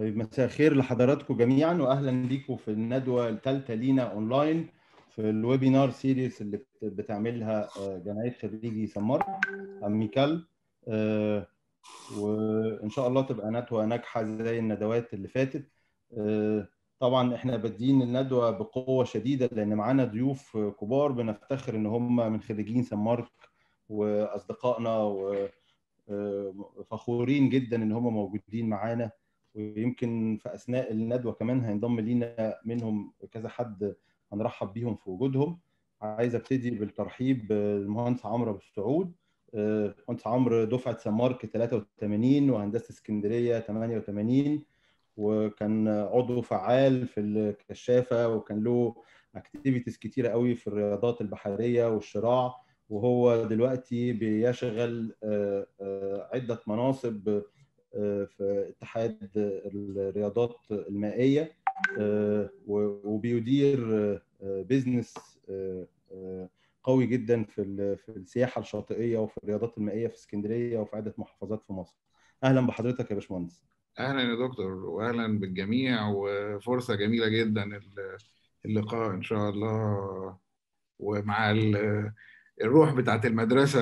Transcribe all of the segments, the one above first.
طيب مساء الخير لحضراتكم جميعا واهلا بيكم في الندوه الثالثه لينا اونلاين في الويبينار سيريس اللي بت- بتعملها آه، جمعيه خريجي سمار اميكال آه، وان شاء الله تبقى ندوه ناجحه زي الندوات اللي فاتت آه، طبعا احنا بادين الندوه بقوه شديده لان معانا ضيوف كبار بنفتخر ان هم من خريجين سمارك واصدقائنا وفخورين جدا ان هم موجودين معانا ويمكن في اثناء الندوه كمان هينضم لينا منهم كذا حد هنرحب بيهم في وجودهم عايز ابتدي بالترحيب بالمهندس عمرو ابو السعود آه، مهندس عمرو دفعه سمارك 83 وهندسه اسكندريه 88 وكان عضو فعال في الكشافه وكان له اكتيفيتيز كتيره قوي في الرياضات البحريه والشراع وهو دلوقتي بيشغل آه، آه، عده مناصب آه، في اتحاد الرياضات المائيه آه، و- وبيدير آه، بيزنس آه، آه، قوي جدا في ال- في السياحه الشاطئيه وفي الرياضات المائيه في اسكندريه وفي عده محافظات في مصر. اهلا بحضرتك يا باشمهندس. اهلا يا دكتور واهلا بالجميع وفرصه جميله جدا ال- اللقاء ان شاء الله ومع ال- الروح بتاعت المدرسه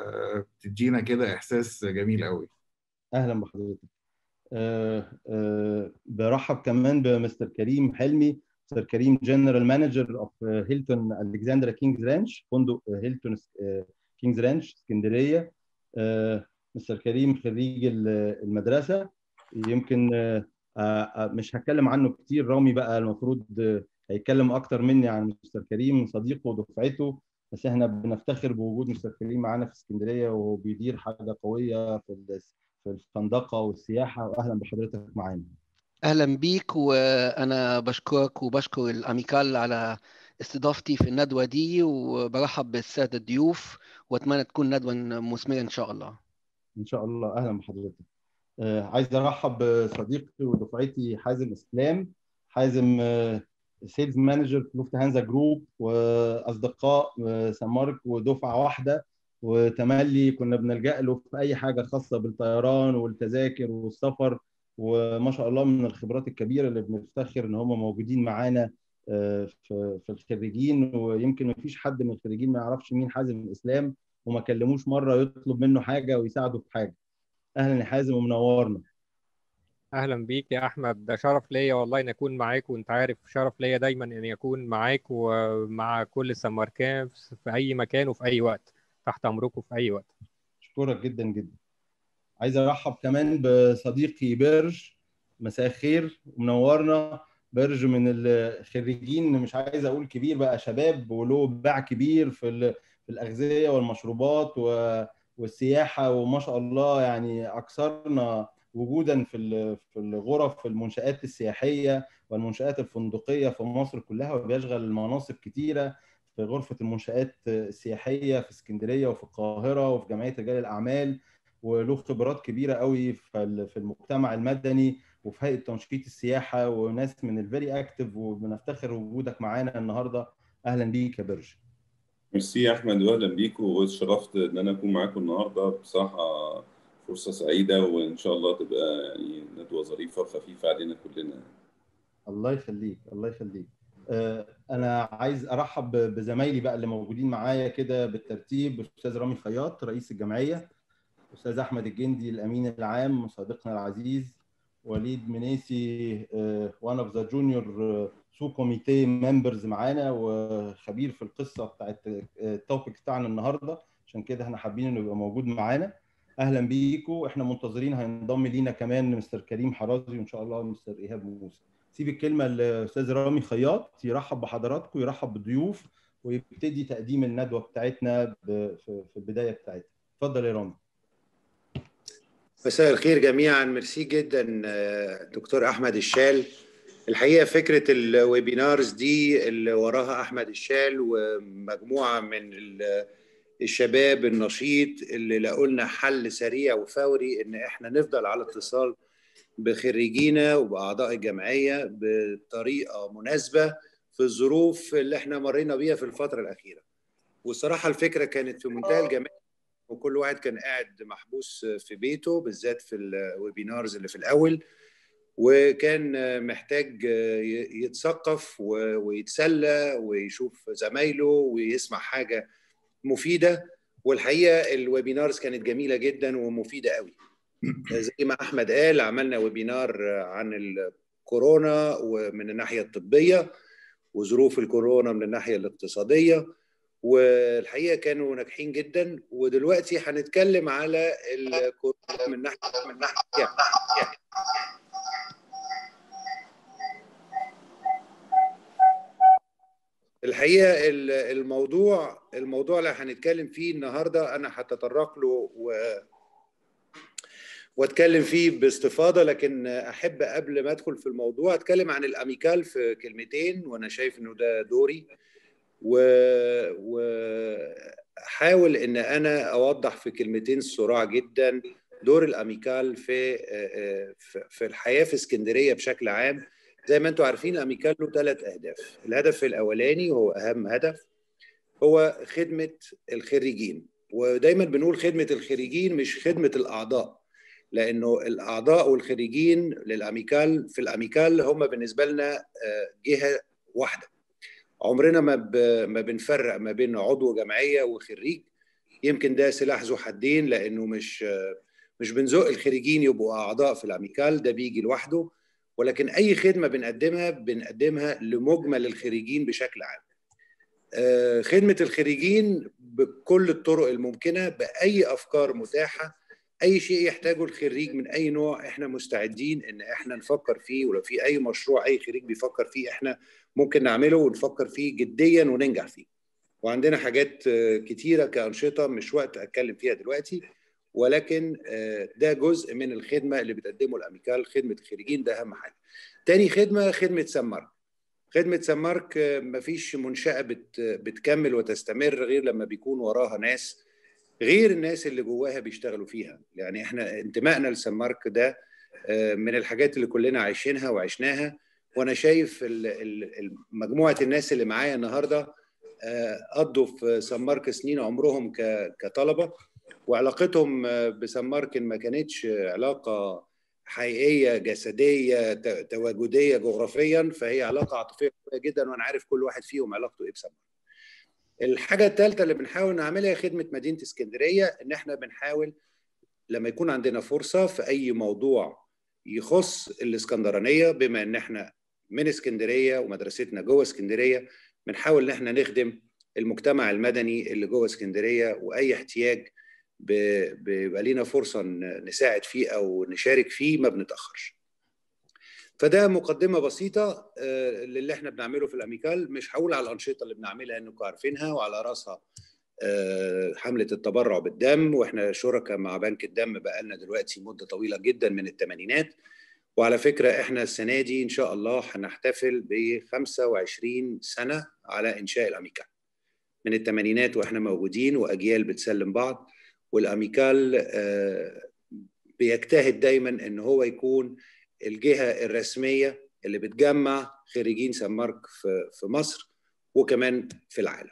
بتدينا كده احساس جميل قوي اهلا بحضرتك. آه، آه، برحب كمان بمستر كريم حلمي مستر كريم جنرال مانجر اوف هيلتون الكسندرا كينجز رانش فندق هيلتون كينجز رانش اسكندريه آه، مستر كريم خريج ال- المدرسه يمكن آه، آه، مش هتكلم عنه كتير رامي بقى المفروض آه، هيتكلم اكتر مني عن مستر كريم صديقه ودفعته بس احنا بنفتخر بوجود مستر كريم معانا في اسكندريه وهو بيدير حاجه قويه في ال- في الفندقه والسياحه واهلا بحضرتك معانا أهلا بيك وأنا بشكرك وبشكر الأميكال على استضافتي في الندوة دي وبرحب بالسادة الضيوف وأتمنى تكون ندوة مثمرة إن شاء الله ان شاء الله اهلا بحضرتك آه، عايز ارحب بصديقتي ودفعتي حازم اسلام حازم سيلز مانجر في لوفت هانزا جروب واصدقاء آه، سمارك ودفعه واحده وتملي كنا بنلجأ له في اي حاجه خاصه بالطيران والتذاكر والسفر وما شاء الله من الخبرات الكبيره اللي بنفتخر ان هم موجودين معانا آه، في في الخريجين ويمكن ما فيش حد من الخريجين ما يعرفش مين حازم اسلام وما كلموش مره يطلب منه حاجه ويساعده في حاجه اهلا يا حازم ومنورنا اهلا بيك يا احمد ده شرف ليا والله ان اكون معاك وانت عارف شرف ليا دايما ان اكون معاك ومع كل سماركان في اي مكان وفي اي وقت تحت امركم في اي وقت اشكرك جدا جدا عايز ارحب كمان بصديقي بيرج مساء الخير ومنورنا بيرج من الخريجين مش عايز اقول كبير بقى شباب وله باع كبير في ال- في الاغذيه والمشروبات و- والسياحه وما شاء الله يعني اكثرنا وجودا في ال- في الغرف في المنشات السياحيه والمنشات الفندقيه في مصر كلها وبيشغل مناصب كتيره في غرفه المنشات السياحيه في اسكندريه وفي القاهره وفي جمعيه رجال الاعمال وله خبرات كبيره قوي في ال- في المجتمع المدني وفي هيئه تنشيط السياحه وناس من الفيري اكتف وبنفتخر وجودك معانا النهارده اهلا بيك يا برج ميرسي يا احمد واهلا بيكم واتشرفت ان انا اكون معاكم النهارده بصراحه فرصه سعيده وان شاء الله تبقى يعني ندوه ظريفه وخفيفه علينا كلنا الله يخليك الله يخليك آه، انا عايز ارحب بزمايلي بقى اللي موجودين معايا كده بالترتيب استاذ رامي خياط رئيس الجمعيه استاذ احمد الجندي الامين العام صديقنا العزيز وليد منيسي وان اوف ذا جونيور سو كوميتي ممبرز معانا وخبير في القصه بتاعت التوبيك بتاعنا النهارده عشان كده احنا حابين انه يبقى موجود معانا اهلا بيكم احنا منتظرين هينضم لينا كمان مستر كريم حرازي وان شاء الله مستر ايهاب موسى سيب الكلمه للاستاذ رامي خياط يرحب بحضراتكم يرحب بالضيوف ويبتدي تقديم الندوه بتاعتنا ب- في في البدايه بتاعتها اتفضل يا رامي مساء الخير جميعا ميرسي جدا آه، دكتور احمد الشال الحقيقه فكره الويبينارز دي اللي وراها احمد الشال ومجموعه من ال- الشباب النشيط اللي لقوا لنا حل سريع وفوري ان احنا نفضل على اتصال بخريجينا وباعضاء الجمعيه بطريقه مناسبه في الظروف اللي احنا مرينا بيها في الفتره الاخيره والصراحه الفكره كانت في منتهى الجمال وكل واحد كان قاعد محبوس في بيته بالذات في الويبينارز اللي في الاول وكان محتاج يتثقف ويتسلى ويشوف زمايله ويسمع حاجه مفيده والحقيقه الويبينارز كانت جميله جدا ومفيده قوي زي ما احمد قال عملنا ويبينار عن الكورونا ومن الناحيه الطبيه وظروف الكورونا من الناحيه الاقتصاديه والحقيقه كانوا ناجحين جدا ودلوقتي هنتكلم على الكورونا من ناحيه من ناحيه يعني. الحقيقه الموضوع الموضوع اللي هنتكلم فيه النهارده انا هتطرق له و واتكلم فيه باستفاضه لكن احب قبل ما ادخل في الموضوع اتكلم عن الاميكال في كلمتين وانا شايف انه ده دوري و واحاول ان انا اوضح في كلمتين صراع جدا دور الاميكال في في الحياه في اسكندريه بشكل عام زي ما انتم عارفين الاميكال له ثلاث اهداف الهدف الاولاني وهو اهم هدف هو خدمه الخريجين ودايما بنقول خدمه الخريجين مش خدمه الاعضاء لانه الاعضاء والخريجين للاميكال في الاميكال هم بالنسبه لنا جهه واحده عمرنا ما ما بنفرق ما بين عضو جمعيه وخريج يمكن ده سلاح ذو حدين لانه مش مش بنزق الخريجين يبقوا اعضاء في الاميكال ده بيجي لوحده ولكن اي خدمه بنقدمها بنقدمها لمجمل الخريجين بشكل عام خدمه الخريجين بكل الطرق الممكنه باي افكار متاحه اي شيء يحتاجه الخريج من اي نوع احنا مستعدين ان احنا نفكر فيه ولو في اي مشروع اي خريج بيفكر فيه احنا ممكن نعمله ونفكر فيه جديا وننجح فيه وعندنا حاجات كتيره كانشطه مش وقت اتكلم فيها دلوقتي ولكن ده جزء من الخدمه اللي بتقدمه الاميكال خدمه الخريجين ده اهم حاجه تاني خدمه خدمه سمارك خدمه سمارك مفيش منشاه بت بتكمل وتستمر غير لما بيكون وراها ناس غير الناس اللي جواها بيشتغلوا فيها يعني احنا انتمائنا لسمارك ده من الحاجات اللي كلنا عايشينها وعشناها وانا شايف مجموعه الناس اللي معايا النهارده قضوا في سمارك سنين عمرهم كطلبه وعلاقتهم بسمارك ما كانتش علاقه حقيقيه جسديه تواجديه جغرافيا فهي علاقه عاطفيه قويه جدا وانا عارف كل واحد فيهم علاقته ايه بسمارك الحاجة الثالثة اللي بنحاول نعملها خدمة مدينة اسكندرية إن إحنا بنحاول لما يكون عندنا فرصة في أي موضوع يخص الإسكندرانية بما إن إحنا من اسكندرية ومدرستنا جوه اسكندرية بنحاول إن إحنا نخدم المجتمع المدني اللي جوه اسكندرية وأي احتياج بيبقى لينا فرصة نساعد فيه أو نشارك فيه ما بنتأخرش. فده مقدمة بسيطة للي احنا بنعمله في الأميكال مش هقول على الأنشطة اللي بنعملها إنكم عارفينها وعلى رأسها حملة التبرع بالدم وإحنا شركاء مع بنك الدم بقالنا دلوقتي مدة طويلة جدا من الثمانينات وعلى فكرة إحنا السنة دي إن شاء الله هنحتفل ب 25 سنة على إنشاء الأميكال من الثمانينات وإحنا موجودين وأجيال بتسلم بعض والأميكال بيجتهد دايما إن هو يكون الجهه الرسميه اللي بتجمع خريجين سمارك في في مصر وكمان في العالم.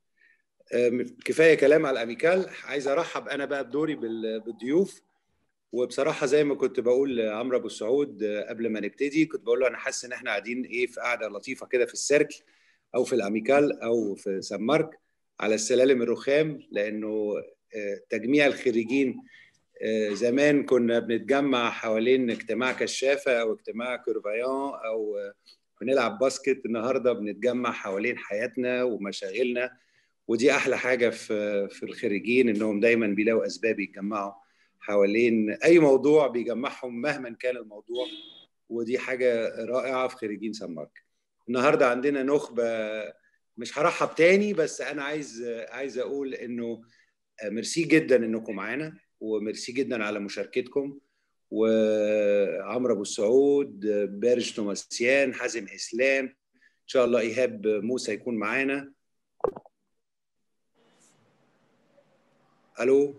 كفايه كلام على الاميكال عايز ارحب انا بقى بدوري بالضيوف وبصراحه زي ما كنت بقول لعمرو ابو السعود قبل ما نبتدي كنت بقول له انا حاسس ان احنا قاعدين ايه في قاعده لطيفه كده في السيركل او في الاميكال او في سمارك على السلالم الرخام لانه تجميع الخريجين زمان كنا بنتجمع حوالين اجتماع كشافه او اجتماع كورفايون او بنلعب باسكت النهارده بنتجمع حوالين حياتنا ومشاغلنا ودي احلى حاجه في في الخريجين انهم دايما بيلاقوا اسباب يتجمعوا حوالين اي موضوع بيجمعهم مهما كان الموضوع ودي حاجه رائعه في خريجين سمارك النهارده عندنا نخبه مش هرحب تاني بس انا عايز عايز اقول انه ميرسي جدا انكم معانا وميرسي جدا على مشاركتكم وعمرو ابو السعود بارج توماسيان حازم اسلام ان شاء الله ايهاب موسى يكون معانا الو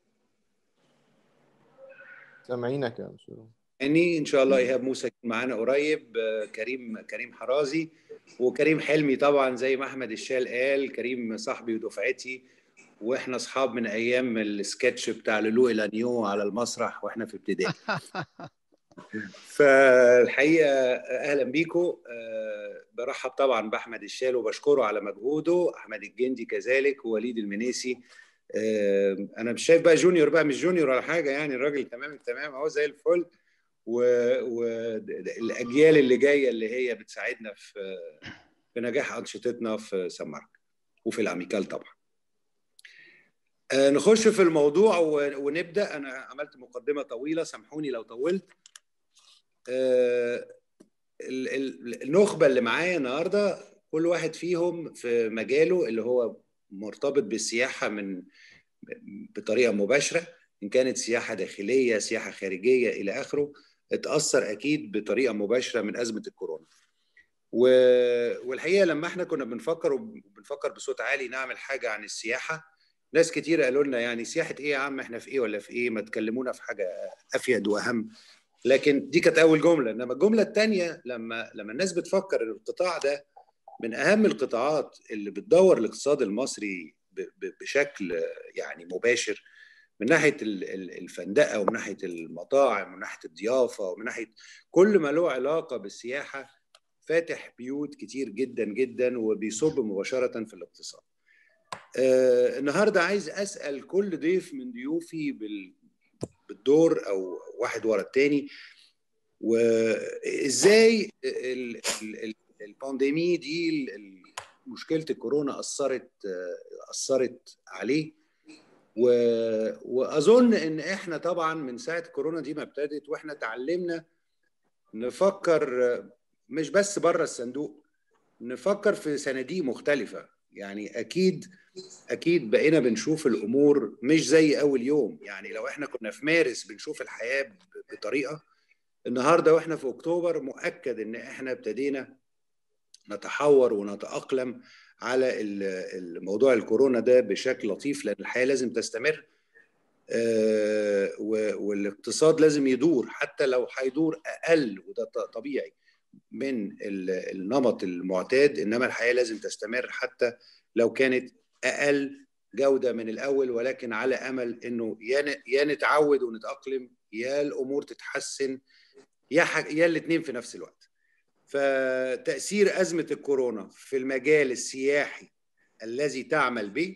سامعينك يا مشهور اني ان شاء الله ايهاب موسى يكون معانا قريب كريم كريم حرازي وكريم حلمي طبعا زي ما احمد الشال قال كريم صاحبي ودفعتي واحنا اصحاب من ايام السكتش بتاع لولو الانيو على المسرح واحنا في ابتدائي فالحقيقه اهلا بيكم برحب طبعا باحمد الشال وبشكره على مجهوده احمد الجندي كذلك ووليد المنيسي انا مش شايف بقى جونيور بقى مش جونيور ولا حاجه يعني الراجل تمام التمام اهو زي الفل والاجيال اللي جايه اللي هي بتساعدنا في في نجاح انشطتنا في سان مارك وفي الاميكال طبعا نخش في الموضوع ونبدا انا عملت مقدمه طويله سامحوني لو طولت النخبه اللي معايا النهارده كل واحد فيهم في مجاله اللي هو مرتبط بالسياحه من بطريقه مباشره ان كانت سياحه داخليه سياحه خارجيه الى اخره اتاثر اكيد بطريقه مباشره من ازمه الكورونا والحقيقه لما احنا كنا بنفكر وبنفكر بصوت عالي نعمل حاجه عن السياحه ناس كتير قالوا لنا يعني سياحه ايه يا عم احنا في ايه ولا في ايه ما تكلمونا في حاجه افيد واهم لكن دي كانت اول جمله انما الجمله الثانيه لما لما الناس بتفكر ان القطاع ده من اهم القطاعات اللي بتدور الاقتصاد المصري بشكل يعني مباشر من ناحيه الفندقه ومن ناحيه المطاعم ومن ناحيه الضيافه ومن ناحيه كل ما له علاقه بالسياحه فاتح بيوت كتير جدا جدا وبيصب مباشره في الاقتصاد. آه النهارده عايز اسال كل ضيف من ضيوفي بال بالدور او واحد ورا الثاني وازاي البانديمي دي مشكله الكورونا اثرت اثرت عليه و... واظن ان احنا طبعا من ساعه الكورونا دي ما ابتدت واحنا اتعلمنا نفكر مش بس بره الصندوق نفكر في صناديق مختلفه يعني اكيد اكيد بقينا بنشوف الامور مش زي اول يوم يعني لو احنا كنا في مارس بنشوف الحياه بطريقه النهارده واحنا في اكتوبر مؤكد ان احنا ابتدينا نتحور ونتاقلم على الموضوع الكورونا ده بشكل لطيف لان الحياه لازم تستمر والاقتصاد لازم يدور حتى لو هيدور اقل وده طبيعي من النمط المعتاد انما الحياه لازم تستمر حتى لو كانت اقل جوده من الاول ولكن على امل انه يا نتعود ونتاقلم يا الامور تتحسن يا يا الاثنين في نفس الوقت. فتاثير ازمه الكورونا في المجال السياحي الذي تعمل به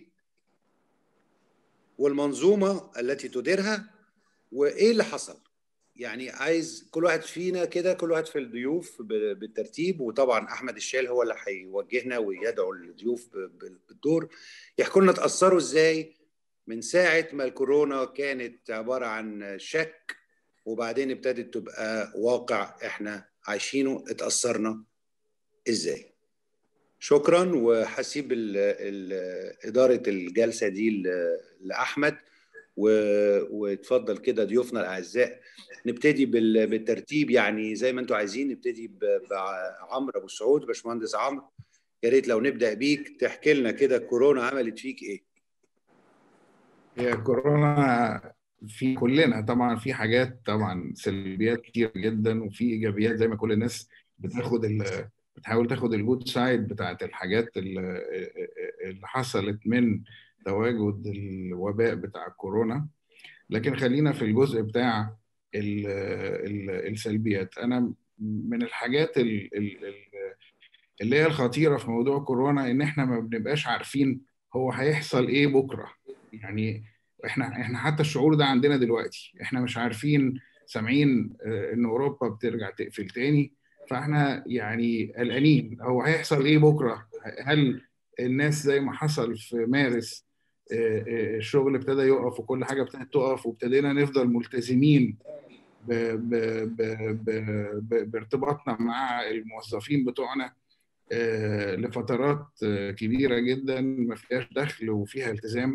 والمنظومه التي تديرها وايه اللي حصل؟ يعني عايز كل واحد فينا كده كل واحد في الضيوف بالترتيب وطبعا احمد الشال هو اللي هيوجهنا ويدعو الضيوف بالدور يحكوا لنا تاثروا ازاي من ساعه ما الكورونا كانت عباره عن شك وبعدين ابتدت تبقى واقع احنا عايشينه اتاثرنا ازاي شكرا وهسيب اداره الجلسه دي لاحمد واتفضل كده ضيوفنا الاعزاء نبتدي بالترتيب يعني زي ما انتم عايزين نبتدي بعمرو ابو سعود باشمهندس عمرو يا ريت لو نبدا بيك تحكي لنا كده كورونا عملت فيك ايه؟ هي كورونا في كلنا طبعا في حاجات طبعا سلبيات كتير جدا وفي ايجابيات زي ما كل الناس بتاخد ال... بتحاول تاخد الجود سايد بتاعت الحاجات اللي, اللي حصلت من تواجد الوباء بتاع كورونا لكن خلينا في الجزء بتاع ال ال السلبيات انا من الحاجات ال ال اللي هي الخطيره في موضوع كورونا ان احنا ما بنبقاش عارفين هو هيحصل ايه بكره يعني احنا احنا حتى الشعور ده عندنا دلوقتي احنا مش عارفين سامعين ان اوروبا بترجع تقفل تاني فاحنا يعني قلقانين هو هيحصل ايه بكره هل الناس زي ما حصل في مارس الشغل ابتدى يقف وكل حاجه ابتدت تقف وابتدينا نفضل ملتزمين ب ب ب ب بارتباطنا مع الموظفين بتوعنا لفترات كبيره جدا ما فيهاش دخل وفيها التزام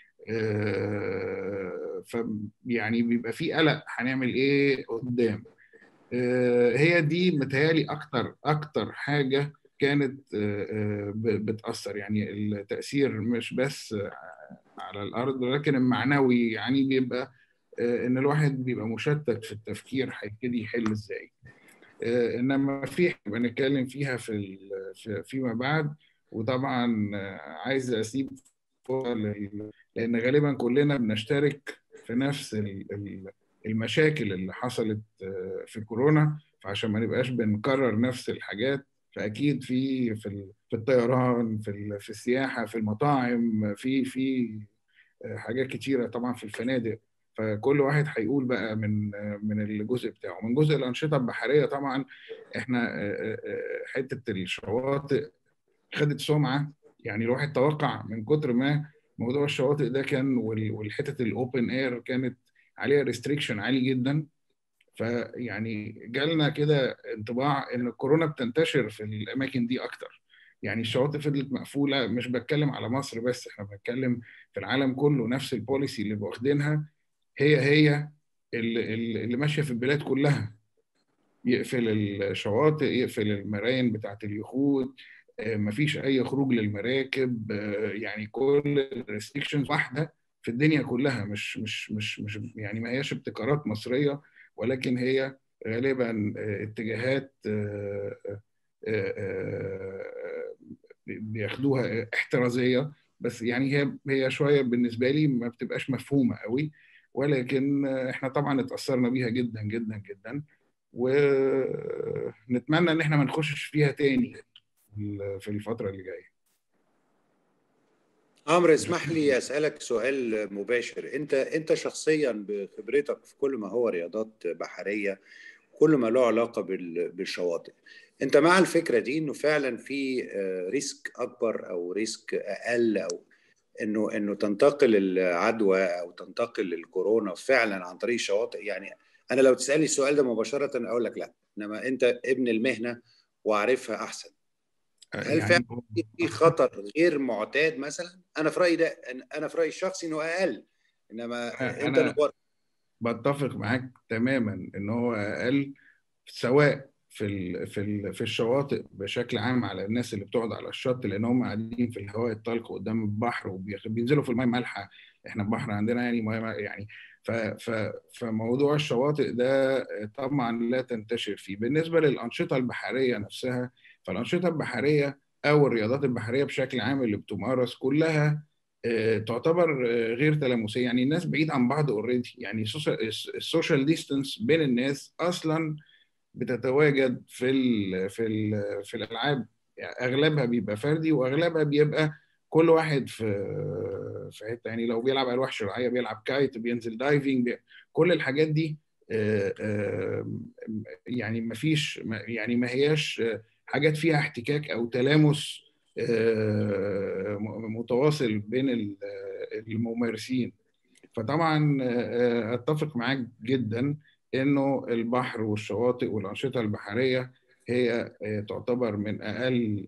ف يعني بيبقى في قلق هنعمل ايه قدام هي دي متهيألي اكتر اكتر حاجه كانت بتأثر يعني التأثير مش بس على الأرض ولكن المعنوي يعني بيبقى إن الواحد بيبقى مشتت في التفكير هيبتدي يحل إزاي إنما في بنتكلم فيها في فيما بعد وطبعا عايز أسيب لأن غالبا كلنا بنشترك في نفس المشاكل اللي حصلت في كورونا فعشان ما نبقاش بنكرر نفس الحاجات فاكيد في في في الطيران في في السياحه في المطاعم في في حاجات كتيره طبعا في الفنادق فكل واحد هيقول بقى من من الجزء بتاعه من جزء الانشطه البحريه طبعا احنا حته الشواطئ خدت سمعه يعني الواحد توقع من كتر ما موضوع الشواطئ ده كان والحته الاوبن اير كانت عليها ريستريكشن عالي جدا فيعني جالنا كده انطباع ان الكورونا بتنتشر في الاماكن دي اكتر يعني الشواطئ فضلت مقفوله مش بتكلم على مصر بس احنا بنتكلم في العالم كله نفس البوليسي اللي واخدينها هي هي اللي, اللي ماشيه في البلاد كلها يقفل الشواطئ يقفل المراين بتاعت اليخوت مفيش اي خروج للمراكب يعني كل الريستريكشنز واحده في الدنيا كلها مش مش مش مش يعني ما هياش ابتكارات مصريه ولكن هي غالبا اتجاهات بياخدوها احترازيه بس يعني هي هي شويه بالنسبه لي ما بتبقاش مفهومه قوي ولكن احنا طبعا اتاثرنا بيها جدا جدا جدا ونتمنى ان احنا ما نخشش فيها تاني في الفتره اللي جايه عمرو اسمح لي اسالك سؤال مباشر انت انت شخصيا بخبرتك في كل ما هو رياضات بحريه كل ما له علاقه بالشواطئ انت مع الفكره دي انه فعلا في ريسك اكبر او ريسك اقل او انه انه تنتقل العدوى او تنتقل الكورونا فعلا عن طريق الشواطئ يعني انا لو تسالني السؤال ده مباشره اقول لك لا انما انت ابن المهنه وعارفها احسن هل يعني فعلا في خطر غير معتاد مثلا انا في رايي ده انا في رايي الشخصي انه اقل انما انت أنا نور. بتفق معاك تماما ان هو اقل سواء في ال في ال في الشواطئ بشكل عام على الناس اللي بتقعد على الشط لان هم قاعدين في الهواء الطلق قدام البحر وبينزلوا في الماء مالحه احنا البحر عندنا يعني ميه يعني ف ف فموضوع الشواطئ ده طبعا لا تنتشر فيه بالنسبه للانشطه البحريه نفسها فالانشطه البحريه او الرياضات البحريه بشكل عام اللي بتمارس كلها تعتبر غير تلامسيه يعني الناس بعيد عن بعض اوريدي يعني السوشيال ديستانس بين الناس اصلا بتتواجد في ال في ال في الالعاب يعني اغلبها بيبقى فردي واغلبها بيبقى كل واحد في في حته يعني لو بيلعب الواح شرعيه بيلعب كايت بينزل دايفنج بي... كل الحاجات دي يعني ما فيش يعني ما هياش حاجات فيها احتكاك او تلامس متواصل بين الممارسين فطبعا اتفق معاك جدا انه البحر والشواطئ والانشطه البحريه هي تعتبر من اقل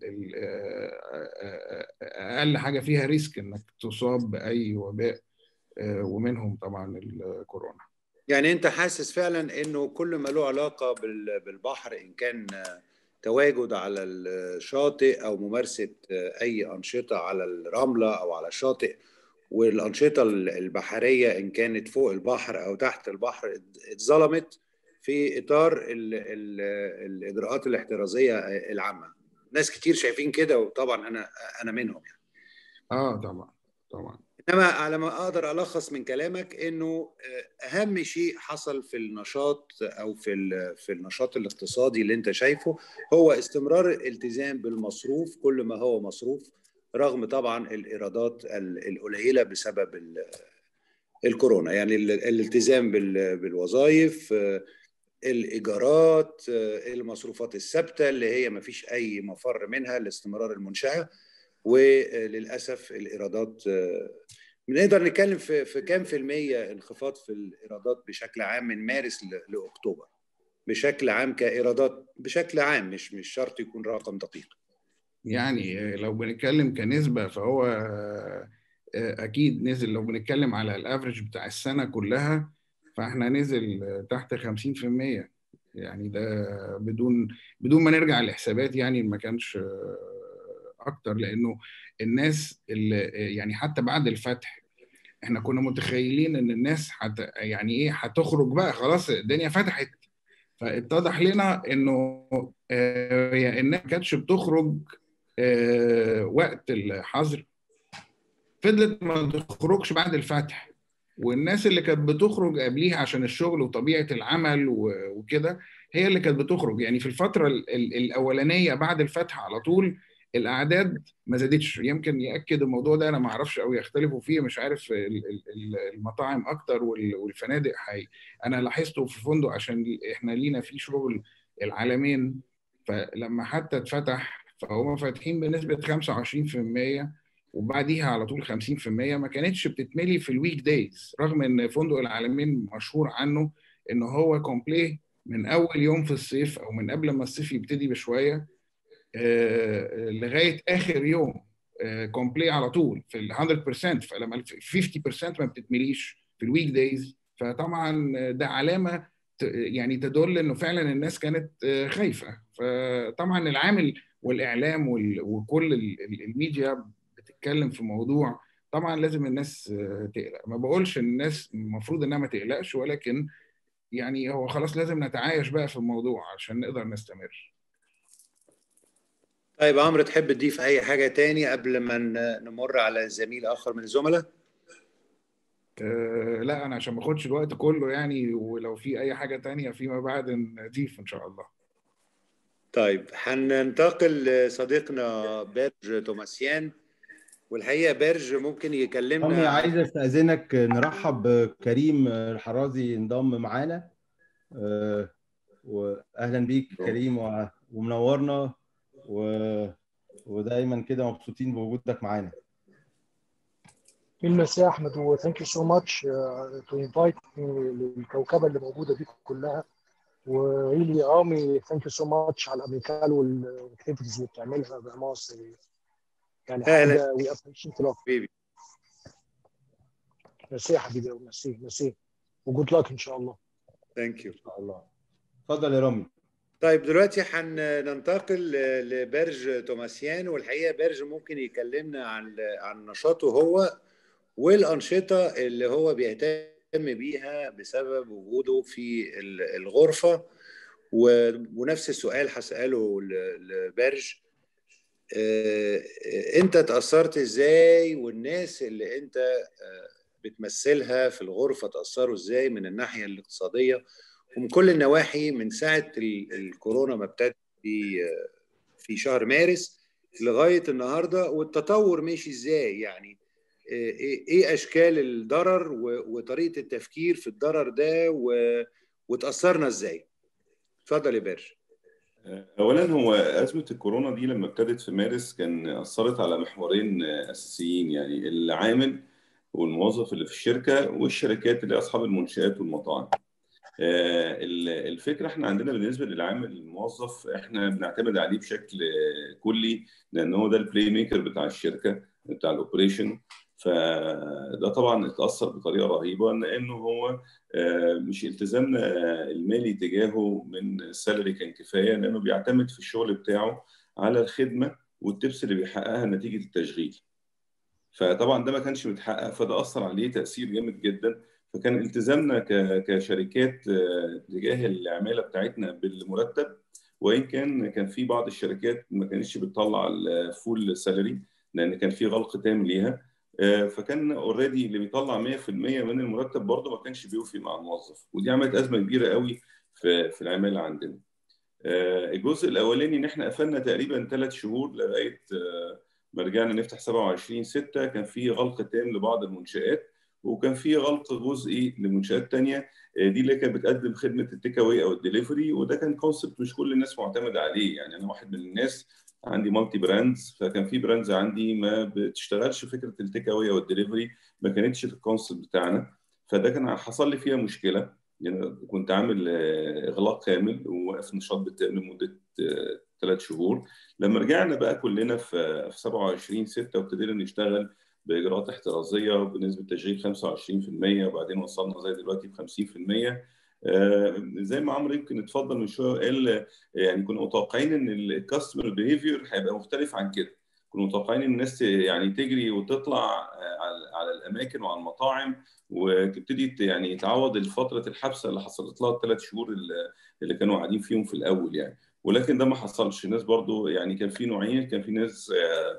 اقل حاجه فيها ريسك انك تصاب باي وباء ومنهم طبعا الكورونا يعني انت حاسس فعلا انه كل ما له علاقه بالبحر ان كان تواجد على الشاطئ او ممارسه اي انشطه على الرمله او على الشاطئ والانشطه البحريه ان كانت فوق البحر او تحت البحر اتظلمت في اطار ال ال الاجراءات الاحترازيه العامه ناس كتير شايفين كده وطبعا انا انا منهم يعني اه طبعا طبعا انما على ما اقدر الخص من كلامك انه اهم شيء حصل في النشاط او في في النشاط الاقتصادي اللي انت شايفه هو استمرار الالتزام بالمصروف كل ما هو مصروف رغم طبعا الايرادات القليله بسبب الكورونا يعني الالتزام بالوظائف الايجارات المصروفات الثابته اللي هي ما فيش اي مفر منها لاستمرار المنشاه وللاسف الايرادات بنقدر نتكلم في في كام في المية انخفاض في الايرادات بشكل عام من مارس لاكتوبر بشكل عام كايرادات بشكل عام مش مش شرط يكون رقم دقيق يعني لو بنتكلم كنسبه فهو اكيد نزل لو بنتكلم على الافرج بتاع السنه كلها فاحنا نزل تحت 50% يعني ده بدون بدون ما نرجع للحسابات يعني ما كانش اكتر لانه الناس اللي يعني حتى بعد الفتح احنا كنا متخيلين ان الناس حت يعني ايه هتخرج بقى خلاص الدنيا فتحت فاتضح لنا انه هي الناس ما كانتش بتخرج وقت الحظر فضلت ما تخرجش بعد الفتح والناس اللي كانت بتخرج قبليها عشان الشغل وطبيعه العمل وكده هي اللي كانت بتخرج يعني في الفتره الاولانيه بعد الفتح على طول الاعداد ما زادتش يمكن ياكد الموضوع ده انا ما اعرفش او يختلفوا فيه مش عارف المطاعم اكتر والفنادق حي انا لاحظته في فندق عشان احنا لينا فيه شغل العالمين فلما حتى اتفتح فهم فاتحين بنسبه 25% وبعديها على طول 50% ما كانتش بتتملي في الويك دايز رغم ان فندق العالمين مشهور عنه ان هو كومبلي من اول يوم في الصيف او من قبل ما الصيف يبتدي بشويه لغايه اخر يوم كومبلي على طول في ال 100% فلما ال 50% ما بتتمليش في الويك دايز فطبعا ده علامه يعني تدل انه فعلا الناس كانت خايفه فطبعا العامل والاعلام وكل الميديا بتتكلم في موضوع طبعا لازم الناس تقلق ما بقولش ان الناس المفروض انها ما تقلقش ولكن يعني هو خلاص لازم نتعايش بقى في الموضوع عشان نقدر نستمر طيب عمرو تحب تضيف اي حاجه تاني قبل ما نمر على زميل اخر من الزملاء أه لا انا عشان ما اخدش الوقت كله يعني ولو في اي حاجه تانية فيما بعد نضيف ان شاء الله طيب هننتقل لصديقنا بيرج توماسيان والحقيقه بيرج ممكن يكلمنا أمي عايز استاذنك نرحب بكريم الحرازي ينضم معانا أه واهلا بيك كريم ومنورنا و... ودايما كده مبسوطين بوجودك معانا Merci Ahmed و thank you so much uh, to invite me للكوكبة اللي موجودة دي كلها و really رامي thank you so much على الامريكان والاكتيفيتيز اللي بتعملها بمصر يعني حاجة we appreciate a lot حبيبي ميرسي يا حبيبي ميرسي ميرسي وجود لك ان شاء الله ثانك يو ان شاء الله اتفضل يا رامي طيب دلوقتي هننتقل لبرج توماسيان والحقيقه برج ممكن يكلمنا عن عن نشاطه هو والانشطه اللي هو بيهتم بيها بسبب وجوده في الغرفه ونفس السؤال هساله لبرج انت تاثرت ازاي والناس اللي انت بتمثلها في الغرفه تاثروا ازاي من الناحيه الاقتصاديه ومن كل النواحي من ساعه الكورونا ما ابتدت في في شهر مارس لغايه النهارده والتطور ماشي ازاي يعني ايه اشكال الضرر وطريقه التفكير في الضرر ده وتاثرنا ازاي اتفضل يا باشا اولا هو ازمه الكورونا دي لما ابتدت في مارس كان اثرت على محورين اساسيين يعني العامل والموظف اللي في الشركه والشركات اللي اصحاب المنشات والمطاعم الفكره احنا عندنا بالنسبه للعامل الموظف احنا بنعتمد عليه بشكل كلي لان هو ده البلاي ميكر بتاع الشركه بتاع الاوبريشن فده طبعا اتاثر بطريقه رهيبه لانه هو مش التزامنا المالي تجاهه من السالري كان كفايه لانه بيعتمد في الشغل بتاعه على الخدمه والتبس اللي بيحققها نتيجه التشغيل فطبعا ده ما كانش متحقق فده اثر عليه تاثير جامد جدا فكان التزامنا كشركات تجاه العماله بتاعتنا بالمرتب وان كان كان في بعض الشركات ما كانتش بتطلع الفول سالري لان كان في غلق تام ليها فكان اوريدي اللي بيطلع 100% من المرتب برضه ما كانش بيوفي مع الموظف ودي عملت ازمه كبيره قوي في في العماله عندنا. الجزء الاولاني ان احنا قفلنا تقريبا ثلاث شهور لغايه ما رجعنا نفتح 27 6 كان في غلق تام لبعض المنشات وكان في غلق جزئي لمنشات تانية دي اللي كانت بتقدم خدمه التيك اواي او الدليفري وده كان كونسبت مش كل الناس معتمده عليه يعني انا واحد من الناس عندي مالتي براندز فكان في براندز عندي ما بتشتغلش فكره التيك اواي او الدليفري ما كانتش في الكونسبت بتاعنا فده كان حصل لي فيها مشكله يعني كنت عامل اغلاق كامل ووقف نشاط بالتام لمده ثلاث شهور لما رجعنا بقى كلنا في 27 6 وابتدينا نشتغل باجراءات احترازيه وبنسبه تشغيل 25% وبعدين وصلنا زي دلوقتي ب 50% زي ما عمرو يمكن اتفضل من شويه قال يعني كنا متوقعين ان الكاستمر بيهيفير هيبقى مختلف عن كده كنا متوقعين ان الناس يعني تجري وتطلع على الاماكن وعلى المطاعم وتبتدي يعني تعوض فتره الحبسه اللي حصلت لها الثلاث شهور اللي كانوا قاعدين فيهم في الاول يعني ولكن ده ما حصلش الناس برضو يعني كان في نوعين كان في ناس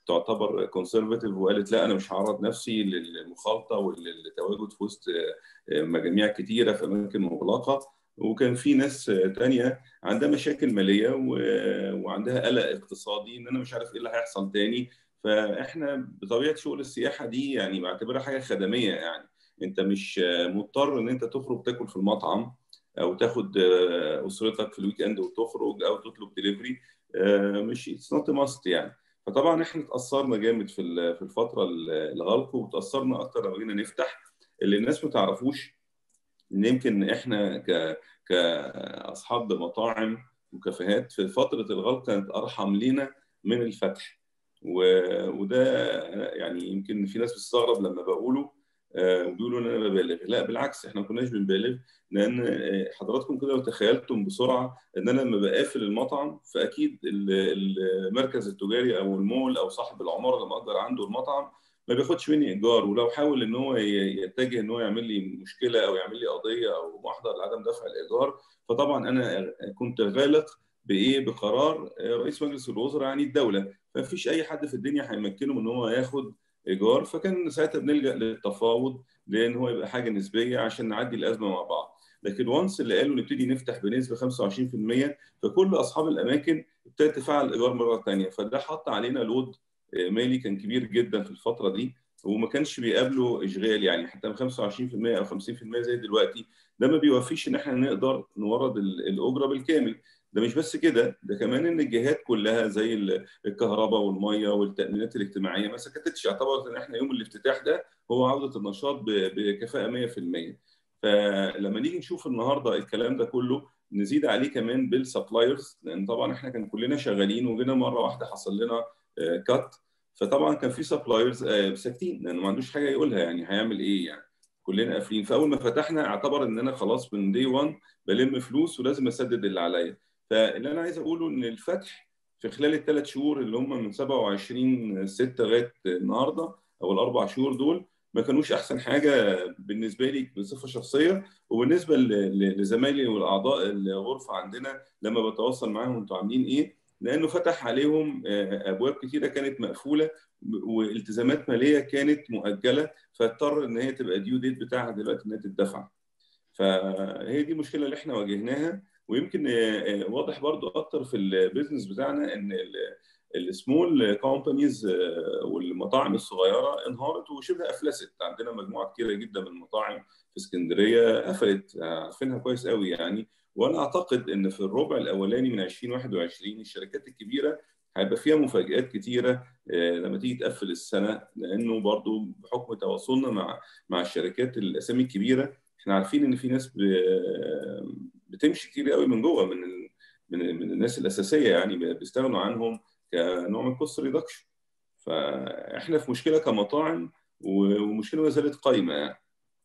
تعتبر كونسرفاتيف وقالت لا انا مش هعرض نفسي للمخالطه وللتواجد في وسط مجاميع كتيره في اماكن مغلقه وكان في ناس تانية عندها مشاكل ماليه وعندها قلق اقتصادي ان انا مش عارف ايه اللي هيحصل تاني فاحنا بطبيعه شغل السياحه دي يعني بعتبرها حاجه خدميه يعني انت مش مضطر ان انت تخرج تاكل في المطعم او تاخد اسرتك في الويك اند وتخرج او تطلب دليفري مش اتس نوت ماست يعني فطبعا احنا اتاثرنا جامد في في الفتره الغلق وتاثرنا اكتر لما جينا نفتح اللي الناس ما تعرفوش ان يمكن احنا ك كاصحاب مطاعم وكافيهات في فتره الغلق كانت ارحم لينا من الفتح وده يعني يمكن في ناس بتستغرب لما بقوله وبيقولوا ان انا ببالغ لا بالعكس احنا ما كناش بنبالغ لان حضراتكم كده لو تخيلتم بسرعه ان انا لما بقافل المطعم فاكيد المركز التجاري او المول او صاحب العماره اللي مأجر عنده المطعم ما بياخدش مني ايجار ولو حاول ان هو يتجه ان هو يعمل لي مشكله او يعمل لي قضيه او محضر لعدم دفع الايجار فطبعا انا كنت غالق بايه بقرار رئيس مجلس الوزراء يعني الدوله فمفيش اي حد في الدنيا هيمكنه ان هو ياخد ايجار فكان ساعتها بنلجا للتفاوض لان هو يبقى حاجه نسبيه عشان نعدي الازمه مع بعض لكن وانس اللي قالوا نبتدي نفتح بنسبه 25% فكل اصحاب الاماكن ابتدت تفعل الايجار مره ثانيه فده حط علينا لود مالي كان كبير جدا في الفتره دي وما كانش بيقابله اشغال يعني حتى 25% او 50% زي دلوقتي ده ما بيوفيش ان احنا نقدر نورد الاجره بالكامل ده مش بس كده ده كمان ان الجهات كلها زي الكهرباء والميه والتامينات الاجتماعيه ما سكتتش اعتبرت ان احنا يوم الافتتاح ده هو عوده النشاط بكفاءه 100% فلما نيجي نشوف النهارده الكلام ده كله نزيد عليه كمان بالسبلايرز لان طبعا احنا كان كلنا شغالين وجينا مره واحده حصل لنا كات فطبعا كان في سبلايرز ساكتين لانه ما عندوش حاجه يقولها يعني هيعمل ايه يعني كلنا قافلين فاول ما فتحنا اعتبر ان انا خلاص من دي 1 بلم فلوس ولازم اسدد اللي عليا فاللي انا عايز اقوله ان الفتح في خلال الثلاث شهور اللي هم من 27 6 لغايه النهارده او الاربع شهور دول ما كانوش احسن حاجه بالنسبه لي بصفه شخصيه وبالنسبه لزمايلي والاعضاء الغرفه عندنا لما بتواصل معاهم انتوا عاملين ايه لانه فتح عليهم ابواب كثيره كانت مقفوله والتزامات ماليه كانت مؤجله فاضطر ان هي تبقى ديو ديت بتاعها دلوقتي انها تدفع فهي دي المشكله اللي احنا واجهناها ويمكن واضح برضو اكتر في البيزنس بتاعنا ان السمول كومبانيز والمطاعم الصغيره انهارت وشبه افلست عندنا مجموعه كبيره جدا من المطاعم في اسكندريه قفلت عارفينها كويس قوي يعني وانا اعتقد ان في الربع الاولاني من 2021 الشركات الكبيره هيبقى فيها مفاجآت كتيرة لما تيجي تقفل السنة لأنه برضو بحكم تواصلنا مع مع الشركات الأسامي الكبيرة احنا عارفين إن في ناس بتمشي كتير قوي من جوه من من من الناس الأساسية يعني بيستغنوا عنهم كنوع من كوست ريدكشن فاحنا في مشكلة كمطاعم ومشكلة ما زالت قايمة يعني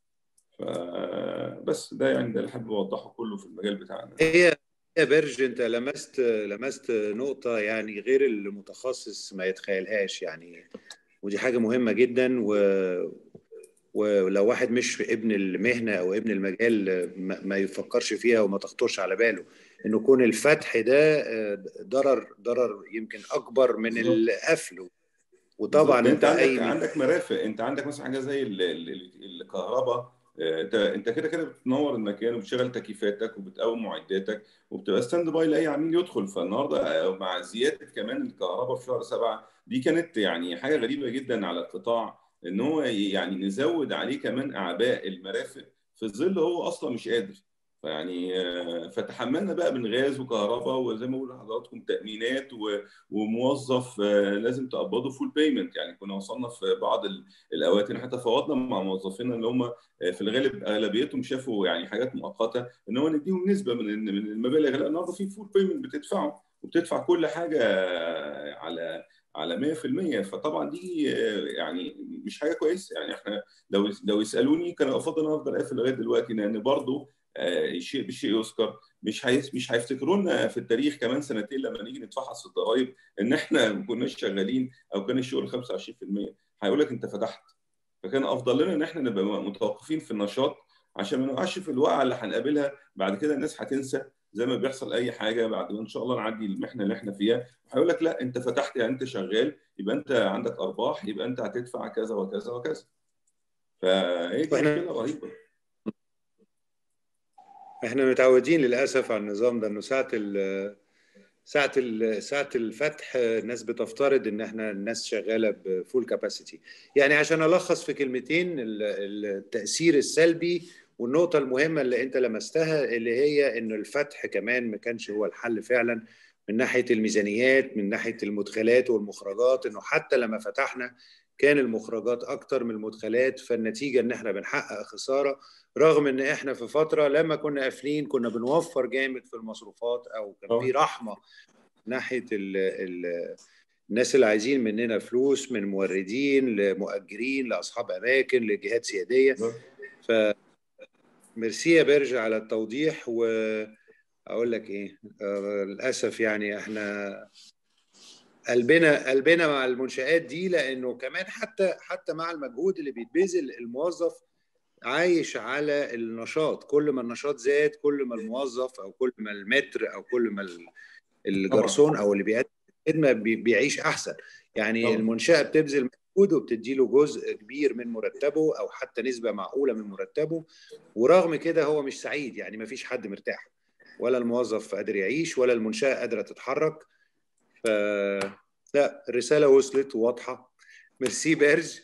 فبس ده يعني ده اللي حابب اوضحه كله في المجال بتاعنا هي يا برج انت لمست لمست نقطه يعني غير المتخصص ما يتخيلهاش يعني ودي حاجه مهمه جدا و ولو واحد مش ابن المهنه او ابن المجال ما يفكرش فيها وما تخطرش على باله انه كون الفتح ده ضرر ضرر يمكن اكبر من القفل وطبعا انت, انت عندك أي... عندك مرافق انت عندك مثلا حاجه زي الكهرباء انت انت كده كده بتنور المكان وبتشغل تكييفاتك وبتقوم معداتك وبتبقى ستاند باي لاي عميل يدخل فالنهارده مع زياده كمان الكهرباء في شهر سبعه دي كانت يعني حاجه غريبه جدا على القطاع ان هو يعني نزود عليه كمان اعباء المرافق في ظل هو اصلا مش قادر فيعني فتحملنا بقى من غاز وكهرباء وزي ما بقول لحضراتكم تامينات وموظف لازم تقبضه فول بيمنت يعني كنا وصلنا في بعض الاوقات حتى فوضنا مع موظفينا اللي هم في الغالب اغلبيتهم شافوا يعني حاجات مؤقته ان هو نديهم نسبه من من المبالغ لا النهارده في فول بيمنت بتدفعه وبتدفع كل حاجه على على 100% فطبعا دي يعني مش حاجه كويسه يعني احنا لو لو يسالوني كان افضل ان افضل قافل لغايه دلوقتي لان برضه الشيء بالشيء يذكر مش هيس مش هيفتكرونا في التاريخ كمان سنتين لما نيجي نتفحص في الضرايب ان احنا ما كناش شغالين او كان الشغل 25% هيقول لك انت فتحت فكان افضل لنا ان احنا نبقى متوقفين في النشاط عشان ما نقعش في الوقعه اللي هنقابلها بعد كده الناس هتنسى زي ما بيحصل اي حاجه بعد ان شاء الله نعدي المحنه اللي احنا فيها هيقول لك لا انت فتحت يعني انت شغال يبقى انت عندك ارباح يبقى انت هتدفع كذا وكذا وكذا فهي دي مشكله رهيبه احنا متعودين للاسف على النظام ده انه ساعه ال ساعه ال ساعه الفتح الناس بتفترض ان احنا الناس شغاله بفول كاباسيتي يعني عشان الخص في كلمتين التاثير السلبي والنقطه المهمه اللي انت لمستها اللي هي انه الفتح كمان ما كانش هو الحل فعلا من ناحيه الميزانيات من ناحيه المدخلات والمخرجات انه حتى لما فتحنا كان المخرجات اكتر من المدخلات فالنتيجه ان احنا بنحقق خساره رغم ان احنا في فتره لما كنا قافلين كنا بنوفر جامد في المصروفات او كان في رحمه ناحيه ال ال الناس اللي عايزين مننا فلوس من موردين لمؤجرين لاصحاب اماكن لجهات سياديه ف ميرسي يا برج على التوضيح واقول لك ايه آه للاسف يعني احنا قلبنا قلبنا مع المنشآت دي لانه كمان حتى حتى مع المجهود اللي بيتبذل الموظف عايش على النشاط كل ما النشاط زاد كل ما الموظف او كل ما المتر او كل ما الجرسون او اللي بيقدم الخدمه بيعيش احسن يعني طبعا. المنشاه بتبذل مجهود وبتدي له جزء كبير من مرتبه او حتى نسبه معقوله من مرتبه ورغم كده هو مش سعيد يعني ما فيش حد مرتاح ولا الموظف قادر يعيش ولا المنشاه قادره تتحرك ف لا الرساله وصلت وواضحه ميرسي بيرج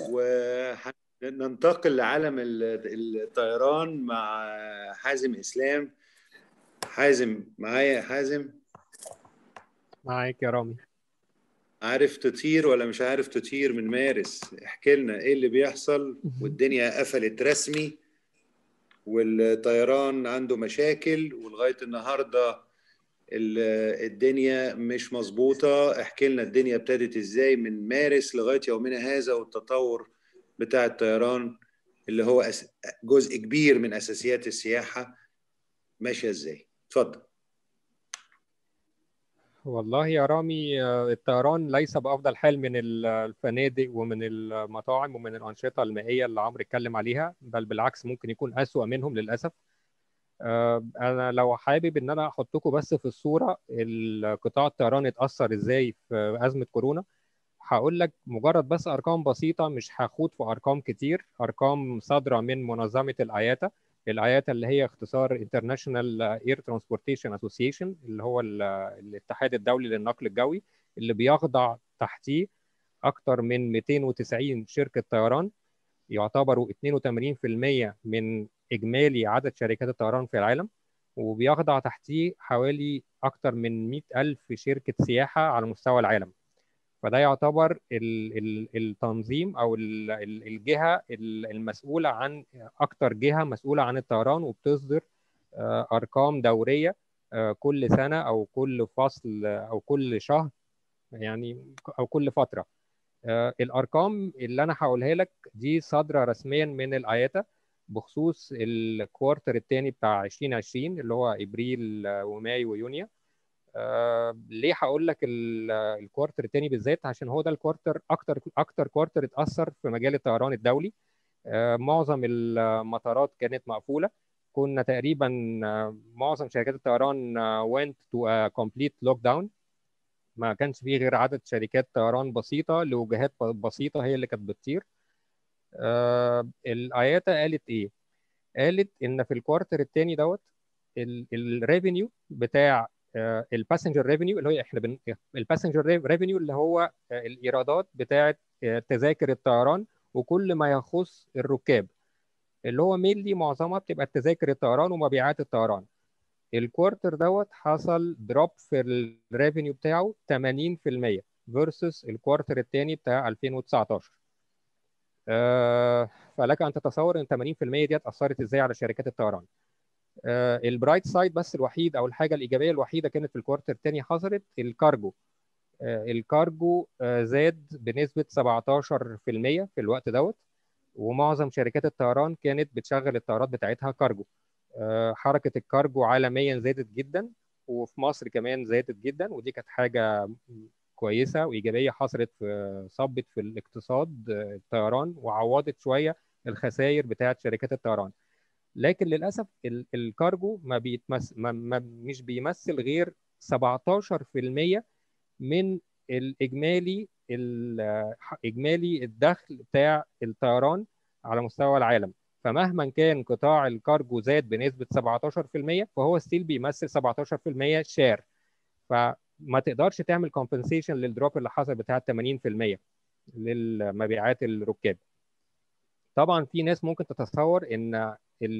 وننتقل لعالم الطيران مع حازم اسلام حازم معايا حازم معاك يا رامي عارف تطير ولا مش عارف تطير من مارس احكي لنا ايه اللي بيحصل والدنيا قفلت رسمي والطيران عنده مشاكل ولغايه النهارده الدنيا مش مظبوطه احكي لنا الدنيا ابتدت ازاي من مارس لغايه يومنا هذا والتطور بتاع الطيران اللي هو جزء كبير من اساسيات السياحه ماشيه ازاي اتفضل والله يا رامي الطيران ليس بأفضل حال من الفنادق ومن المطاعم ومن الأنشطة المائية اللي عمرو اتكلم عليها بل بالعكس ممكن يكون أسوأ منهم للأسف أنا لو حابب إن أنا أحطكم بس في الصورة قطاع الطيران اتأثر إزاي في أزمة كورونا هقول لك مجرد بس أرقام بسيطة مش هخوض في أرقام كتير أرقام صادرة من منظمة الآياتا الآياتا اللي هي اختصار International Air Transportation Association اللي هو الاتحاد الدولي للنقل الجوي اللي بيخضع تحتيه أكثر من 290 شركة طيران يعتبروا 82% من إجمالي عدد شركات الطيران في العالم وبيخضع تحتيه حوالي أكثر من 100 ألف شركة سياحة على مستوى العالم فده يعتبر ال ال التنظيم او ال الجهه المسؤوله عن اكتر جهه مسؤوله عن الطيران وبتصدر ارقام دوريه كل سنه او كل فصل او كل شهر يعني او كل فتره الارقام اللي انا هقولها لك دي صادره رسميا من الاياتا بخصوص الكوارتر الثاني بتاع 2020 اللي هو ابريل ومايو ويونيو آه ليه هقول لك الكوارتر الثاني بالذات عشان هو ده الكوارتر اكتر اكتر كوارتر اتاثر في مجال الطيران الدولي آه معظم المطارات كانت مقفوله كنا تقريبا آه معظم شركات الطيران went to a complete lockdown ما كانش فيه غير عدد شركات طيران بسيطه لوجهات بسيطه هي اللي كانت بتطير الاياتا قالت ايه قالت ان في الكوارتر الثاني دوت الريفينيو بتاع الباسنجر ريفينيو اللي هو احنا بن... الباسنجر ريفينيو اللي هو الايرادات بتاعه تذاكر الطيران وكل ما يخص الركاب اللي هو مينلي معظمها بتبقى تذاكر الطيران ومبيعات الطيران الكوارتر دوت حصل دروب في الريفينيو بتاعه 80% فيرسس الكوارتر الثاني بتاع 2019 آه فلك ان تتصور ان 80% ديت اثرت ازاي على شركات الطيران آه البرايت سايد بس الوحيد او الحاجه الايجابيه الوحيده كانت في الكوارتر الثاني حصلت الكارجو آه الكارجو آه زاد بنسبه 17% في الوقت دوت ومعظم شركات الطيران كانت بتشغل الطيارات بتاعتها كارجو حركه الكارجو عالميا زادت جدا وفي مصر كمان زادت جدا ودي كانت حاجه كويسه وايجابيه حصلت في صبت في الاقتصاد الطيران وعوضت شويه الخسائر بتاعت شركات الطيران لكن للاسف ال- الكارجو ما بيتمس ما ما مش بيمثل غير 17% من الاجمالي ال- اجمالي الدخل بتاع الطيران على مستوى العالم فمهما كان قطاع الكارجو زاد بنسبه 17% فهو ستيل بيمثل 17% شير فما تقدرش تعمل كومبنسيشن للدروب اللي حصل بتاع 80% للمبيعات الركاب طبعا في ناس ممكن تتصور ان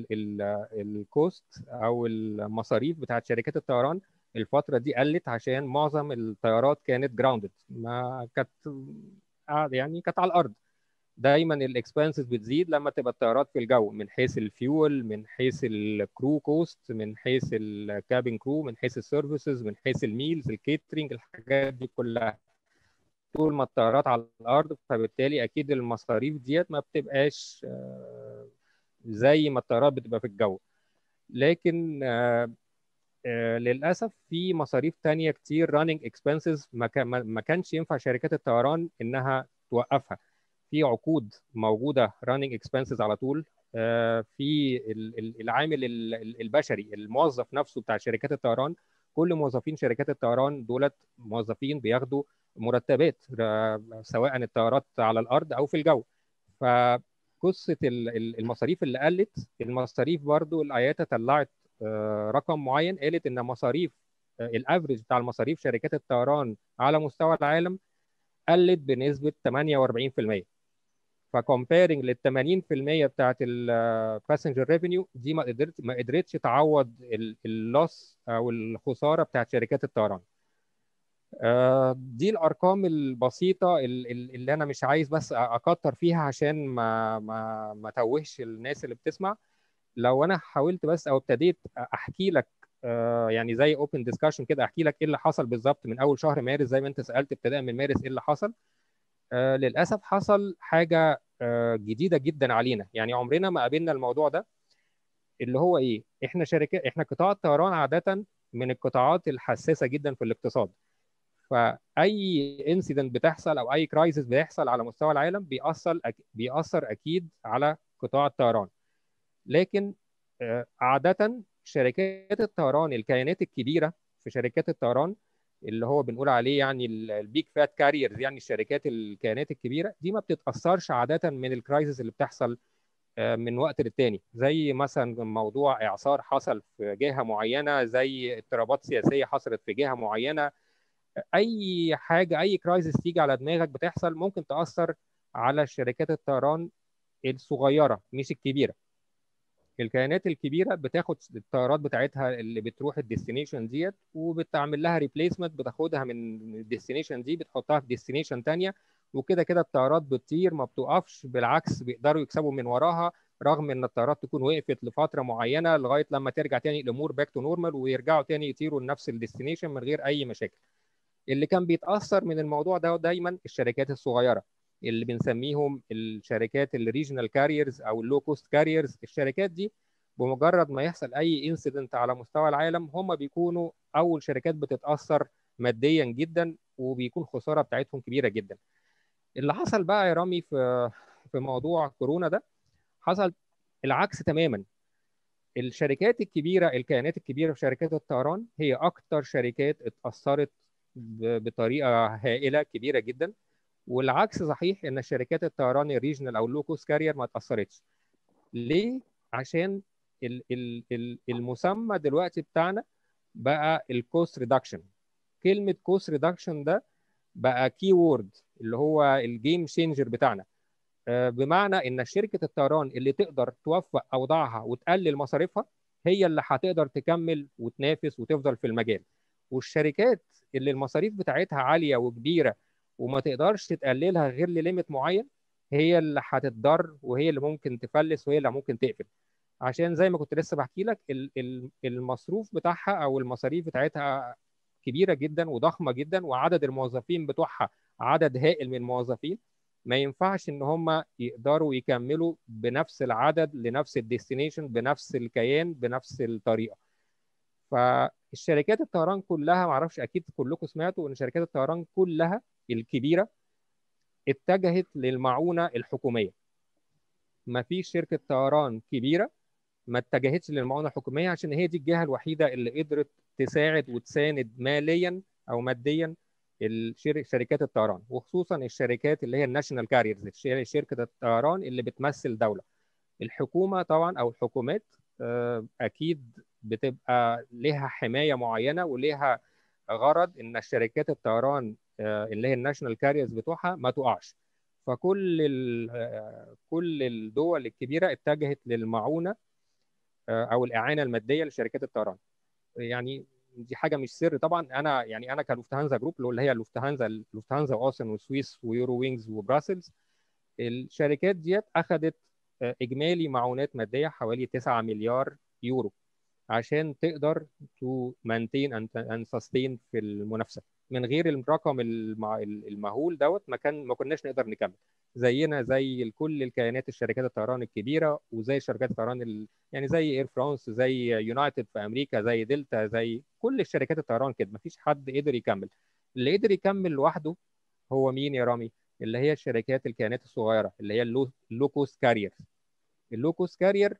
الكوست او المصاريف بتاعت شركات الطيران الفتره دي قلت عشان معظم الطيارات كانت جراوندد ما كانت قاعدة- يعني كانت على الارض دايما الاكسبنسز بتزيد لما تبقى الطيارات في الجو من حيث الفيول من حيث الكرو كوست من حيث الكابين كرو من حيث السيرفيسز من حيث الميلز الكيترينج الحاجات دي كلها طول ما الطيارات على الارض فبالتالي اكيد المصاريف ديت ما بتبقاش آه، زي ما الطيارات بتبقى في الجو لكن آه، آه، للاسف في مصاريف تانية كتير راننج اكسبنسز ما كان- ما- ما كانش ينفع شركات الطيران انها توقفها في عقود موجوده راننج اكسبنسز على طول آه، في ال- ال- العامل ال- ال- البشري الموظف نفسه بتاع شركات الطيران كل موظفين شركات الطيران دولت موظفين بياخدوا مرتبات آه، سواء الطيارات على الارض او في الجو فقصه ال- ال- المصاريف اللي قلت المصاريف برضو الاياتا طلعت آه، رقم معين قالت ان مصاريف آه، الافريج بتاع المصاريف شركات الطيران على مستوى العالم قلت بنسبه 48% فكومبيرنج لل 80% بتاعت الباسنجر ريفينيو دي ما قدرت ما قدرتش تعوض اللوس او الخساره بتاعت شركات الطيران آه، دي الارقام البسيطه ال- ال- اللي انا مش عايز بس اكتر فيها عشان ما ما ما توهش الناس اللي بتسمع لو انا حاولت بس او ابتديت احكي لك آه، يعني زي اوبن ديسكشن كده احكي لك ايه اللي حصل بالظبط من اول شهر مارس زي ما انت سالت ابتداء من مارس ايه اللي حصل آه، للاسف حصل حاجه آه، جديده جدا علينا يعني عمرنا ما قابلنا الموضوع ده اللي هو ايه احنا شركات احنا قطاع الطيران عاده من القطاعات الحساسه جدا في الاقتصاد فاي انسيدنت بتحصل او اي كرايسيس بيحصل على مستوى العالم بيأثر أك... بيأثر اكيد على قطاع الطيران لكن آه، عاده شركات الطيران الكيانات الكبيره في شركات الطيران اللي هو بنقول عليه يعني البيج فات كاريرز يعني الشركات الكيانات الكبيره دي ما بتتاثرش عاده من الكرايسيس اللي بتحصل آه، من وقت للتاني زي مثلا موضوع اعصار حصل في جهه معينه زي اضطرابات سياسيه حصلت في جهه معينه اي حاجه اي كرايسيس تيجي على دماغك بتحصل ممكن تاثر على شركات الطيران الصغيره مش الكبيره الكيانات الكبيره بتاخد الطيارات بتاعتها اللي بتروح الديستنيشن ديت وبتعمل لها ريبليسمنت بتاخدها من الديستنيشن دي بتحطها في ديستنيشن تانية وكده كده الطيارات بتطير ما بتوقفش بالعكس بيقدروا يكسبوا من وراها رغم ان الطيارات تكون وقفت لفتره معينه لغايه لما ترجع تاني الامور باك تو نورمال ويرجعوا تاني يطيروا لنفس الديستنيشن من غير اي مشاكل اللي كان بيتاثر من الموضوع ده دايما الشركات الصغيره اللي بنسميهم الشركات الريجنال كاريرز او اللو كوست كاريرز الشركات دي بمجرد ما يحصل اي انسيدنت على مستوى العالم هم بيكونوا اول شركات بتتاثر ماديا جدا وبيكون الخساره بتاعتهم كبيره جدا اللي حصل بقى يا رامي في في موضوع كورونا ده حصل العكس تماما الشركات الكبيره الكيانات الكبيره في شركات الطيران هي اكتر شركات اتاثرت ب- بطريقه هائله كبيره جدا والعكس صحيح ان شركات الطيران الريجنال او اللو كوست كارير ما اتاثرتش ليه عشان ال- ال- ال- المسمى دلوقتي بتاعنا بقى الكوست ريدكشن كلمه كوست ريدكشن ده بقى كي وورد اللي هو الجيم شينجر بتاعنا آه، بمعنى ان شركه الطيران اللي تقدر توفق اوضاعها وتقلل مصاريفها هي اللي هتقدر تكمل وتنافس وتفضل في المجال والشركات اللي المصاريف بتاعتها عاليه وكبيره وما تقدرش تقللها غير لليميت معين هي اللي هتتضر وهي اللي ممكن تفلس وهي اللي ممكن تقفل عشان زي ما كنت لسه بحكي لك ال- ال- المصروف بتاعها او المصاريف بتاعتها كبيره جدا وضخمه جدا وعدد الموظفين بتوعها عدد هائل من الموظفين ما ينفعش ان هم يقدروا يكملوا بنفس العدد لنفس الديستنيشن بنفس الكيان بنفس الطريقه فالشركات الطيران كلها معرفش اكيد كلكم سمعتوا ان شركات الطيران كلها الكبيره اتجهت للمعونه الحكوميه ما فيش شركه طيران كبيره ما اتجهتش للمعونه الحكوميه عشان هي دي الجهه الوحيده اللي قدرت تساعد وتساند ماليا او ماديا شركات الطيران وخصوصا الشركات اللي هي الناشونال كاريرز شركه الطيران اللي بتمثل دوله الحكومه طبعا او الحكومات اكيد بتبقى لها حمايه معينه ولها غرض ان الشركات الطيران اللي هي الناشونال كاريرز بتوعها ما تقعش فكل كل الدول الكبيره اتجهت للمعونه او الاعانه الماديه لشركات الطيران يعني دي حاجه مش سر طبعا انا يعني انا كلوفتهانزا جروب اللي هي لوفتهانزا لوفتهانزا واوسن وسويس ويورو وينجز وبراسلز الشركات ديت اخذت اجمالي معونات ماديه حوالي 9 مليار يورو عشان تقدر تو مانتين ان سستين في المنافسه من غير الرقم المهول دوت ما كان ما كناش نقدر نكمل زينا زي كل الكيانات الشركات الطيران الكبيره وزي شركات الطيران ال... يعني زي اير فرانس زي يونايتد في امريكا زي دلتا زي كل الشركات الطيران كده ما فيش حد قدر يكمل اللي قدر يكمل لوحده هو مين يا رامي اللي هي الشركات الكيانات الصغيره اللي هي اللو كوست كارير اللو كوست كارير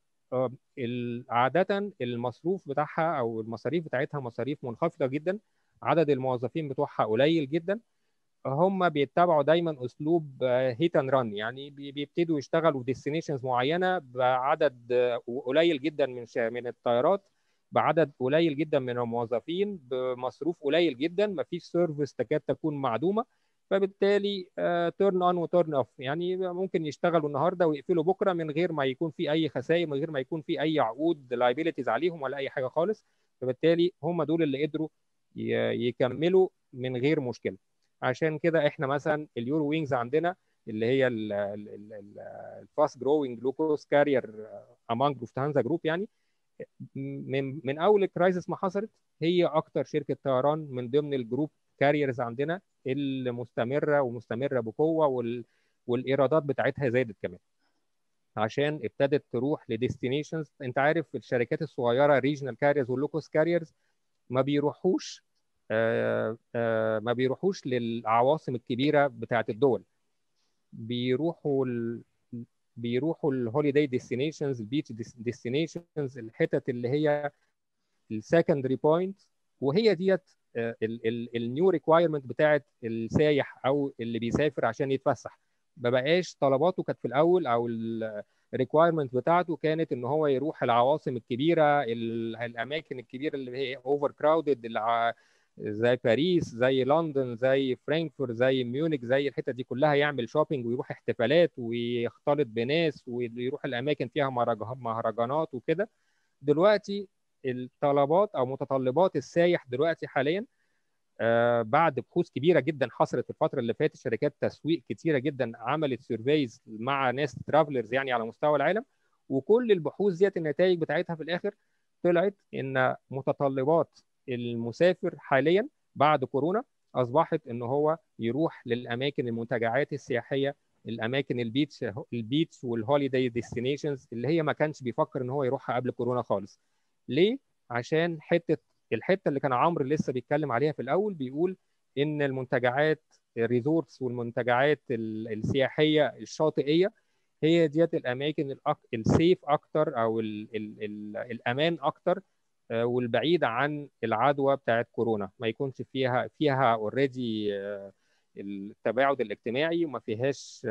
عادة المصروف بتاعها أو المصاريف بتاعتها مصاريف منخفضة جدا عدد الموظفين بتوعها قليل جدا هم بيتبعوا دايما اسلوب هيت اند ران يعني بيبتدوا يشتغلوا ديستنيشنز معينه بعدد قليل جدا من من الطيارات بعدد قليل جدا من الموظفين بمصروف قليل جدا ما فيش سيرفيس تكاد تكون معدومه فبالتالي تيرن اون وتيرن اوف يعني ممكن يشتغلوا النهارده ويقفلوا بكره من غير ما يكون في اي خسائر من غير ما يكون في اي عقود لايبيليتيز عليهم ولا اي حاجه خالص فبالتالي هم دول اللي قدروا يكملوا من غير مشكله عشان كده احنا مثلا اليورو وينجز عندنا اللي هي الفاست جروينج لوكوس كارير امونج لوفتهانزا جروب يعني من من اول الكرايسيس ما حصلت هي اكتر شركه طيران من ضمن الجروب كاريرز عندنا اللي مستمره ومستمره بقوه وال والايرادات بتاعتها زادت كمان عشان ابتدت تروح لديستنيشنز انت عارف الشركات الصغيره ريجنال كاريرز واللوكوس كاريرز ما بيروحوش آآ آآ ما بيروحوش للعواصم الكبيره بتاعت الدول بيروحوا ال... بيروحوا الهوليداي ديستنيشنز البيتش ديستنيشنز الحتت اللي هي السكندري بوينت وهي ديت النيو ريكوايرمنت بتاعت السايح او اللي بيسافر عشان يتفسح ما بقاش طلباته كانت في الاول او الريكوايرمنت بتاعته كانت ان هو يروح العواصم الكبيره الاماكن الكبيره اللي هي اوفر كراودد زي باريس زي لندن زي فرانكفورت زي ميونخ زي الحتت دي كلها يعمل شوبينج ويروح احتفالات ويختلط بناس ويروح الاماكن فيها مهرجانات وكده دلوقتي الطلبات او متطلبات السايح دلوقتي حاليا آه بعد بحوث كبيره جدا حصلت الفتره اللي فاتت شركات تسويق كتيره جدا عملت سيرفيز مع ناس ترافلرز يعني على مستوى العالم وكل البحوث ديت النتائج بتاعتها في الاخر طلعت ان متطلبات المسافر حاليا بعد كورونا اصبحت ان هو يروح للاماكن المنتجعات السياحيه الاماكن البيتش البيتش والهوليداي ديستنيشنز اللي هي ما كانش بيفكر ان هو يروحها قبل كورونا خالص ليه عشان حته الحته اللي كان عمرو لسه بيتكلم عليها في الاول بيقول ان المنتجعات الريزورتس والمنتجعات السياحيه الشاطئيه هي ديت الاماكن السيف اكتر او ال ال ال الامان اكتر والبعيد عن العدوى بتاعت كورونا ما يكونش فيها فيها اوريدي التباعد الاجتماعي وما فيهاش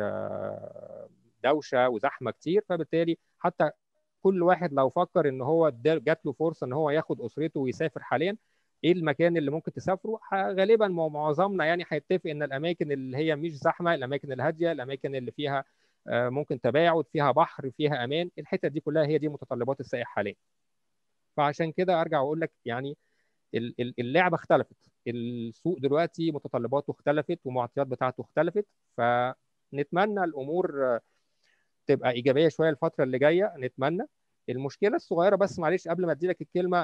دوشه وزحمه كتير فبالتالي حتى كل واحد لو فكر ان هو جات له فرصه ان هو ياخد اسرته ويسافر حاليا ايه المكان اللي ممكن تسافره غالبا معظمنا يعني هيتفق ان الاماكن اللي هي مش زحمه الاماكن الهاديه الاماكن اللي فيها ممكن تباعد فيها بحر فيها امان الحتت دي كلها هي دي متطلبات السائح حاليا فعشان كده ارجع واقول لك يعني اللعبه اختلفت السوق دلوقتي متطلباته اختلفت ومعطيات بتاعته اختلفت فنتمنى الامور تبقى ايجابيه شويه الفتره اللي جايه نتمنى المشكله الصغيره بس معلش قبل ما ادي لك الكلمه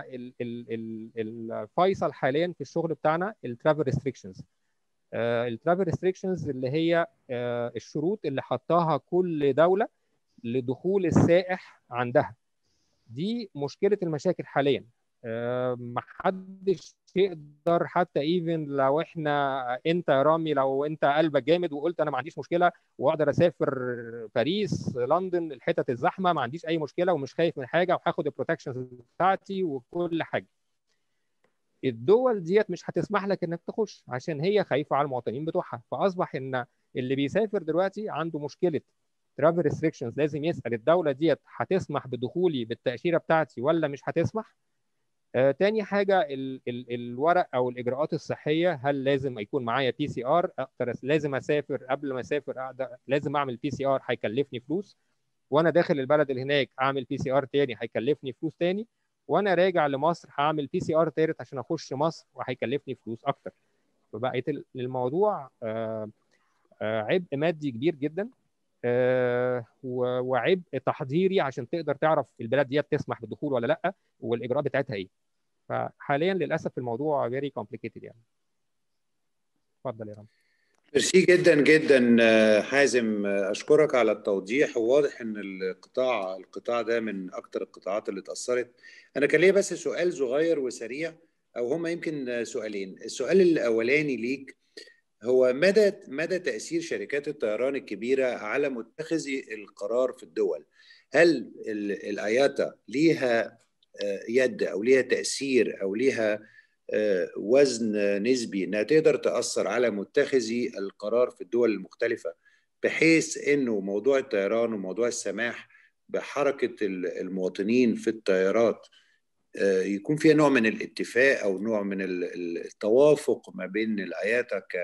الفيصل حاليا في الشغل بتاعنا الترافل ريستريكشنز الترافل ريستريكشنز اللي هي الشروط اللي حطاها كل دوله لدخول السائح عندها دي مشكله المشاكل حاليا ما حدش يقدر حتى ايفن لو احنا انت يا رامي لو انت قلبك جامد وقلت انا ما عنديش مشكله واقدر اسافر باريس لندن الحتت الزحمه ما عنديش اي مشكله ومش خايف من حاجه وهاخد البروتكشنز بتاعتي وكل حاجه الدول ديت مش هتسمح لك انك تخش عشان هي خايفه على المواطنين بتوعها فاصبح ان اللي بيسافر دلوقتي عنده مشكله ترافل ريستريكشنز لازم يسال الدوله ديت هتسمح بدخولي بالتاشيره بتاعتي ولا مش هتسمح آه، تاني حاجة ال ال الورق أو الإجراءات الصحية هل لازم يكون معايا بي سي آر أقدر لازم أسافر قبل ما أسافر أقدر لازم أعمل بي سي آر هيكلفني فلوس وأنا داخل البلد اللي هناك أعمل بي سي آر تاني هيكلفني فلوس تاني وأنا راجع لمصر هعمل بي سي آر تالت عشان أخش مصر وهيكلفني فلوس أكتر فبقت الموضوع آه، آه، عبء مادي كبير جدا وعبء تحضيري عشان تقدر تعرف البلاد دي تسمح بالدخول ولا لا والاجراءات بتاعتها ايه فحاليا للاسف الموضوع فيري كومبليكيتد يعني اتفضل يا رامي ميرسي جدا جدا حازم اشكرك على التوضيح وواضح ان القطاع القطاع ده من اكتر القطاعات اللي اتاثرت انا كان ليا بس سؤال صغير وسريع او هما يمكن سؤالين السؤال الاولاني ليك هو مدى مدى تاثير شركات الطيران الكبيره على متخذي القرار في الدول هل الاياتا ليها يد او ليها تاثير او ليها وزن نسبي انها تقدر تاثر على متخذي القرار في الدول المختلفه بحيث انه موضوع الطيران وموضوع السماح بحركه المواطنين في الطيارات يكون فيها نوع من الاتفاق او نوع من التوافق ما بين الاياتا ك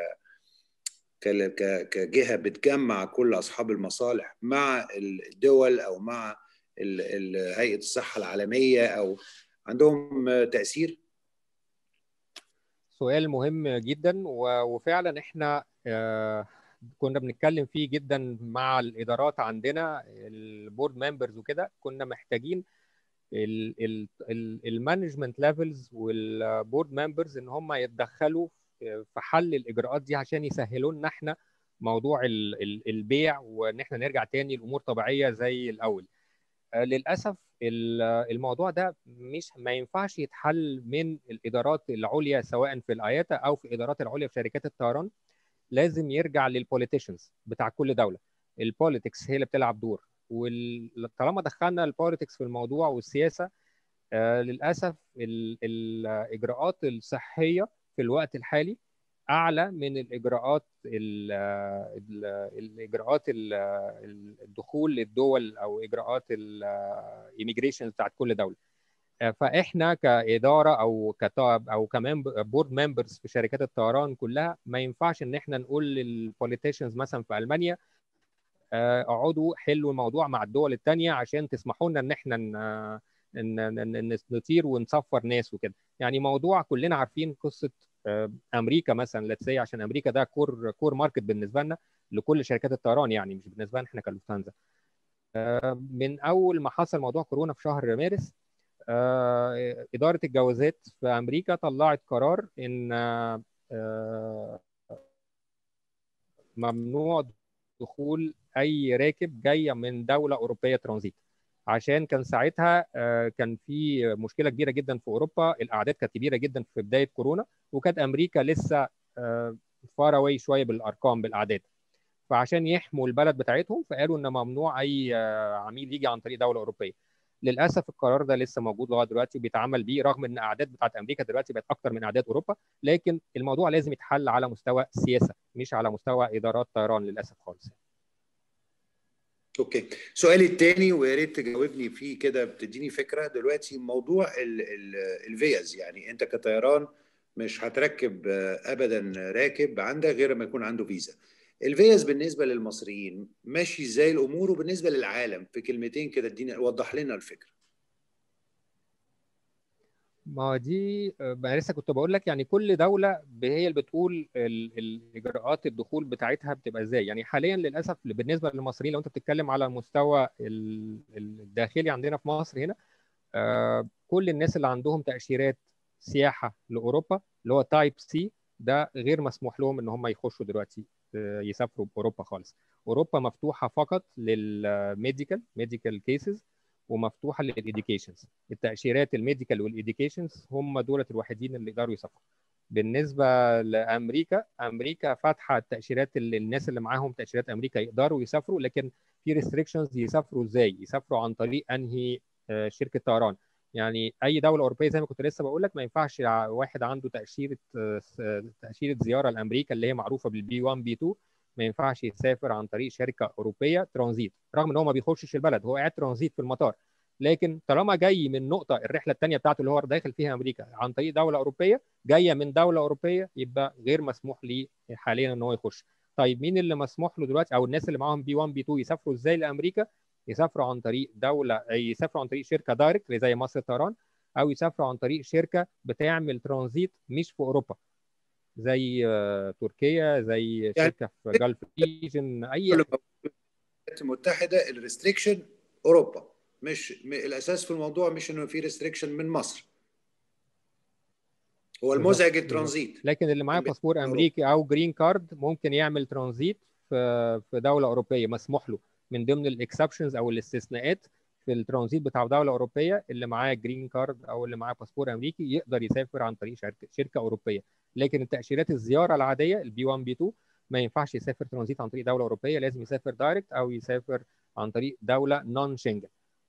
كجهه بتجمع كل اصحاب المصالح مع الدول او مع هيئه الصحه العالميه او عندهم تاثير سؤال مهم جدا وفعلا احنا كنا بنتكلم فيه جدا مع الادارات عندنا البورد ممبرز وكده كنا محتاجين المانجمنت ليفلز والبورد ممبرز ان هم يتدخلوا في حل الاجراءات دي عشان يسهلوا لنا احنا موضوع البيع وان احنا نرجع تاني الامور طبيعيه زي الاول للاسف الموضوع ده مش ما ينفعش يتحل من الادارات العليا سواء في الاياتا او في الادارات العليا في شركات الطيران لازم يرجع للبوليتيشنز بتاع كل دوله البوليتكس هي اللي بتلعب دور وطالما دخلنا البوليتكس في الموضوع والسياسه آه للاسف ال الاجراءات الصحيه في الوقت الحالي اعلى من الاجراءات ال ال الاجراءات ال الدخول للدول او اجراءات الايميجريشن بتاعت كل دوله فاحنا كاداره او كطاب او كمان بورد ممبرز في شركات الطيران كلها ما ينفعش ان احنا نقول للبوليتيشنز مثلا في المانيا اقعدوا حلوا الموضوع مع الدول الثانيه عشان تسمحوا لنا ان احنا نطير ونسفر ناس وكده يعني موضوع كلنا عارفين قصه امريكا مثلا لتس عشان امريكا ده كور كور ماركت بالنسبه لنا لكل شركات الطيران يعني مش بالنسبه لنا احنا كلوفتانزا من اول ما حصل موضوع كورونا في شهر مارس اداره الجوازات في امريكا طلعت قرار ان ممنوع دخول اي راكب جايه من دوله اوروبيه ترانزيت عشان كان ساعتها كان في مشكله كبيره جدا في اوروبا الاعداد كانت كبيره جدا في بدايه كورونا وكانت امريكا لسه فار اواي شويه بالارقام بالاعداد فعشان يحموا البلد بتاعتهم فقالوا ان ممنوع اي عميل يجي عن طريق دوله اوروبيه للاسف القرار ده لسه موجود لغايه دلوقتي وبيتعمل بيه رغم ان اعداد بتاعت امريكا دلوقتي بقت اكتر من اعداد اوروبا لكن الموضوع لازم يتحل على مستوى سياسه مش على مستوى ادارات طيران للاسف خالص اوكي سؤالي الثاني ويا ريت تجاوبني فيه كده بتديني فكره دلوقتي موضوع الفيز يعني انت كطيران مش هتركب ابدا راكب عندك غير ما يكون عنده فيزا الفيز بالنسبه للمصريين ماشي ازاي الامور وبالنسبه للعالم في كلمتين كده اديني وضح لنا الفكره ما دي ما لسه كنت بقول لك يعني كل دوله هي اللي بتقول الاجراءات الدخول بتاعتها بتبقى ازاي يعني حاليا للاسف بالنسبه للمصريين لو انت بتتكلم على المستوى الداخلي عندنا في مصر هنا كل الناس اللي عندهم تاشيرات سياحه لاوروبا اللي هو تايب سي ده غير مسموح لهم ان هم يخشوا دلوقتي يسافروا باوروبا خالص اوروبا مفتوحه فقط للميديكال ميديكال كيسز ومفتوحه للإديوكيشنز التاشيرات الميديكال والإديوكيشنز هم دولت الوحيدين اللي يقدروا يسافروا بالنسبه لامريكا امريكا فاتحه التاشيرات اللي الناس اللي معاهم تاشيرات امريكا يقدروا يسافروا لكن في ريستريكشنز يسافروا ازاي يسافروا عن طريق انهي شركه طيران يعني اي دوله اوروبيه زي ما كنت لسه بقول لك ما ينفعش واحد عنده تاشيره تاشيره زياره لامريكا اللي هي معروفه بالبي 1 بي 2 ما ينفعش يسافر عن طريق شركه اوروبيه ترانزيت رغم ان هو ما بيخشش البلد هو قاعد ترانزيت في المطار لكن طالما جاي من نقطه الرحله الثانيه بتاعته اللي هو داخل فيها امريكا عن طريق دوله اوروبيه جايه من دوله اوروبيه يبقى غير مسموح ليه حاليا ان هو يخش طيب مين اللي مسموح له دلوقتي او الناس اللي معاهم بي 1 بي 2 يسافروا ازاي لامريكا يسافروا عن طريق دوله يسافروا عن طريق شركه دايركت زي مصر طيران او يسافروا عن طريق شركه بتعمل ترانزيت مش في اوروبا زي تركيا زي شركه في جلف ريجن اي المتحده الريستريكشن اوروبا مش الاساس في الموضوع مش انه في ريستريكشن من مصر هو المزعج الترانزيت لكن اللي معاه باسبور امريكي او جرين كارد ممكن يعمل ترانزيت في في دوله اوروبيه مسموح له من ضمن الاكسبشنز او الاستثناءات في الترانزيت بتاع دوله اوروبيه اللي معاه جرين كارد او اللي معاه باسبور امريكي يقدر يسافر عن طريق شركه شركه اوروبيه لكن التاشيرات الزياره العاديه البي 1 بي 2 ما ينفعش يسافر ترانزيت عن طريق دوله اوروبيه لازم يسافر دايركت او يسافر عن طريق دوله نون شنجن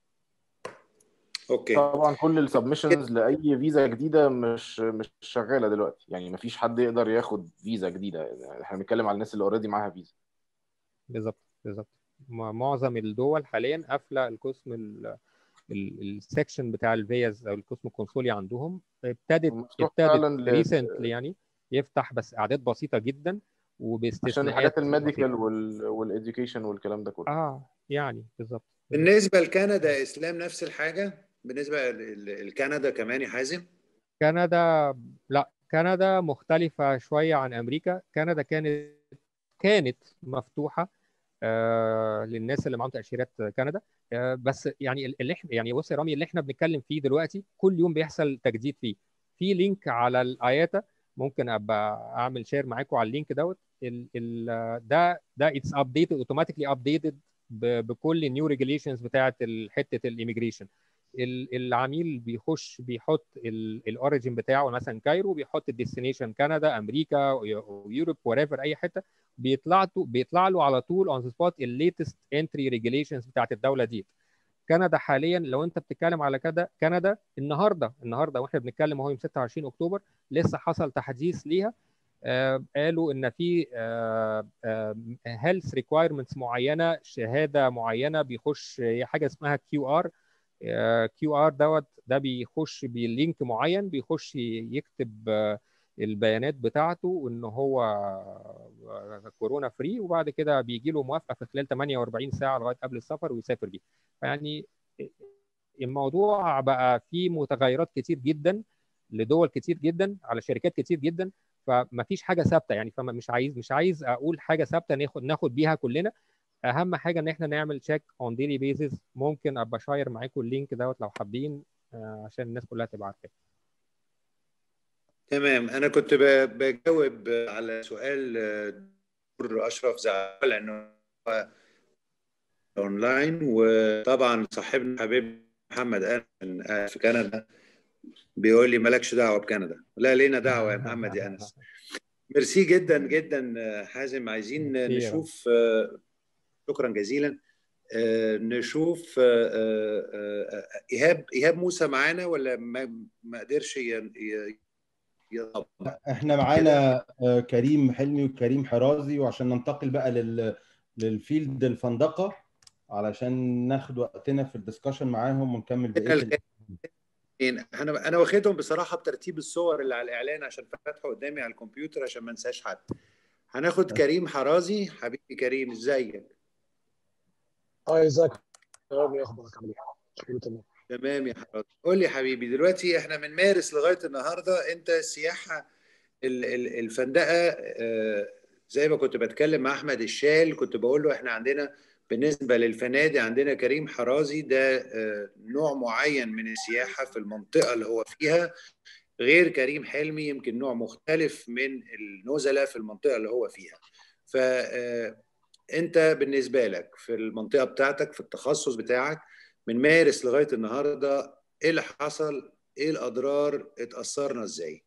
اوكي طبعا كل السبمشنز لاي فيزا جديده مش مش شغاله دلوقتي يعني ما فيش حد يقدر ياخد فيزا جديده يعني احنا بنتكلم على الناس اللي اوريدي معاها فيزا بالظبط بالظبط معظم الدول حاليا قافله القسم السكشن بتاع الفيز او القسم القنصلي عندهم ابتدت ابتدت ريسنتلي يعني يفتح بس اعداد بسيطه جدا وباستثناءات عشان الحاجات الميديكال والاديوكيشن والكلام ده كله اه يعني بالظبط بالنسبه لكندا اسلام نفس الحاجه بالنسبه لكندا كمان يا حازم كندا لا كندا مختلفه شويه عن امريكا كندا كانت كانت مفتوحه آه للناس اللي معاهم تاشيرات كندا آه بس يعني اللي احنا يعني بص يا رامي اللي احنا بنتكلم فيه دلوقتي كل يوم بيحصل تجديد فيه في لينك على الاياتا ممكن ابقى اعمل شير معاكم على اللينك دوت ال ال ده ده اتس ابديتد اوتوماتيكلي ابديتد بكل النيو ريجوليشنز بتاعه حته الايميجريشن العميل بيخش بيحط الاوريجن بتاعه مثلا كايرو بيحط الديستنيشن كندا امريكا يوروب وريفر اي حته بيطلع بيطلع له على طول اون ذا سبوت الليتست انتري ريجوليشنز بتاعت الدوله دي كندا حاليا لو انت بتتكلم على كده كندا النهارده النهارده واحنا بنتكلم اهو يوم 26 اكتوبر لسه حصل تحديث ليها آه قالوا ان في هيلث ريكوايرمنتس معينه شهاده معينه بيخش حاجه اسمها كيو ار كيو ار دوت ده بيخش بلينك معين بيخش يكتب البيانات بتاعته ان هو كورونا فري وبعد كده بيجي له موافقه في خلال 48 ساعه لغايه قبل السفر ويسافر بيه فيعني الموضوع بقى فيه متغيرات كتير جدا لدول كتير جدا على شركات كتير جدا فما فيش حاجه ثابته يعني فمش عايز مش عايز اقول حاجه ثابته ناخد ناخد بيها كلنا اهم حاجه ان احنا نعمل تشيك اون ديلي بيزس ممكن ابقى شاير معاكم اللينك دوت لو حابين عشان الناس كلها تبقى عارفاه تمام انا كنت بجاوب على سؤال دكتور اشرف زعل لانه اونلاين وطبعا صاحبنا حبيب محمد انس في كندا بيقول لي مالكش دعوه بكندا لا لينا دعوه يا محمد يا انس ميرسي جدا جدا حازم عايزين نشوف شكرا جزيلا نشوف ايهاب ايهاب موسى معانا ولا ما ما قدرش احنا معانا كريم حلمي وكريم حرازي وعشان ننتقل بقى لل للفيلد الفندقه علشان ناخد وقتنا في الدسكشن معاهم ونكمل بقيه انا انا واخدهم بصراحه بترتيب الصور اللي على الاعلان عشان فاتحه قدامي على الكمبيوتر عشان ما انساش حد هناخد كريم حرازي حبيبي كريم ازيك اه ازيك يا اخبارك عامل ايه تمام تمام يا حرازي قول لي حبيبي دلوقتي احنا من مارس لغايه النهارده انت السياحه الفندقه زي ما كنت بتكلم مع احمد الشال كنت بقول له احنا عندنا بالنسبه للفنادق عندنا كريم حرازي ده نوع معين من السياحه في المنطقه اللي هو فيها غير كريم حلمي يمكن نوع مختلف من النزلاء في المنطقه اللي هو فيها فانت بالنسبه لك في المنطقه بتاعتك في التخصص بتاعك من مارس لغايه النهارده ايه اللي حصل ايه الاضرار اتاثرنا ازاي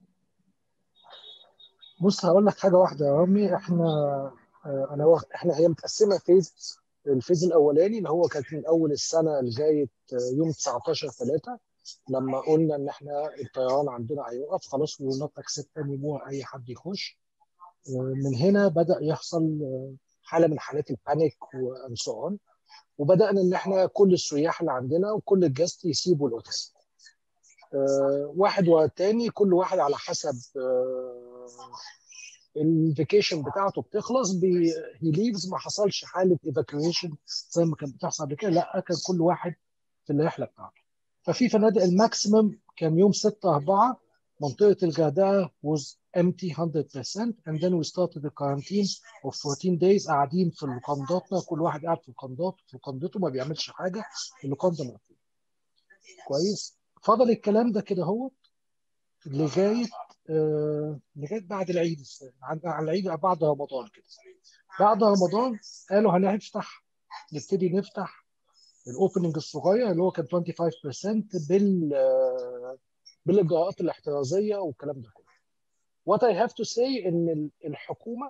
بص هقول لك حاجه واحده يا رامي احنا آه، انا واخد احنا هي متقسمه فيز الفيز الاولاني اللي هو كانت من اول السنه لغايه آه، يوم 19 3 لما قلنا ان احنا الطيران عندنا هيوقف خلاص وي نوت اكسبت اني مور اي حد يخش آه، من هنا بدا يحصل آه، حاله من حالات البانيك وان سو اون وبدانا ان احنا كل السياح اللي عندنا وكل الجاست يسيبوا الاوتيل آه، واحد والتاني كل واحد على حسب آه، الفيكيشن بتاعته بتخلص بي هي ليفز ما حصلش حاله ايفاكويشن زي ما كانت بتحصل قبل كده لا كان كل واحد في الرحله بتاعته ففي فنادق الماكسيمم كان يوم 6 4 منطقه الغردقه was empty 100% and then we started the quarantine of 14 days قاعدين في لوكانداتنا كل واحد قاعد في لوكاندات في لوكاندته ما بيعملش حاجه اللوكاندا مقفول كويس فضل الكلام ده كده هو لغايه آه لغايه بعد العيد عند على العيد بعد رمضان كده بعد رمضان قالوا هنفتح نبتدي نفتح الاوبننج الصغير اللي هو كان 25% بال آه، بالاجراءات الاحترازيه والكلام ده كله. What I have to say ان ال- الحكومه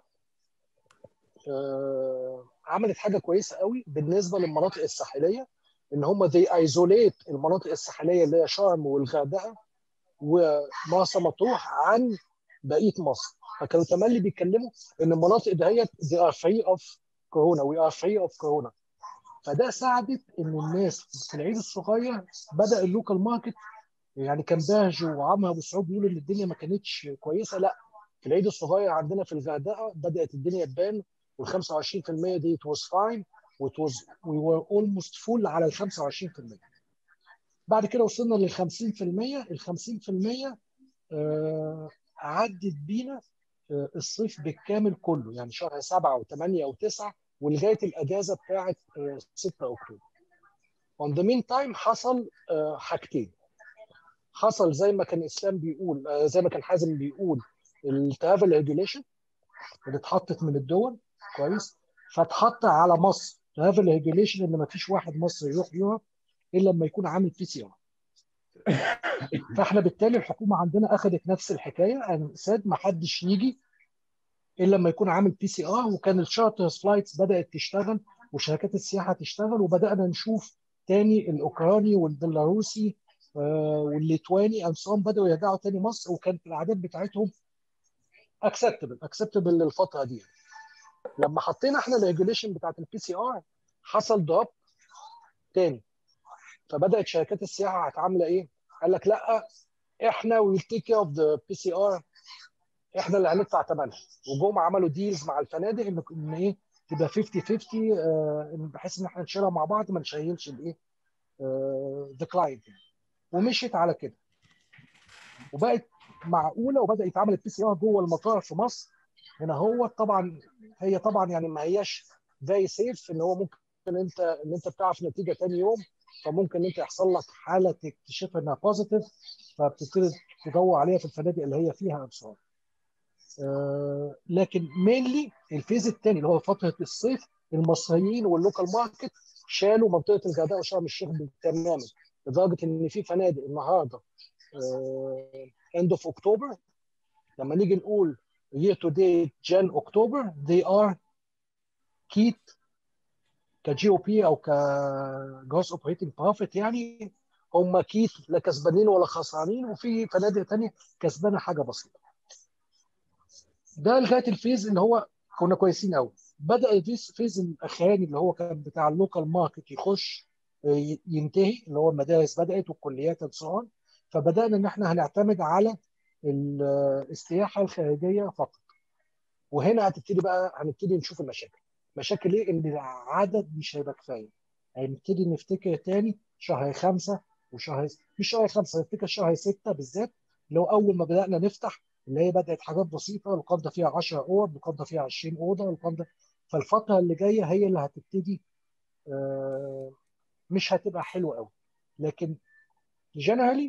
آه، عملت حاجه كويسه قوي بالنسبه للمناطق الساحليه ان هم they isolate المناطق الساحليه اللي هي شرم والغردقه ومرسى مطروح عن بقيه مصر فكانوا تملي بيتكلموا ان المناطق دهيت they are free of كورونا we are free of كورونا فده ساعدت ان الناس في العيد الصغير بدا اللوكال ماركت يعني كان باهج وعمرو ابو سعود بيقولوا ان الدنيا ما كانتش كويسه لا في العيد الصغير عندنا في الغردقه بدات الدنيا تبان وال 25% دي it was fine و it was we were almost full على ال 25% بعد كده وصلنا لل 50% ال 50% آه، عدت بينا آه، الصيف بالكامل كله يعني شهر 7 و8 و9 ولغايه الاجازه بتاعه آه، 6 اكتوبر. On the meantime حصل آه، حاجتين حصل زي ما كان اسلام بيقول آه، زي ما كان حازم بيقول الترافل ريجوليشن اللي اتحطت من الدول كويس فاتحط على مصر ترافل ريجوليشن ان ما فيش واحد مصري يروح يوروب الا لما يكون عامل بي سي ار فاحنا بالتالي الحكومه عندنا اخذت نفس الحكايه ان ساد ما حدش يجي الا لما يكون عامل بي سي ار وكان الشارتر فلايتس بدات تشتغل وشركات السياحه تشتغل وبدانا نشوف تاني الاوكراني والبيلاروسي آه، والليتواني انصام بداوا يرجعوا تاني مصر وكانت الاعداد بتاعتهم اكسبتبل اكسبتبل للفتره دي لما حطينا احنا الريجوليشن بتاعت البي سي ار حصل دروب تاني فبدات شركات السياحه هتعامله ايه؟ قال لك لا احنا ويل تيك كير اوف ذا بي سي ار احنا اللي هندفع ثمنها وجم عملوا ديلز مع الفنادق ان ان ايه تبقى 50 50 آه، بحيث ان احنا نشيلها مع بعض ما نشيلش الايه ذا كلاينت ومشيت على كده وبقت معقوله وبدا يتعمل البي سي ار جوه المطار في مصر هنا هو طبعا هي طبعا يعني ما هياش فيري سيف ان هو ممكن انت ان انت بتعرف نتيجه ثاني يوم فممكن ان انت يحصل لك حاله تكتشفها انها بوزيتيف فبتبتدي تدور عليها في الفنادق اللي هي فيها ابصار. آه لكن مينلي الفيز الثاني اللي هو فتره الصيف المصريين واللوكال ماركت شالوا منطقه الغردقه وشرم الشيخ تماما لدرجه ان في فنادق النهارده اند اوف اكتوبر لما نيجي نقول year to date جان اكتوبر they are كيت كجي او بي او كجروس اوبريتنج بروفيت يعني هم كيت لا كسبانين ولا خسرانين وفي فنادق ثانيه كسبانه حاجه بسيطه. ده لغايه الفيز اللي هو كنا كويسين قوي. بدا الفيز الفيز الاخراني اللي هو كان بتاع اللوكال ماركت يخش ي- ينتهي اللي هو المدارس بدات والكليات الصغار فبدانا ان احنا هنعتمد على ال- السياحه الخارجيه فقط. وهنا هتبتدي بقى هنبتدي نشوف المشاكل. مشاكل ايه؟ ان العدد مش هيبقى كفايه. هنبتدي نفتكر تاني شهر خمسه وشهر مش شهر خمسه نفتكر شهر سته بالذات اللي هو اول ما بدانا نفتح اللي هي بدات حاجات بسيطه القبضه فيها 10 اوض القبضه فيها 20 اوضه القبضه فالفتره اللي جايه هي اللي هتبتدي آه، مش هتبقى حلوه قوي لكن جنرالي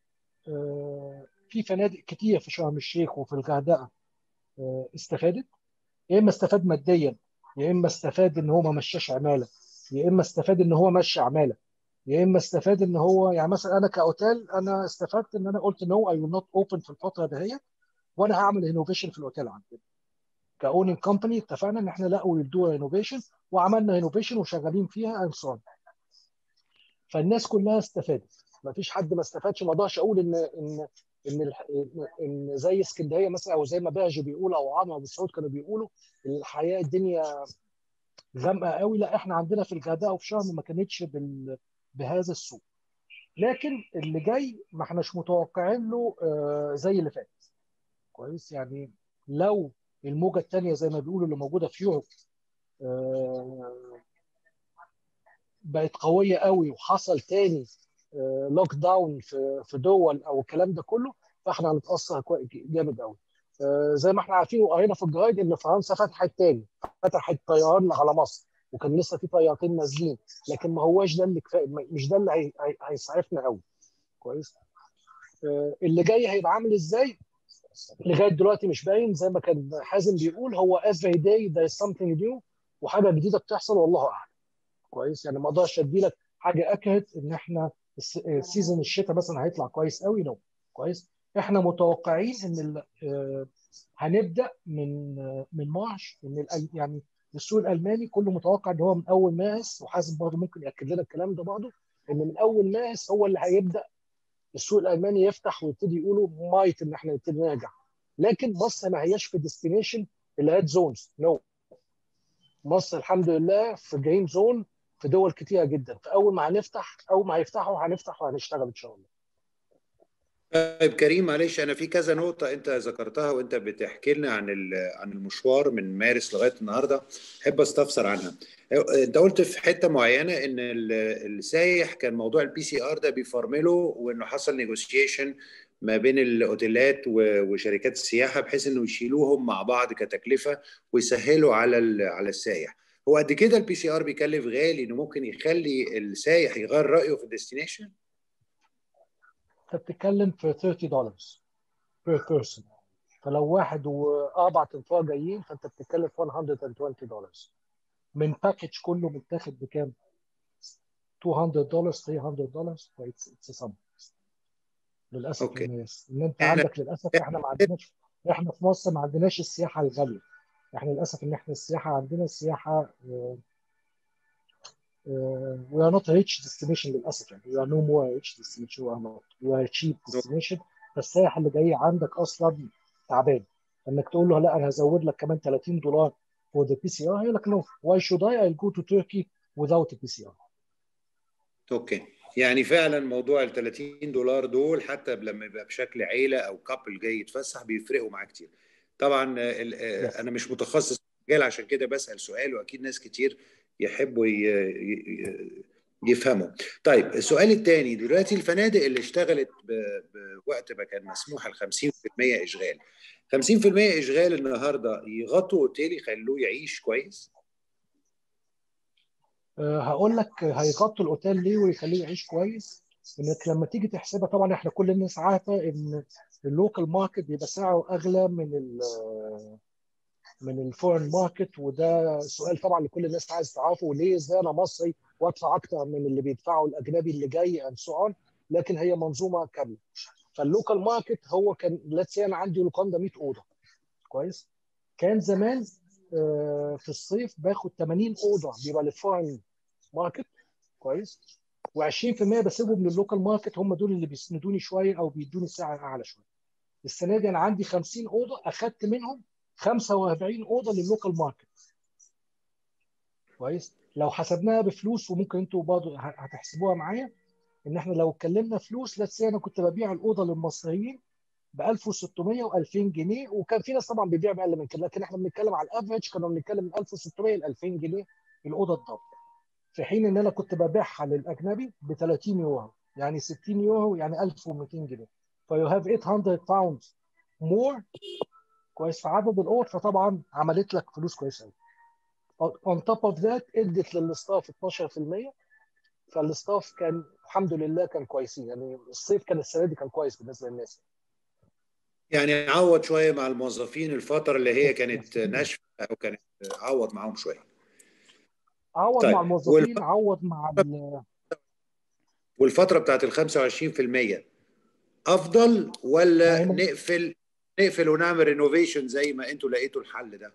في فنادق كتير في شرم الشيخ وفي الغردقه آه، استفادت يا اما استفاد ماديا يا اما استفاد ان هو ما مشاش عماله يا اما استفاد ان هو مشى عماله يا اما استفاد ان هو يعني مثلا انا كاوتيل انا استفدت ان انا قلت نو اي ويل نوت اوبن في الفتره دهيت وانا هعمل انوفيشن في الاوتيل عندنا كاوننج كومباني اتفقنا ان احنا لا ويل دو انوفيشن وعملنا انوفيشن وشغالين فيها اند سو فالناس كلها استفادت ما فيش حد ما استفادش ما اقدرش اقول ان ان ان الح- ان زي اسكندريه مثلا او زي ما بهجي بيقول او عمرو ابو سعود كانوا بيقولوا الحياه الدنيا غامقه قوي لا احنا عندنا في الغردقه وفي شرم ما كانتش بال... بهذا السوء لكن اللي جاي ما احناش متوقعين له آه، زي اللي فات كويس يعني لو الموجه الثانيه زي ما بيقولوا اللي موجوده في يوروب آه، بقت قويه قوي وحصل تاني لوك داون في في دول او الكلام ده كله فاحنا هنتاثر كوي- جامد قوي آه، زي ما احنا عارفين وقرينا في الجرايد ان فرنسا فتحت تاني فتحت طيران على مصر وكان لسه في طيارتين نازلين لكن ما هواش ده اللي كفايه مش ده اللي هي- هي- هيسعفنا قوي كويس آه، اللي جاي هيبقى عامل ازاي لغايه دلوقتي مش باين زي ما كان حازم بيقول هو every day there is something new وحاجه جديده بتحصل والله اعلم كويس يعني ما اقدرش ادي لك حاجه اكدت ان احنا الس- السيزون الشتاء مثلا هيطلع كويس قوي نو كويس احنا متوقعين ان ال- آه، هنبدا من آه، من مارش ان الأل- يعني السوق الالماني كله متوقع ان هو من اول مارس وحازم برضه ممكن ياكد لنا الكلام ده برضه ان من اول مارس هو اللي هيبدا السوق الالماني يفتح ويبتدي يقولوا مايت ان احنا نبتدي نرجع لكن مصر ما هياش في ديستنيشن اللي هي زونز نو مصر الحمد لله في جرين زون في دول كتيره جدا فاول ما هنفتح اول ما هيفتحوا هنفتح وهنشتغل ان شاء الله طيب كريم معلش انا في كذا نقطة انت ذكرتها وانت بتحكي لنا عن ال- عن المشوار من مارس لغاية النهاردة احب استفسر عنها. انت قلت في حتة معينة ان ال- السايح كان موضوع البي سي ار ده بيفرمله وانه حصل نيجوشيشن ما بين الاوتيلات و- وشركات السياحة بحيث انه يشيلوهم مع بعض كتكلفة ويسهلوا على ال- على السايح. هو قد كده البي سي ار بيكلف غالي انه ممكن يخلي السايح يغير رأيه في الديستنيشن؟ انت بتتكلم في 30 دولار بير بيرسون فلو واحد واربع تنفار جايين فانت بتتكلم في 120 دولار من باكج كله متاخد بكام؟ 200 دولار 300 دولار اتس سم للاسف أوكي. الناس ان انت إحنا- عندك للاسف احنا ما عندناش احنا في مصر ما عندناش السياحه الغاليه احنا للاسف ان احنا السياحه عندنا السياحه we are not a rich destination للاسف يعني we are no more a rich destination we are not we are a cheap destination فالسائح اللي جاي عندك اصلا تعبان انك تقول له لا انا هزود لك كمان 30 دولار for the PCR هيقول لك no why should I I'll go to Turkey without a PCR اوكي يعني فعلا موضوع ال 30 دولار دول حتى لما يبقى بشكل عيله او كابل جاي يتفسح بيفرقوا معاه كتير طبعا آه، ال- آه، Yes. انا مش متخصص في المجال عشان كده بسال سؤال واكيد ناس كتير يحبوا ي- ي- يفهموا طيب السؤال الثاني دلوقتي الفنادق اللي اشتغلت ب- بوقت ما كان مسموح ال 50% اشغال 50% اشغال النهارده يغطوا اوتيل يخلوه يعيش كويس أه هقول لك هيغطوا الاوتيل ليه ويخليه يعيش كويس انك لما تيجي تحسبها طبعا احنا كل الناس عارفه ان اللوكال ماركت بيبقى سعره اغلى من ال من الفورن ماركت وده سؤال طبعا لكل الناس عايز تعرفه ليه ازاي انا مصري وادفع اكتر من اللي بيدفعه الاجنبي اللي جاي اند سو اون لكن هي منظومه كامله فاللوكال ماركت هو كان ليتس انا عندي لوكاندا 100 اوضه كويس كان زمان آه، في الصيف باخد 80 اوضه بيبقى للفورن ماركت كويس و20% بسيبهم لللوكال ماركت هم دول اللي بيسندوني شويه او بيدوني سعر اعلى شويه السنه دي انا عندي 50 اوضه اخدت منهم 45 اوضه لللوكال ماركت كويس لو حسبناها بفلوس وممكن انتوا برضه ه- هتحسبوها معايا ان احنا لو اتكلمنا فلوس لاتس انا كنت ببيع الاوضه للمصريين ب 1600 و2000 جنيه وكان في ناس طبعا بيبيع باقل من كده لكن احنا بنتكلم على الافرج كنا بنتكلم من 1600 ل 2000 جنيه الاوضه الدبل في حين ان انا كنت ببيعها للاجنبي ب 30 يورو يعني 60 يورو يعني 1200 جنيه فيو هاف 800 باوند مور كويس في عدد الاوض فطبعا عملت لك فلوس كويسه قوي اون توب اوف ذات ادت للستاف 12% فالستاف كان الحمد لله كان كويسين يعني الصيف كان السنه دي كان كويس بالنسبه للناس يعني عوض شويه مع الموظفين الفتره اللي هي كانت ناشفه او كانت عوض معاهم شويه عوض طيب، مع الموظفين عوض مع ال- والفتره بتاعت ال 25% افضل ولا يعني- نقفل نقفل ونعمل رينوفيشن زي ما انتوا لقيتوا الحل ده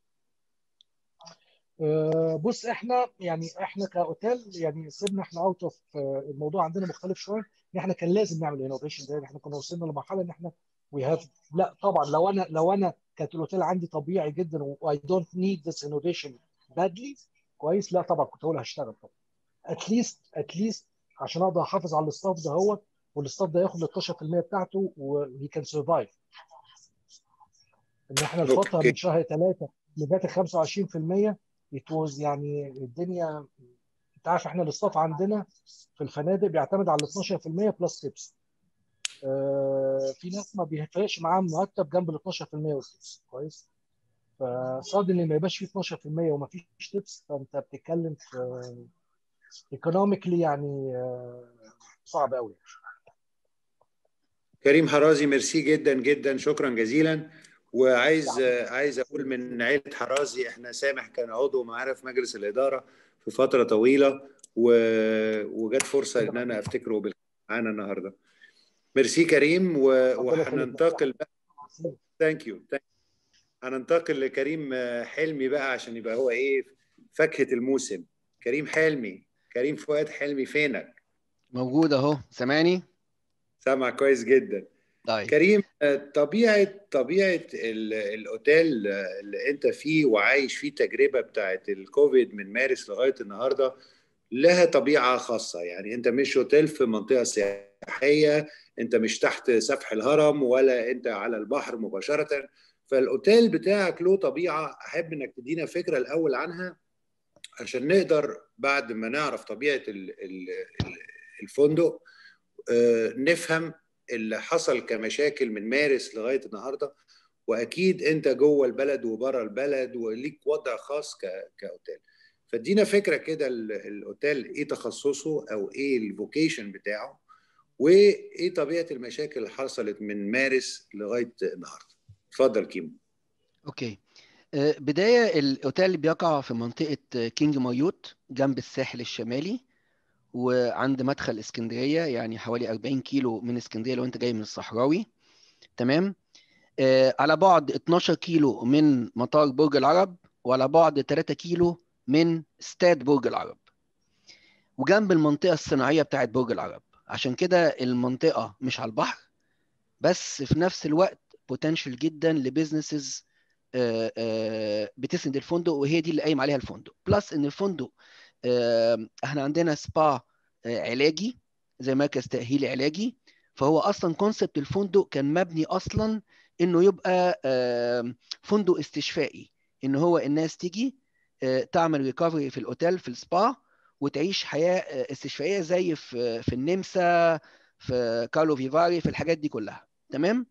آه، بص احنا يعني احنا كاوتيل يعني سيبنا احنا اوت اوف الموضوع عندنا مختلف شويه ان احنا كان لازم نعمل انوفيشن زي احنا كنا وصلنا لمرحله ان احنا وي هاف لا طبعا لو انا لو انا كانت الاوتيل عندي طبيعي جدا واي دونت نيد ذس انوفيشن بادلي كويس لا طبعا كنت هقول هشتغل طبعا اتليست اتليست عشان اقدر احافظ على الاستاف ده هو والاستاف ده ياخد ال 12% بتاعته وهي كان سرفايف ان احنا الفتره أوكي. من شهر ثلاثه لغايه 25% يتوز يعني الدنيا انت عارف احنا الاستاف عندنا في الفنادق بيعتمد على 12% بلس تيبس آه في ناس ما بيفرقش معاهم مرتب جنب ال 12% والتيبس كويس فصاد ان ما يبقاش فيه 12% وما فيش تيبس فانت بتتكلم في ايكونوميكلي يعني آه صعب قوي كريم حرازي ميرسي جدا جدا شكرا جزيلا وعايز عايز اقول من عيله حرازي احنا سامح كان عضو معانا في مجلس الاداره في فتره طويله و... وجت فرصه ان انا افتكره بال- معانا النهارده ميرسي كريم و... وهننتقل بقى ثانك يو هننتقل لكريم حلمي بقى عشان يبقى هو ايه فاكهه الموسم كريم حلمي كريم فؤاد حلمي فينك موجود اهو سامعني سامع كويس جدا طيب كريم آه، طبيعة طبيعة ال- الأوتيل آه، اللي أنت فيه وعايش فيه تجربة بتاعت الكوفيد من مارس لغاية النهاردة لها طبيعة خاصة يعني أنت مش أوتيل في منطقة سياحية أنت مش تحت سفح الهرم ولا أنت على البحر مباشرة فالأوتيل بتاعك له طبيعة أحب إنك تدينا فكرة الأول عنها عشان نقدر بعد ما نعرف طبيعة ال- ال- ال- الفندق آه، نفهم اللي حصل كمشاكل من مارس لغايه النهارده واكيد انت جوه البلد وبره البلد وليك وضع خاص ك- كاوتيل فادينا فكره كده ال- الاوتيل ايه تخصصه او ايه الفوكيشن بتاعه وايه طبيعه المشاكل اللي حصلت من مارس لغايه النهارده اتفضل كيمو اوكي آه، بداية الأوتيل بيقع في منطقة آه، كينج ماريوت جنب الساحل الشمالي وعند مدخل اسكندرية يعني حوالي 40 كيلو من اسكندرية لو أنت جاي من الصحراوي تمام آه، على بعد 12 كيلو من مطار برج العرب وعلى بعد 3 كيلو من استاد برج العرب وجنب المنطقة الصناعية بتاعت برج العرب عشان كده المنطقة مش على البحر بس في نفس الوقت بوتنشال جدا لبزنسز بتسند الفندق وهي دي اللي قايم عليها الفندق بلس ان الفندق آه، احنا عندنا سبا آه، علاجي زي مركز تأهيلي علاجي فهو اصلا كونسبت الفندق كان مبني اصلا انه يبقى آه، فندق استشفائي ان هو الناس تيجي آه، تعمل ريكفري في الاوتيل في السبا وتعيش حياه آه، استشفائيه زي في في النمسا في كارلو فيفاري في الحاجات دي كلها تمام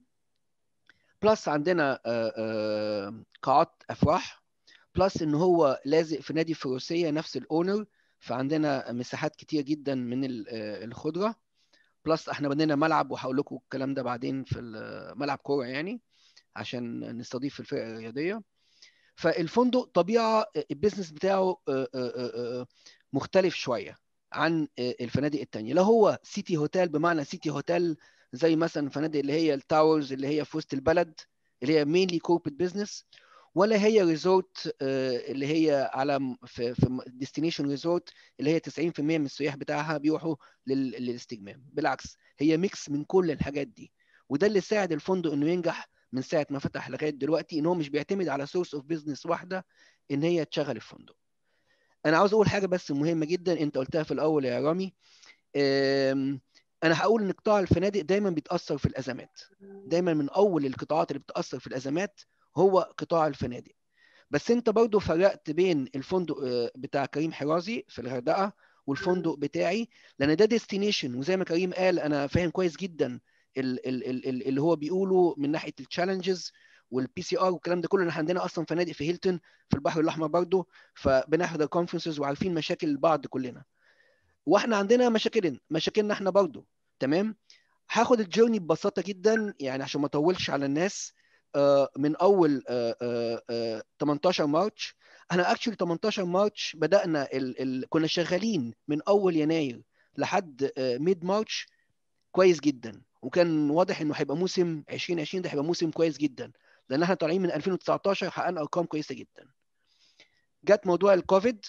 بلس عندنا آه، آه، قاعات افراح بلس ان هو لازق في نادي فروسيه نفس الاونر فعندنا مساحات كتير جدا من ال- آه، الخضره بلس احنا بنينا ملعب وهقول لكم الكلام ده بعدين في ال- ملعب كوره يعني عشان نستضيف الفرق الرياضيه فالفندق طبيعه البيزنس بتاعه آه، آه، آه، مختلف شويه عن آه، الفنادق التانية لا هو سيتي هوتيل بمعنى سيتي هوتيل زي مثلا فنادق اللي هي التاورز اللي هي في وسط البلد اللي هي مينلي كوربريت بزنس ولا هي ريزورت اللي هي على م- في في ديستنيشن ريزورت اللي هي 90% من السياح بتاعها بيروحوا لل- للاستجمام بالعكس هي ميكس من كل الحاجات دي وده اللي ساعد الفندق انه ينجح من ساعه ما فتح لغايه دلوقتي ان هو مش بيعتمد على سورس اوف بزنس واحده ان هي تشغل الفندق انا عاوز اقول حاجه بس مهمه جدا انت قلتها في الاول يا رامي أم، انا هقول ان قطاع الفنادق دايما بيتاثر في الازمات دايما من اول القطاعات اللي بتاثر في الازمات هو قطاع الفنادق بس انت برضو فرقت بين الفندق آه، بتاع كريم حرازي في الغردقه والفندق بتاعي لان ده ديستنيشن وزي ما كريم قال انا فاهم كويس جدا ال- ال- ال- ال- اللي هو بيقوله من ناحيه التشالنجز والبي سي ار والكلام ده كله احنا عندنا اصلا فنادق في هيلتون في البحر الاحمر برضو فبنحضر كونفرنسز وعارفين مشاكل البعض كلنا واحنا عندنا مشاكلنا مشاكلنا احنا برضو تمام هاخد الجيرني ببساطه جدا يعني عشان ما اطولش على الناس آه، من اول آه، آه، آه، 18 مارتش احنا اكشلي 18 مارتش بدانا ال... ال... كنا شغالين من اول يناير لحد ميد مارش كويس جدا وكان واضح انه هيبقى موسم 2020 ده هيبقى موسم كويس جدا لان احنا طالعين من 2019 حققنا ارقام كويسه جدا جت موضوع الكوفيد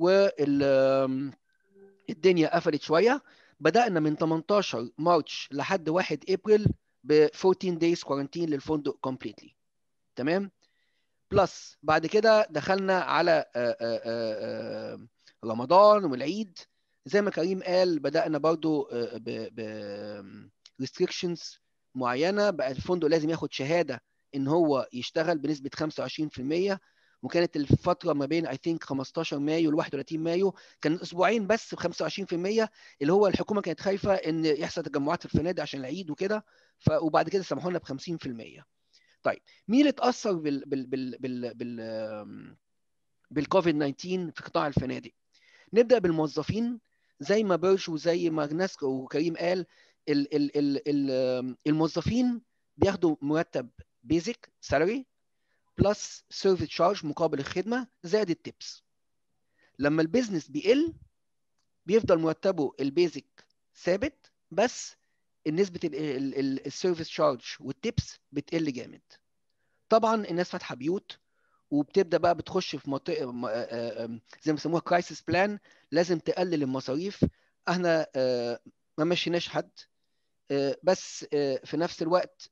والدنيا قفلت شويه بدانا من 18 مارش لحد 1 ابريل ب 14 دايز كورنتين للفندق كومبليتلي تمام بلس بعد كده دخلنا على آآ آآ رمضان والعيد زي ما كريم قال بدانا برضو ب ب restrictions معينه بقى الفندق لازم ياخد شهاده ان هو يشتغل بنسبه 25% وكانت الفتره ما بين اي ثينك 15 مايو ل 31 مايو كان اسبوعين بس ب 25% اللي هو الحكومه كانت خايفه ان يحصل تجمعات في الفنادق عشان العيد وكده ف... وبعد كده سمحوا لنا ب 50% طيب مين اللي اتاثر بال بال بال بال, بال... بالكوفيد 19 في قطاع الفنادق نبدا بالموظفين زي ما بيرش وزي ما ناسكو وكريم قال ال ال ال ال الموظفين بياخدوا مرتب بيزك سالري بلس سيرفيس تشارج مقابل الخدمه زائد التيبس لما البيزنس بيقل بيفضل مرتبه البيزك ثابت بس نسبه السيرفيس تشارج والتيبس بتقل جامد طبعا الناس فاتحه بيوت وبتبدا بقى بتخش في منطقه زي ما بيسموها كرايسيس بلان لازم تقلل المصاريف احنا ما مشيناش حد بس في نفس الوقت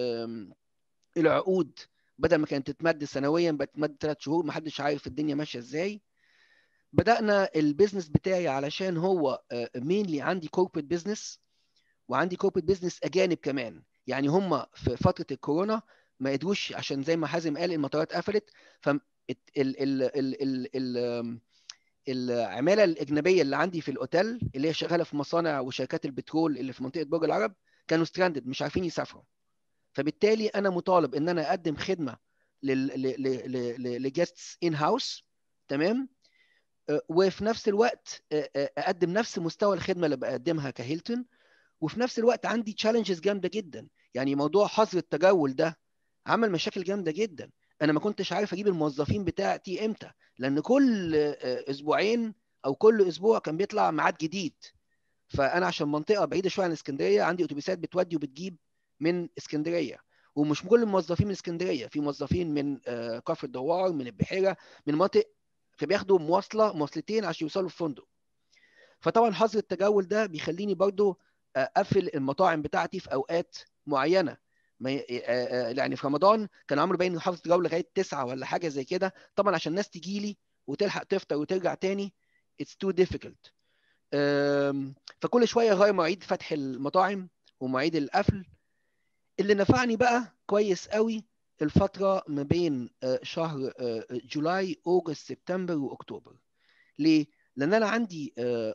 العقود بدل ما كانت تتمد سنويا بقت تتمد ثلاث شهور ما حدش عارف الدنيا ماشيه ازاي بدانا البيزنس بتاعي علشان هو مينلي عندي كوربريت بيزنس وعندي كوربريت بيزنس اجانب كمان يعني هم في فتره الكورونا ما قدروش عشان زي ما حازم قال المطارات قفلت ف ال ال ال ال ال العماله الاجنبيه اللي عندي في الاوتيل اللي هي شغاله في مصانع وشركات البترول اللي في منطقه برج العرب كانوا ستراندد مش عارفين يسافروا فبالتالي انا مطالب ان انا اقدم خدمه لجيستس ان هاوس تمام وفي نفس الوقت اقدم نفس مستوى الخدمه اللي بقدمها كهيلتون وفي نفس الوقت عندي تشالنجز جامده جدا يعني موضوع حظر التجول ده عمل مشاكل جامده جدا انا ما كنتش عارف اجيب الموظفين بتاعتي امتى لان كل اسبوعين او كل اسبوع كان بيطلع ميعاد جديد فانا عشان منطقه بعيده شويه عن اسكندريه عندي اتوبيسات بتودي وبتجيب من اسكندريه ومش كل الموظفين من اسكندريه في موظفين من كفر الدوار من البحيره من مناطق فبياخدوا مواصله مواصلتين عشان يوصلوا الفندق فطبعا حظر التجول ده بيخليني برضو اقفل المطاعم بتاعتي في اوقات معينه ما يعني في رمضان كان عمرو باين حافظ الجوله لغايه تسعة ولا حاجه زي كده طبعا عشان الناس تجي لي وتلحق تفطر وترجع تاني it's too difficult فكل شويه غير مواعيد فتح المطاعم ومواعيد القفل اللي نفعني بقى كويس قوي الفتره ما بين شهر جولاي اوغست سبتمبر واكتوبر ليه لان انا عندي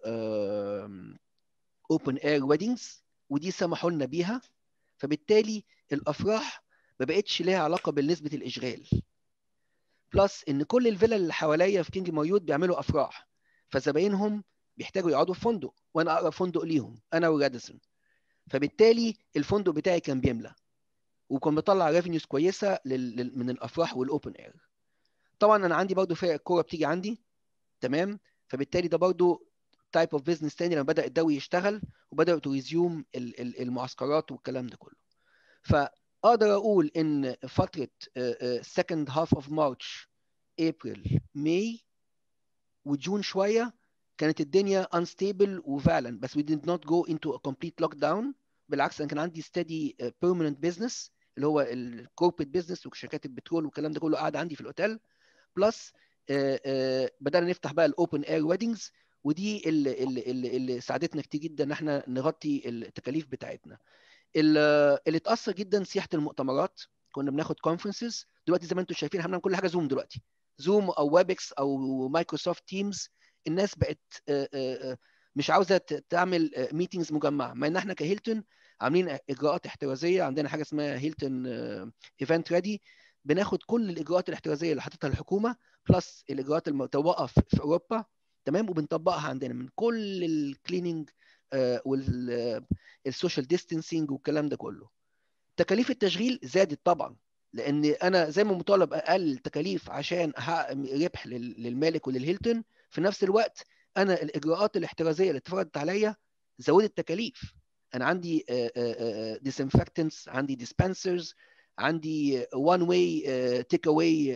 اوبن اير ويدنجز ودي سمحوا لنا بيها فبالتالي الافراح ما بقتش ليها علاقه بنسبه الاشغال بلس ان كل الفيلا اللي حواليا في كينج ماريوت بيعملوا افراح فزباينهم بيحتاجوا يقعدوا في فندق وانا اقرب فندق ليهم انا وراديسون فبالتالي الفندق بتاعي كان بيملى وكان بيطلع ريفينيوز كويسه لل... من الافراح والاوبن اير طبعا انا عندي برضو فرق الكوره بتيجي عندي تمام فبالتالي ده برضو تايب اوف بزنس تاني لما بدا الدوري يشتغل وبداوا تريزيوم المعسكرات والكلام ده كله فاقدر اقول ان فتره second half of March April May وجون شويه كانت الدنيا unstable وفعلا بس we did not go into a complete lockdown بالعكس انا كان عندي steady permanent business اللي هو الكوربريت بزنس وشركات البترول والكلام ده كله قاعد عندي في الاوتيل بلس بدانا نفتح بقى الاوبن اير ويدنجز ودي اللي, اللي, اللي ساعدتنا كتير جدا ان احنا نغطي التكاليف بتاعتنا اللي اتاثر جدا سياحه المؤتمرات كنا بناخد كونفرنسز دلوقتي زي ما انتم شايفين احنا بنعمل كل حاجه زوم دلوقتي زوم او ويبكس او مايكروسوفت تيمز الناس بقت مش عاوزه تعمل ميتينجز مجمعه مع ان احنا كهيلتون عاملين اجراءات احترازيه عندنا حاجه اسمها هيلتون ايفنت ريدي بناخد كل الاجراءات الاحترازيه اللي حاططها الحكومه بلس الاجراءات المطبقه في اوروبا تمام وبنطبقها عندنا من كل الكليننج والسوشيال ديستانسينج والكلام ده كله تكاليف التشغيل زادت طبعا لان انا زي ما مطالب اقل تكاليف عشان احقق ربح للمالك وللهيلتون في نفس الوقت انا الاجراءات الاحترازيه اللي اتفرضت عليا زودت تكاليف انا عندي ديسانفكتنتس عندي ديسبنسرز عندي وان واي تيك اواي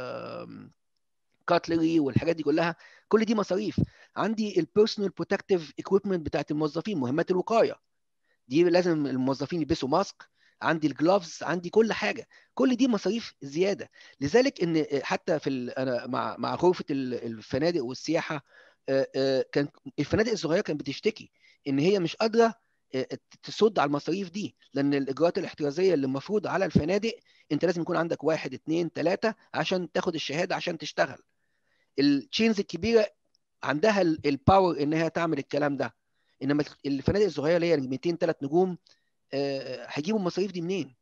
كاتلري والحاجات دي كلها كل دي مصاريف عندي البيرسونال بروتكتيف اكويبمنت بتاعت الموظفين مهمات الوقايه دي لازم الموظفين يلبسوا ماسك عندي الجلافز عندي كل حاجه كل دي مصاريف زياده لذلك ان حتى في انا مع مع غرفه الفنادق والسياحه كان الفنادق الصغيره كانت بتشتكي ان هي مش قادره تصد على المصاريف دي لان الاجراءات الاحترازيه اللي المفروض على الفنادق انت لازم يكون عندك واحد اثنين ثلاثه عشان تاخد الشهاده عشان تشتغل التشينز الكبيره عندها الباور انها تعمل الكلام ده انما الفنادق الصغيره اللي هي 200 3 نجوم هيجيبوا المصاريف دي منين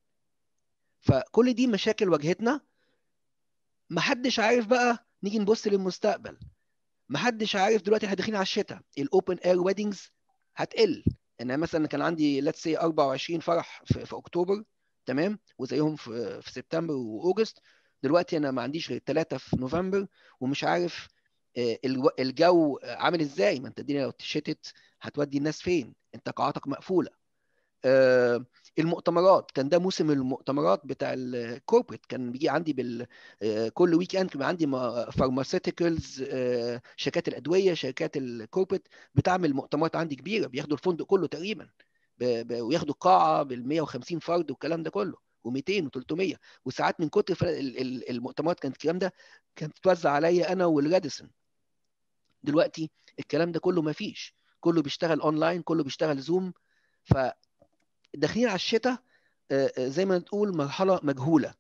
فكل دي مشاكل واجهتنا محدش عارف بقى نيجي نبص للمستقبل محدش عارف دلوقتي احنا داخلين على الشتاء الاوبن اير ويدنجز هتقل انا مثلا كان عندي ليتس سي 24 فرح في, في اكتوبر تمام وزيهم في في سبتمبر واوجست دلوقتي انا ما عنديش غير ثلاثه في نوفمبر ومش عارف الجو عامل ازاي ما انت الدنيا لو شتت هتودي الناس فين انت قاعاتك مقفوله المؤتمرات كان ده موسم المؤتمرات بتاع الكوربريت كان بيجي عندي بال كل ويك اند كان عندي فارماسيتيكالز شركات الادويه شركات الكوربريت بتعمل مؤتمرات عندي كبيره بياخدوا الفندق كله تقريبا وياخدوا القاعه بال 150 فرد والكلام ده كله و200 و300 وساعات من كتر المؤتمرات كانت الكلام ده كانت بتوزع عليا انا والراديسون دلوقتي الكلام ده كله ما فيش كله بيشتغل اونلاين كله بيشتغل زوم ف داخلين على الشتاء زي ما تقول مرحله مجهوله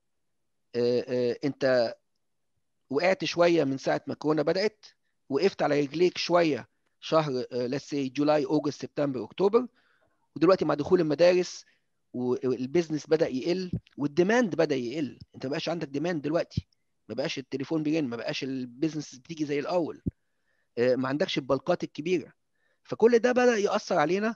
انت وقعت شويه من ساعه ما كورونا بدات وقفت على رجليك شويه شهر ليتس سي جولاي اوجست سبتمبر اكتوبر ودلوقتي مع دخول المدارس والبيزنس بدا يقل والديماند بدا يقل انت ما بقاش عندك ديماند دلوقتي ما بقاش التليفون بيرن ما بقاش البيزنس بتيجي زي الاول ما عندكش البلقات الكبيره فكل ده بدا ياثر علينا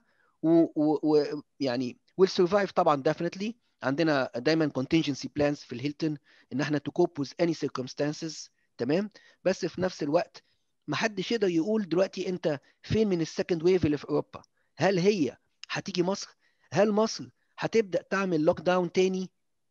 ويعني ويل سرفايف طبعا definitely عندنا دايما contingency plans في الهيلتون ان احنا to cope with any circumstances تمام بس في نفس الوقت ما حدش يقدر يقول دلوقتي انت فين من السكند ويف اللي في اوروبا هل هي هتيجي مصر هل مصر هتبدا تعمل لوك داون تاني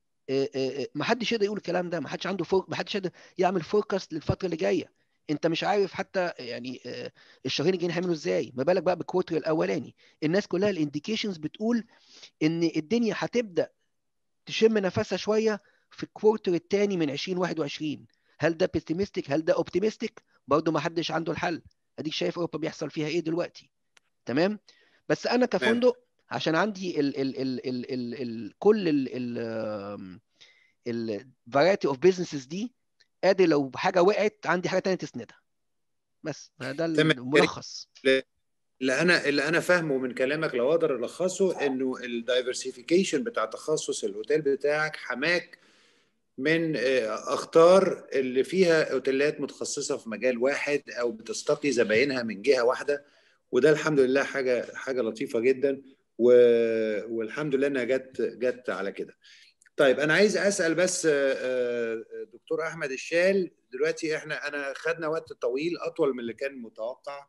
ما حدش يقدر يقول الكلام ده ما حدش عنده فور ما حدش يقدر يعمل فوركاست للفتره اللي جايه انت مش عارف حتى يعني الشهرين الجايين هيعملوا ازاي ما بالك بقى بالكوارتر الاولاني الناس كلها الانديكيشنز بتقول ان الدنيا هتبدا تشم نفسها شويه في الكوارتر الثاني من 2021 هل ده بيستيمستيك هل ده اوبتيمستيك برضه ما حدش عنده الحل اديك شايف اوروبا بيحصل فيها ايه دلوقتي تمام بس انا كفندق عشان عندي ال ال ال ال ال ال كل ال ال الفرايتي اوف بزنسز دي قادر لو حاجه وقعت عندي حاجه ثانيه تسندها بس ده الملخص اللي انا اللي انا فاهمه من كلامك لو اقدر الخصه انه الدايفرسيفيكيشن بتاع تخصص الاوتيل بتاعك حماك من اخطار اللي فيها اوتيلات متخصصه في مجال واحد او بتستقي زباينها من جهه واحده وده الحمد لله حاجه حاجه لطيفه جدا و... والحمد لله انها جت جت على كده. طيب انا عايز اسال بس دكتور احمد الشال دلوقتي احنا انا خدنا وقت طويل اطول من اللي كان متوقع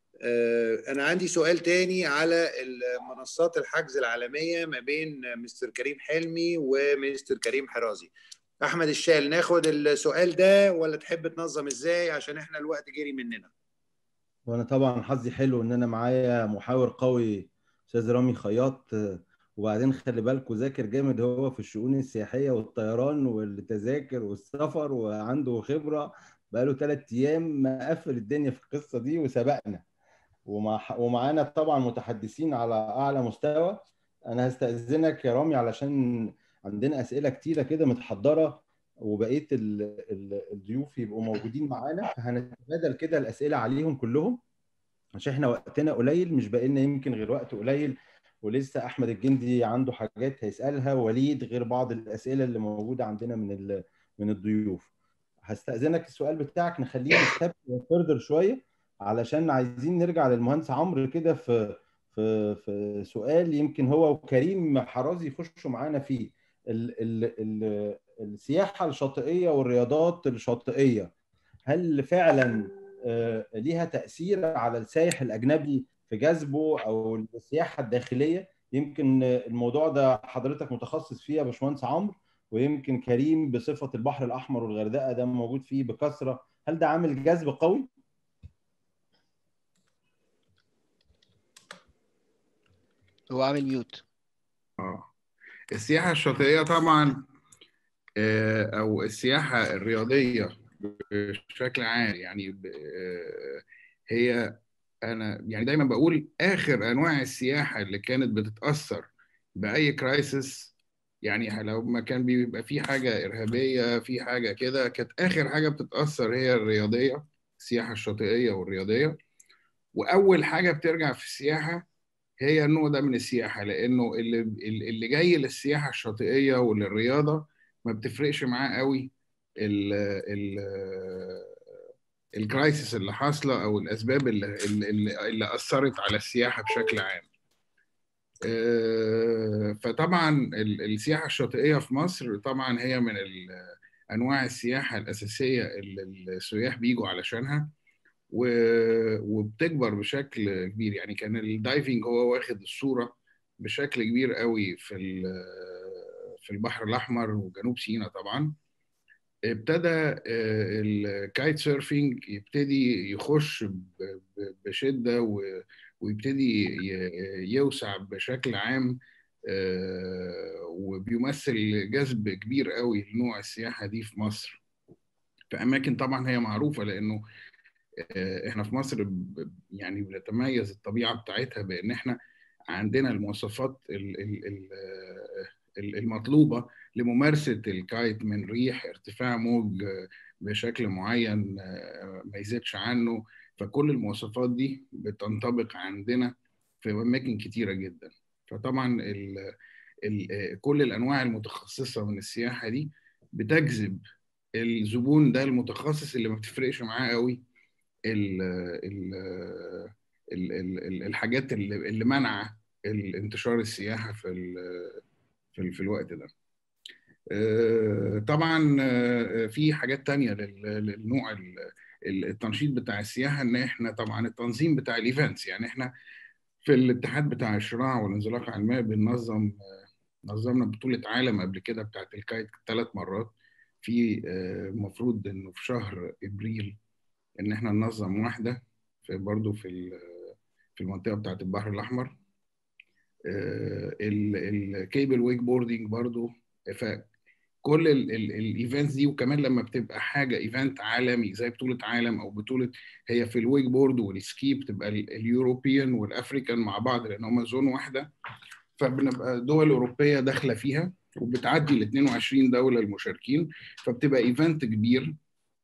انا عندي سؤال تاني على منصات الحجز العالميه ما بين مستر كريم حلمي ومستر كريم حرازي احمد الشال ناخد السؤال ده ولا تحب تنظم ازاي عشان احنا الوقت جري مننا وانا طبعا حظي حلو ان انا معايا محاور قوي استاذ رامي خياط وبعدين خلي بالكوا ذاكر جامد هو في الشؤون السياحيه والطيران والتذاكر والسفر وعنده خبره بقاله ثلاث ايام مقفل الدنيا في القصه دي وسبقنا ومع ومعانا طبعا متحدثين على اعلى مستوى انا هستاذنك يا رامي علشان عندنا اسئله كتيره كده متحضره وبقيه الضيوف يبقوا موجودين معانا فهنتبادل كده الاسئله عليهم كلهم عشان احنا وقتنا قليل مش باقي لنا يمكن غير وقت قليل ولسه احمد الجندي عنده حاجات هيسالها وليد غير بعض الاسئله اللي موجوده عندنا من من الضيوف هستاذنك السؤال بتاعك نخليه ستيب فيردر شويه علشان عايزين نرجع للمهندس عمرو كده في في في سؤال يمكن هو وكريم حرازي يخشوا معانا فيه ال ال ال السياحه الشاطئيه والرياضات الشاطئيه هل فعلا ليها تاثير على السائح الاجنبي في جذبه او السياحه الداخليه يمكن الموضوع ده حضرتك متخصص فيه يا باشمهندس عمرو ويمكن كريم بصفه البحر الاحمر والغردقه ده موجود فيه بكثره هل ده عامل جذب قوي؟ هو عامل ميوت اه السياحه الشاطئيه طبعا او السياحه الرياضيه بشكل عام يعني هي انا يعني دايما بقول اخر انواع السياحه اللي كانت بتتاثر باي كرايسيس يعني لو ما كان بيبقى في حاجه ارهابيه في حاجه كده كانت اخر حاجه بتتاثر هي الرياضيه السياحه الشاطئيه والرياضيه واول حاجه بترجع في السياحه هي النوع ده من السياحه لانه اللي اللي جاي للسياحه الشاطئيه وللرياضه ما بتفرقش معاه قوي ال ال الكرايسيس اللي حاصله او الاسباب اللي, اللي, اللي اثرت على السياحه بشكل عام فطبعا السياحه الشاطئيه في مصر طبعا هي من انواع السياحه الاساسيه اللي السياح بيجوا علشانها وبتكبر بشكل كبير يعني كان الدايفنج هو واخد الصوره بشكل كبير قوي في في البحر الاحمر وجنوب سيناء طبعا ابتدى الكايت سيرفينج يبتدي يخش بشده ويبتدي يوسع بشكل عام وبيمثل جذب كبير قوي لنوع السياحه دي في مصر في اماكن طبعا هي معروفه لانه احنا في مصر يعني بنتميز الطبيعه بتاعتها بان احنا عندنا المواصفات المطلوبه لممارسه الكايت من ريح ارتفاع موج بشكل معين ما يزيدش عنه فكل المواصفات دي بتنطبق عندنا في اماكن كتيره جدا فطبعا ال ال كل الانواع المتخصصه من السياحه دي بتجذب الزبون ده المتخصص اللي ما بتفرقش معاه قوي ال ال ال ال الحاجات اللي, اللي منع انتشار السياحه في في, في الوقت ده طبعا في حاجات تانية للنوع التنشيط بتاع السياحه ان احنا طبعا التنظيم بتاع الايفنتس يعني احنا في الاتحاد بتاع الشراع والانزلاق على الماء بننظم نظمنا بطوله عالم قبل كده بتاعت الكايت ثلاث مرات في المفروض انه في شهر ابريل ان احنا ننظم واحده في برضه في في المنطقه بتاعت البحر الاحمر الكيبل ويك بوردنج برضه فكل الايفنتس دي وكمان لما بتبقى حاجه ايفنت عالمي زي بطوله عالم او بطوله هي في الويك بورد والسكي بتبقى اليوروبيان والافريكان مع بعض لان هم زون واحده فبنبقى دول اوروبيه داخله فيها وبتعدي ال 22 دوله المشاركين فبتبقى ايفنت كبير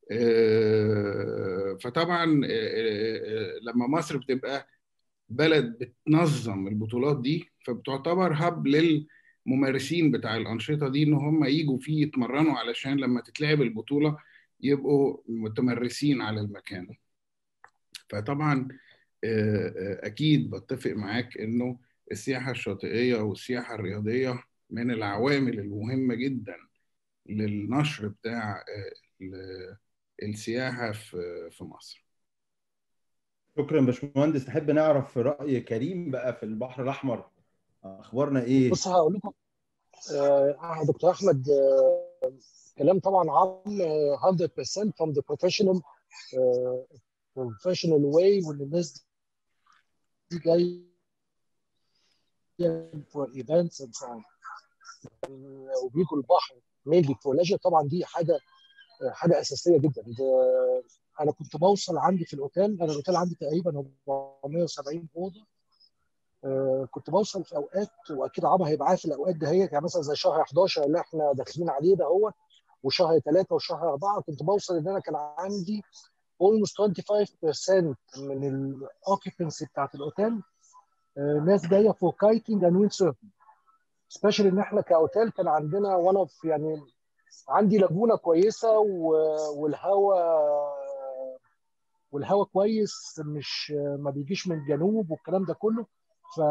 فطبعا لما مصر بتبقى بلد بتنظم البطولات دي فبتعتبر هب للممارسين بتاع الانشطه دي ان هم يجوا فيه يتمرنوا علشان لما تتلعب البطوله يبقوا متمرسين على المكان فطبعا اكيد بتفق معاك انه السياحه الشاطئيه والسياحه الرياضيه من العوامل المهمه جدا للنشر بتاع السياحه في في مصر شكرا باشمهندس نحب نعرف راي كريم بقى في البحر الاحمر اخبارنا ايه بص هقول لكم آه دكتور احمد آه كلام طبعا عام 100% from the professional آه professional way وان الناس دي جايه for events and so on وبيجوا البحر mainly for leisure طبعا دي حاجه حاجه اساسيه جدا انا كنت بوصل عندي في الاوتيل انا الاوتيل عندي تقريبا 470 اوضه كنت بوصل في اوقات واكيد عمر هيبقى عارف الاوقات دهيت يعني مثلا زي شهر 11 اللي احنا داخلين عليه ده هو وشهر 3 وشهر 4 كنت بوصل ان انا كان عندي almost 25% من الاوكيبنسي بتاعت الاوتيل ناس جايه فور كايتنج اند ويند سيرفنج سبيشال ان احنا كاوتيل كان عندنا وان اوف يعني عندي لاجونه كويسه والهواء والهواء كويس مش ما بيجيش من الجنوب والكلام ده كله ف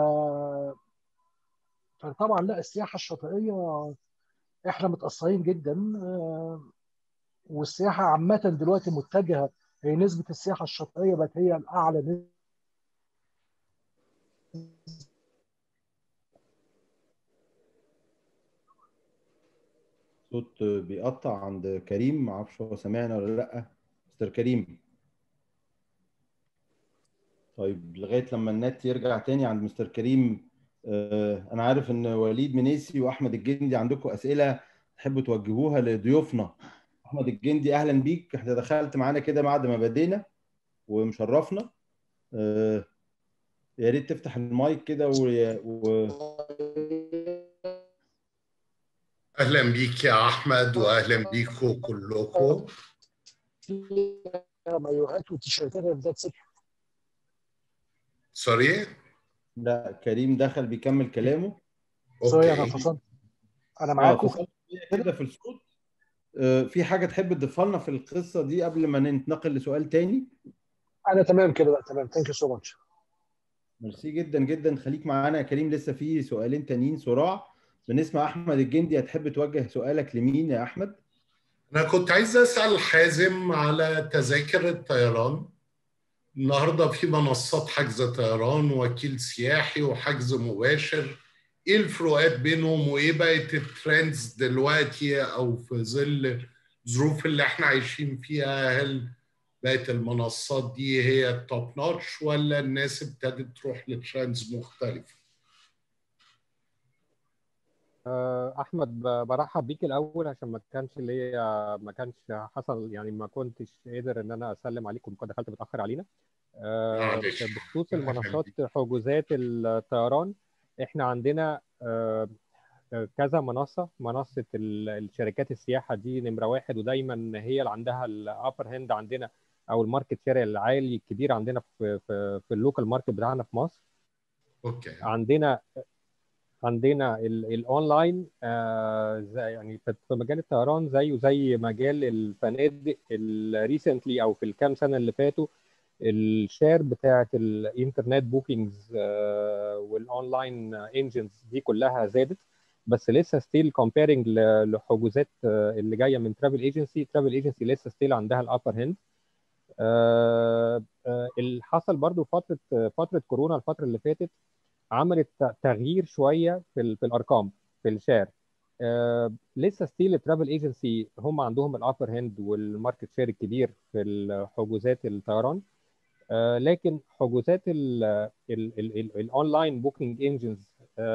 فطبعا لا السياحه الشاطئيه احنا متاثرين جدا والسياحه عامه دلوقتي متجهه هي نسبه السياحه الشاطئيه بقت هي الاعلى نسبة صوت بيقطع عند كريم ما اعرفش هو سامعنا ولا لا مستر كريم طيب لغايه لما النت يرجع تاني عند مستر كريم آه، انا عارف ان وليد منيسي واحمد الجندي عندكم اسئله تحبوا توجهوها لضيوفنا احمد الجندي اهلا بيك انت دخلت معانا كده بعد ما بدينا ومشرفنا آه، يا ريت تفتح المايك كده و... و... اهلا بيك يا احمد واهلا بيكم كلكم مايوهات وتيشيرتات ذات ست سوري لا كريم دخل بيكمل كلامه سوري انا اوكي فصلت انا اه معاكم اتصلت بيا كده في الصوت آه، في حاجه تحب تضيفها لنا في القصه دي قبل ما ننتقل لسؤال تاني انا تمام كده لا تمام ثانك يو سو ماتش ميرسي جدا جدا خليك معانا يا كريم لسه في سؤالين تانيين صراع بنسمع احمد الجندي هتحب توجه سؤالك لمين يا احمد انا كنت عايز اسال حازم على تذاكر الطيران النهارده في منصات حجز طيران وكيل سياحي وحجز مباشر ايه الفروقات بينهم وايه بقت الترندز دلوقتي او في ظل الظروف اللي احنا عايشين فيها هل بقت المنصات دي هي التوب نوتش ولا الناس ابتدت تروح لترندز مختلفه آه، احمد ب- برحب بيك الاول عشان ما كانش ليا ما كانش حصل يعني ما كنتش قادر ان انا اسلم عليكم كنت دخلت متاخر علينا آه، معلش بخصوص أهلاً المنصات بيك. حجوزات الطيران احنا عندنا آه، كذا منصه منصه ال- الشركات السياحه دي نمره واحد ودايما هي اللي عندها الابر هاند عندنا او الماركت شير العالي الكبير عندنا في في, في اللوكال ماركت بتاعنا في مصر اوكي عندنا عندنا ال- الاونلاين آه زي يعني في في مجال الطيران زيه زي مجال الفنادق الريسنتلي او في الكام سنه اللي فاتوا الشير بتاعه الانترنت بوكينجز والاونلاين انجنز دي كلها زادت بس لسه ستيل كومبيرنج لحجوزات آه، اللي جايه من ترافل ايجنسي ترافل ايجنسي لسه ستيل عندها الابر هاند آه، آه، اللي حصل برضو فتره فتره كورونا الفتره اللي فاتت عملت ت- تغيير شويه في ال- في الارقام في الشير آه لسه ستيل الترافل ايجنسي هم عندهم الابر هاند والماركت شير الكبير في حجوزات الطيران آه لكن حجوزات الاونلاين بوكينج انجنز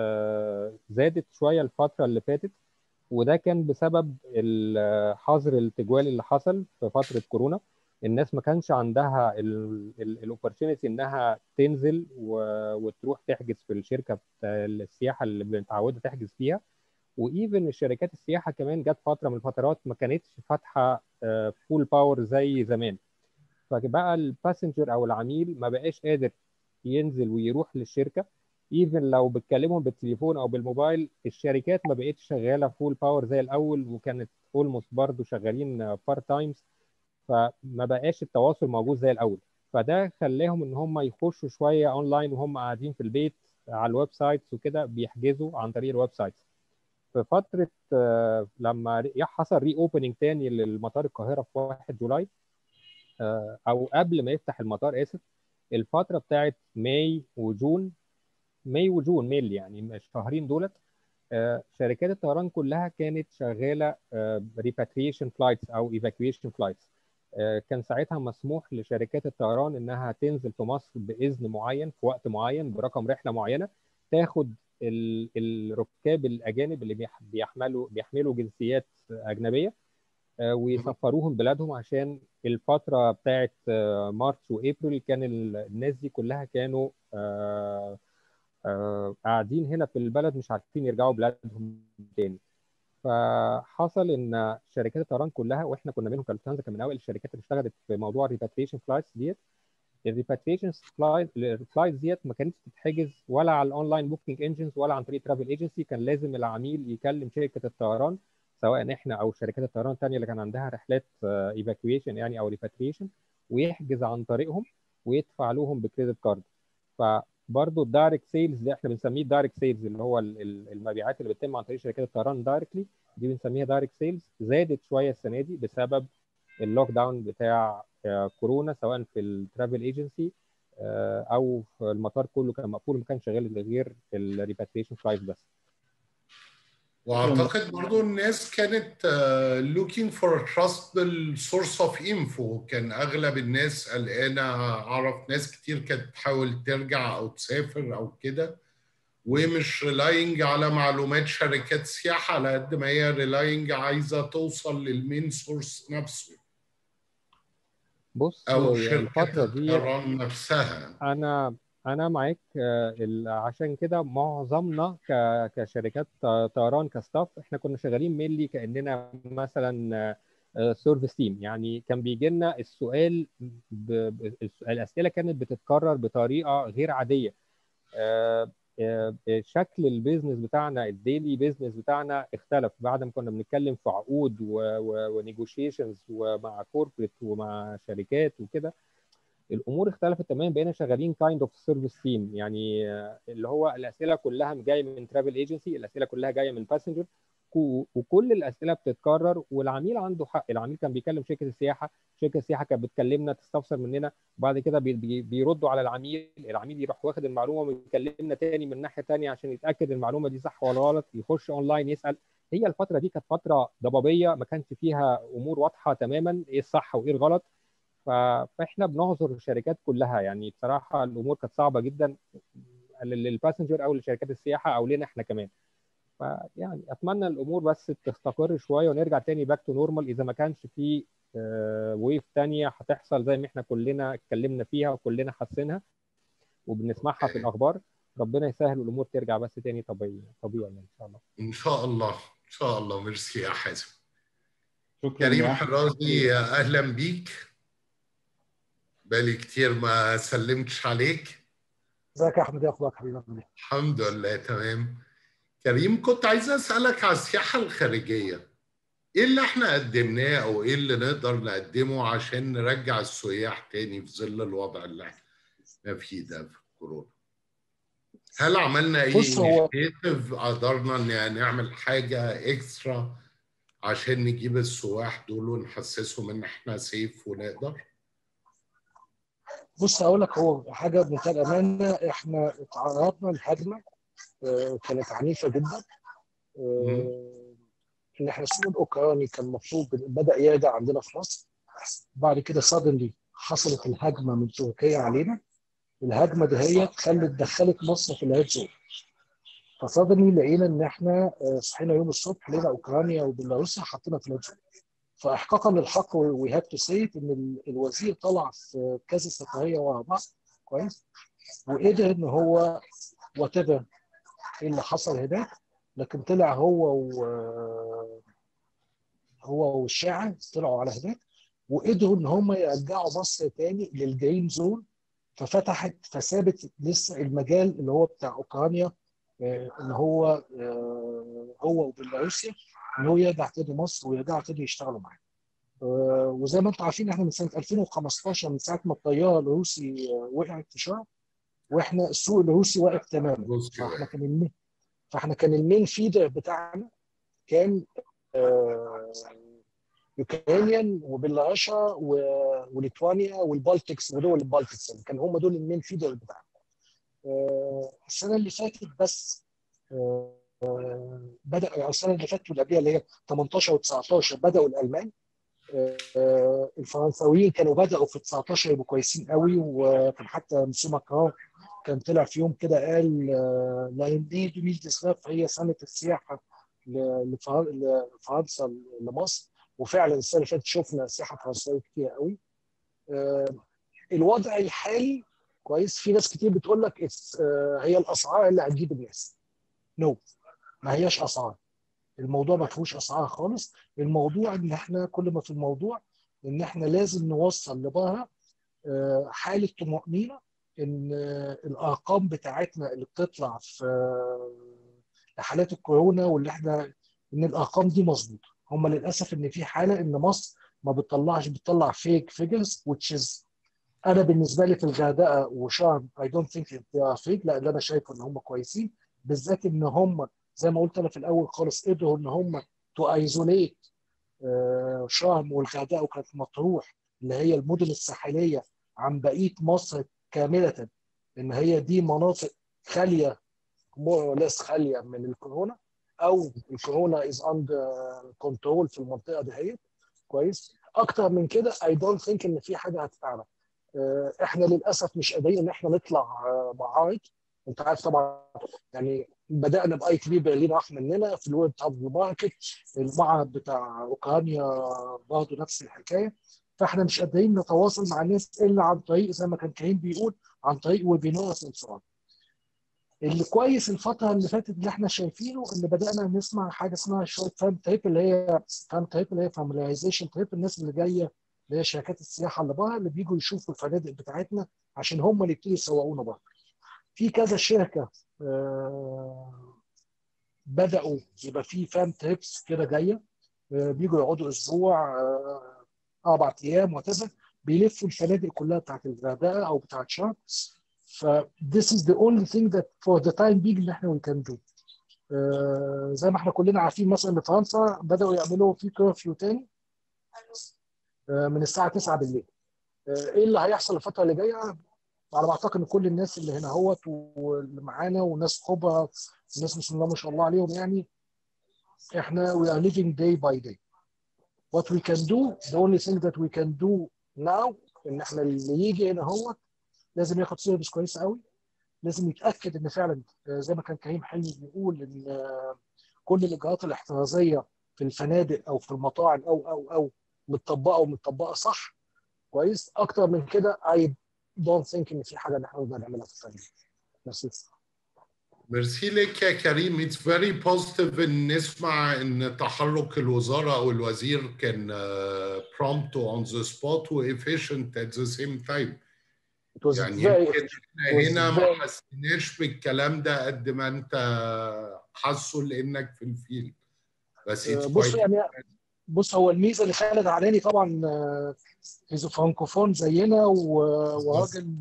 زادت شويه الفتره اللي فاتت وده كان بسبب الحظر التجوالي اللي حصل في فتره كورونا الناس ما كانش عندها الاوبورتونيتي انها تنزل و- وتروح تحجز في الشركه بتاع السياحه اللي متعوده تحجز فيها وايفن الشركات السياحه كمان جت فتره من الفترات ما كانتش فاتحه فول باور زي زمان فبقى الباسنجر او العميل ما بقاش قادر ينزل ويروح للشركه ايفن لو بتكلمهم بالتليفون او بالموبايل الشركات ما بقتش شغاله فول باور زي الاول وكانت اولموست برضو شغالين بارت تايمز فما بقاش التواصل موجود زي الاول فده خلاهم ان هم يخشوا شويه اونلاين وهم قاعدين في البيت على الويب سايتس وكده بيحجزوا عن طريق الويب سايتس في فتره آه، لما ري- حصل ري اوبننج تاني للمطار القاهره في 1 جولاي آه، او قبل ما يفتح المطار اسف الفتره بتاعت ماي وجون ماي وجون ميل يعني الشهرين دولت آه، شركات الطيران كلها كانت شغاله ريباتريشن فلايتس او ايفاكويشن فلايتس كان ساعتها مسموح لشركات الطيران انها تنزل في مصر باذن معين في وقت معين برقم رحله معينه تاخد ال- الركاب الاجانب اللي بيح- بيحملوا بيحملوا جنسيات اجنبيه آه، ويسفروهم بلادهم عشان الفتره بتاعت آه، مارس وابريل كان ال- الناس دي كلها كانوا آه، آه، قاعدين هنا في البلد مش عارفين يرجعوا بلادهم تاني فحصل ان شركات الطيران كلها واحنا كنا منهم كالفتانزا كان من اوائل الشركات اللي اشتغلت في موضوع الريباتريشن فلايتس ديت الريباتريشن فلايتس ديت ما كانتش تتحجز ولا على الاونلاين بوكينج انجنز ولا عن طريق ترافل ايجنسي كان لازم العميل يكلم شركه الطيران سواء احنا او شركات الطيران الثانيه اللي كان عندها رحلات ايفاكويشن يعني او ريباتريشن ويحجز عن طريقهم ويدفع لهم بكريدت كارد فبرضه الدايركت سيلز ده احنا بنسميه الدايركت سيلز اللي هو ال- ال- المبيعات اللي بتتم عن طريق شركات الطيران دايركتلي دي بنسميها دايركت سيلز زادت شويه السنه دي بسبب اللوك داون بتاع كورونا سواء في الترافل ايجنسي او في المطار كله كان مقفول ما كانش شغال غير في الريباتريشن فلايت بس واعتقد برضو الناس كانت uh, looking for a trustable source of info كان اغلب الناس قلقانه اعرف ناس كتير كانت تحاول ترجع او تسافر او كده ومش ريلاينج على معلومات شركات سياحه على قد ما هي ريلاينج عايزه توصل للمين سورس نفسه بص او يعني شركه الفترة دي الطيران نفسها انا انا معاك آه، ال- عشان كده معظمنا ك- كشركات ط- طيران كستاف احنا كنا شغالين مينلي كاننا مثلا سيرفيس تيم يعني كان بيجي لنا السؤال ب... ب- الس- الاسئله كانت بتتكرر بطريقه غير عاديه آه، آه، شكل البيزنس بتاعنا الديلي بيزنس بتاعنا اختلف بعد ما كنا بنتكلم في عقود ونيجوشيشنز ومع كوربريت ومع شركات وكده الامور اختلفت تماما بقينا شغالين كايند اوف سيرفيس تيم يعني آه، اللي هو الاسئله كلها جايه من ترافل ايجنسي الاسئله كلها جايه من باسنجر وكل الاسئله بتتكرر والعميل عنده حق العميل كان بيكلم شركه السياحه شركه السياحه كانت بتكلمنا تستفسر مننا وبعد كده بي بي بيردوا على العميل العميل يروح واخد المعلومه ويكلمنا تاني من ناحيه تانيه عشان يتاكد المعلومه دي صح ولا غلط يخش اونلاين يسال هي الفتره دي كانت فتره ضبابيه ما كانش فيها امور واضحه تماما ايه الصح وايه الغلط ف- فاحنا بنعذر الشركات كلها يعني بصراحه الامور كانت صعبه جدا للباسنجر او لشركات السياحه او لنا احنا كمان فيعني اتمنى الامور بس تستقر شويه ونرجع تاني باك تو نورمال اذا ما كانش في ويف تانية هتحصل زي ما احنا كلنا اتكلمنا فيها وكلنا حاسينها وبنسمعها في الاخبار ربنا يسهل الامور ترجع بس تاني طبيعي طبيعي يعني ان شاء الله ان شاء الله ان شاء الله ميرسي يا حازم شكرا كريم يا أحمد. حرازي اهلا بيك بالي كتير ما سلمتش عليك ازيك يا احمد ايه اخبارك حبيبي عامل ايه؟ الحمد لله تمام كريم كنت عايز اسالك على السياحه الخارجيه ايه اللي احنا قدمناه او ايه اللي نقدر نقدمه عشان نرجع السياح تاني في ظل الوضع اللي احنا فيه ده في كورونا هل عملنا اي بص هو- initiative قدرنا ان نعمل حاجه اكسترا عشان نجيب السواح دول ونحسسهم ان احنا سيف ونقدر بص هقول لك هو حاجه بمنتهى الامانه احنا اتعرضنا لهجمه آه، كانت عنيفه جدا آه، ان احنا السوق الاوكراني كان مطلوب بدا يرجع عندنا في مصر بعد كده suddenly حصلت الهجمه من تركيا علينا الهجمه دي هي خلت دخلت مصر في الريد زون فصدني لقينا ان احنا آه، صحينا يوم الصبح لقينا اوكرانيا وبيلاروسيا حاطينها في الريد زون فاحقاقا للحق وي هاف تو سي ان ال- الوزير طلع في كذا سفريه ورا بعض كويس وقدر ان هو وات ايفر ايه اللي حصل هناك لكن طلع هو و هو والشاعر طلعوا على هناك وقدروا ان هم يرجعوا مصر تاني للجرين زون ففتحت فثابت لسه المجال اللي هو بتاع اوكرانيا آه، ان هو آه، هو وبيلاروسيا ان هو يرجع تاني مصر ويرجعوا تاني يشتغلوا معانا. آه، وزي ما انتم عارفين احنا من سنه 2015 من ساعه ما الطياره الروسي آه، وقعت في شرم واحنا السوق الروسي واقف تماما روسيا فاحنا واقف. كان المين فاحنا كان المين فيدر بتاعنا كان آه، يوكرانيان وبيلاروسيا و- وليتوانيا والبالتكس ودول البالتكس يعني كان هم دول المين فيدر بتاعنا. آه، السنه اللي فاتت بس آه، آه، بدا يعني السنه اللي فاتت واللي قبلها اللي هي 18 و19 بداوا الالمان آه، الفرنساويين كانوا بداوا في 19 يبقوا كويسين قوي وكان حتى مسيو ماكرون كان طلع في يوم كده قال آه، لاندي 2019 هي سنه السياحه ل- لفر- لفرنسا لمصر وفعلا السنه اللي فاتت شفنا سياحه فرنساويه كتير قوي آه، الوضع الحالي كويس في ناس كتير بتقول لك it's- آه، هي الاسعار اللي هتجيب الناس نو ما هياش اسعار الموضوع ما فيهوش اسعار خالص الموضوع ان احنا كل ما في الموضوع ان احنا لازم نوصل لبره آه، حاله طمانينه ان آه، الارقام بتاعتنا اللي بتطلع في آه، حالات الكورونا واللي احنا ان الارقام دي مظبوطه هم للاسف ان في حاله ان مصر ما بتطلعش بتطلع فيك فيجرز which is انا بالنسبه لي في الغردقه وشرم I don't think they are fake لا اللي انا شايفه ان هم كويسين بالذات ان هم زي ما قلت انا في الاول خالص قدروا ان هم تو ايزوليت شرم والغردقه وكانت مطروح اللي هي المدن الساحليه عن بقيه مصر كامله ان هي دي مناطق خاليه ليس خاليه من الكورونا او الكورونا از اندر كنترول في المنطقه دهيت كويس اكتر من كده اي دونت ثينك ان في حاجه هتتعمل احنا للاسف مش قادرين ان احنا نطلع معارض انت عارف طبعا يعني بدانا باي تي بي برلين راح مننا في الويب هاب ماركت المعرض بتاع اوكرانيا برضه نفس الحكايه فاحنا مش قادرين نتواصل مع الناس الا عن طريق زي ما كان كريم بيقول عن طريق ويبينارز وصور اللي كويس الفتره اللي فاتت اللي احنا شايفينه ان بدانا نسمع حاجه اسمها شورت فام تريب اللي هي فام تريب اللي هي فاميلايزيشن تريب الناس اللي جايه اللي هي شركات السياحه اللي بره اللي بيجوا يشوفوا الفنادق بتاعتنا عشان هم اللي يبتدوا يسوقونا بره. في كذا شركه آه بداوا يبقى في فام تريبس كده جايه آه بيجوا يقعدوا اسبوع آه اربع ايام وكذا بيلفوا الفنادق كلها بتاعت الغردقه او بتاعت شرم ف this is the only thing that for the time being اللي احنا we can do. آه زي ما احنا كلنا عارفين مثلا ان فرنسا بداوا يعملوا في كرفيو تاني آه من الساعه 9 بالليل. آه ايه اللي هيحصل الفتره اللي جايه؟ على ما اعتقد ان كل الناس اللي هنا اهوت واللي معانا وناس خبراء وناس بسم الله ما شاء الله عليهم يعني احنا we are living day by day. What we can do, the only thing that we can do now ان احنا اللي يجي هنا اهوت لازم ياخد سيرفيس كويس قوي لازم يتاكد ان فعلا زي ما كان كريم حلمي بيقول ان كل الاجراءات الاحترازيه في الفنادق او في المطاعم او او او متطبقه ومتطبقه صح كويس اكتر من كده اي دونت ثينك ان في حاجه ان احنا نقدر نعملها في الفنادق ميرسي ميرسي لك يا كريم اتس فيري بوزيتيف ان نسمع ان تحرك الوزاره او الوزير كان prompt اون ذا سبوت وافيشنت ات ذا سيم تايم يعني يمكن احنا هنا ما حسيناش بالكلام ده قد ما انت حاسه لانك في الفيلد بس بص يعني بص هو الميزه اللي خالد علاني طبعا هيزو فرانكوفون زينا وراجل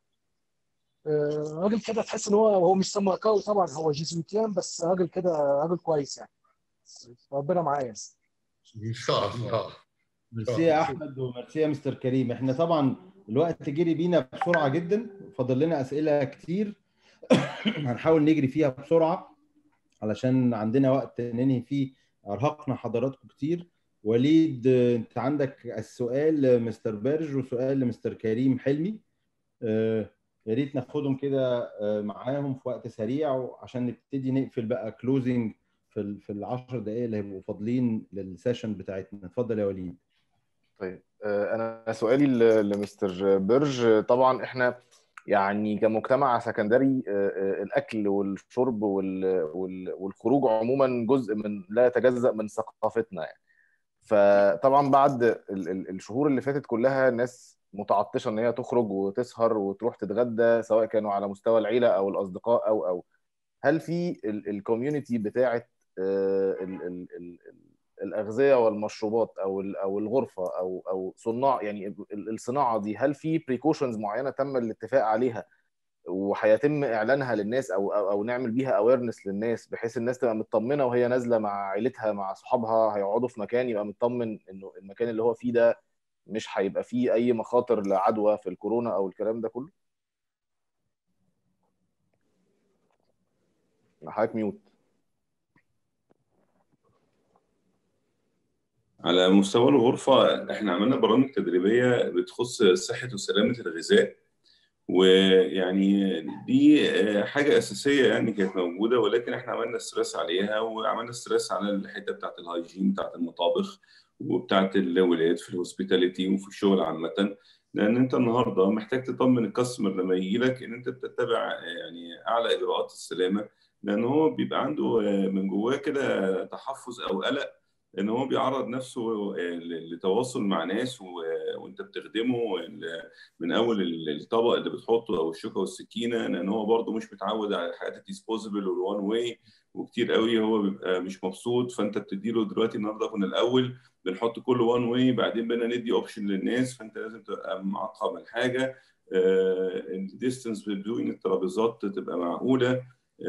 راجل كده تحس ان هو هو مش سمركاوي طبعا هو جيزويتيان بس راجل كده راجل كويس يعني ربنا معايا ان شاء الله ميرسي يا احمد وميرسي يا مستر كريم احنا طبعا الوقت جري بينا بسرعه جدا فاضل لنا اسئله كتير هنحاول نجري فيها بسرعه علشان عندنا وقت ننهي فيه ارهقنا حضراتكم كتير وليد انت عندك السؤال مستر بيرج وسؤال لمستر كريم حلمي يا ريت ناخدهم كده معاهم في وقت سريع عشان نبتدي نقفل بقى كلوزنج في في ال 10 دقائق اللي هيبقوا فاضلين للسيشن بتاعتنا اتفضل يا وليد طيب انا سؤالي لمستر بيرج طبعا احنا يعني كمجتمع سكندري الاكل والشرب والخروج عموما جزء من لا يتجزا من ثقافتنا يعني فطبعا بعد الشهور اللي فاتت كلها الناس متعطشه ان هي تخرج وتسهر وتروح تتغدى سواء كانوا على مستوى العيله او الاصدقاء او او هل في الكوميونتي بتاعه الاغذيه والمشروبات او او الغرفه او او صناع يعني الصناعه دي هل في بريكوشنز معينه تم الاتفاق عليها وهيتم اعلانها للناس او او, أو نعمل بيها اويرنس للناس بحيث الناس تبقى مطمنه وهي نازله مع عيلتها مع اصحابها هيقعدوا في مكان يبقى مطمن انه المكان اللي هو فيه ده مش هيبقى فيه اي مخاطر لعدوى في الكورونا او الكلام ده كله حضرتك ميوت على مستوى الغرفة احنا عملنا برامج تدريبية بتخص صحة وسلامة الغذاء ويعني دي حاجة أساسية يعني كانت موجودة ولكن احنا عملنا ستريس عليها وعملنا ستريس على الحتة بتاعت الهايجين بتاعت المطابخ وبتاعت الولاد في الهوسبيتاليتي وفي الشغل عامة لأن أنت النهاردة محتاج تطمن الكاستمر لما يجي لك إن أنت بتتبع يعني أعلى إجراءات السلامة لأن هو بيبقى عنده من جواه كده تحفظ أو قلق ان هو بيعرض نفسه لتواصل مع ناس وانت بتخدمه من اول الطبق اللي بتحطه او الشوكه والسكينه لان هو برده مش متعود على الحاجات الديسبوزبل والوان واي وكتير قوي هو بيبقى مش مبسوط فانت بتديله دلوقتي النهارده كنا الاول بنحط كله وان واي بعدين بقينا ندي اوبشن للناس فانت لازم تبقى معقم الحاجه الديستنس بين الترابيزات تبقى معقوله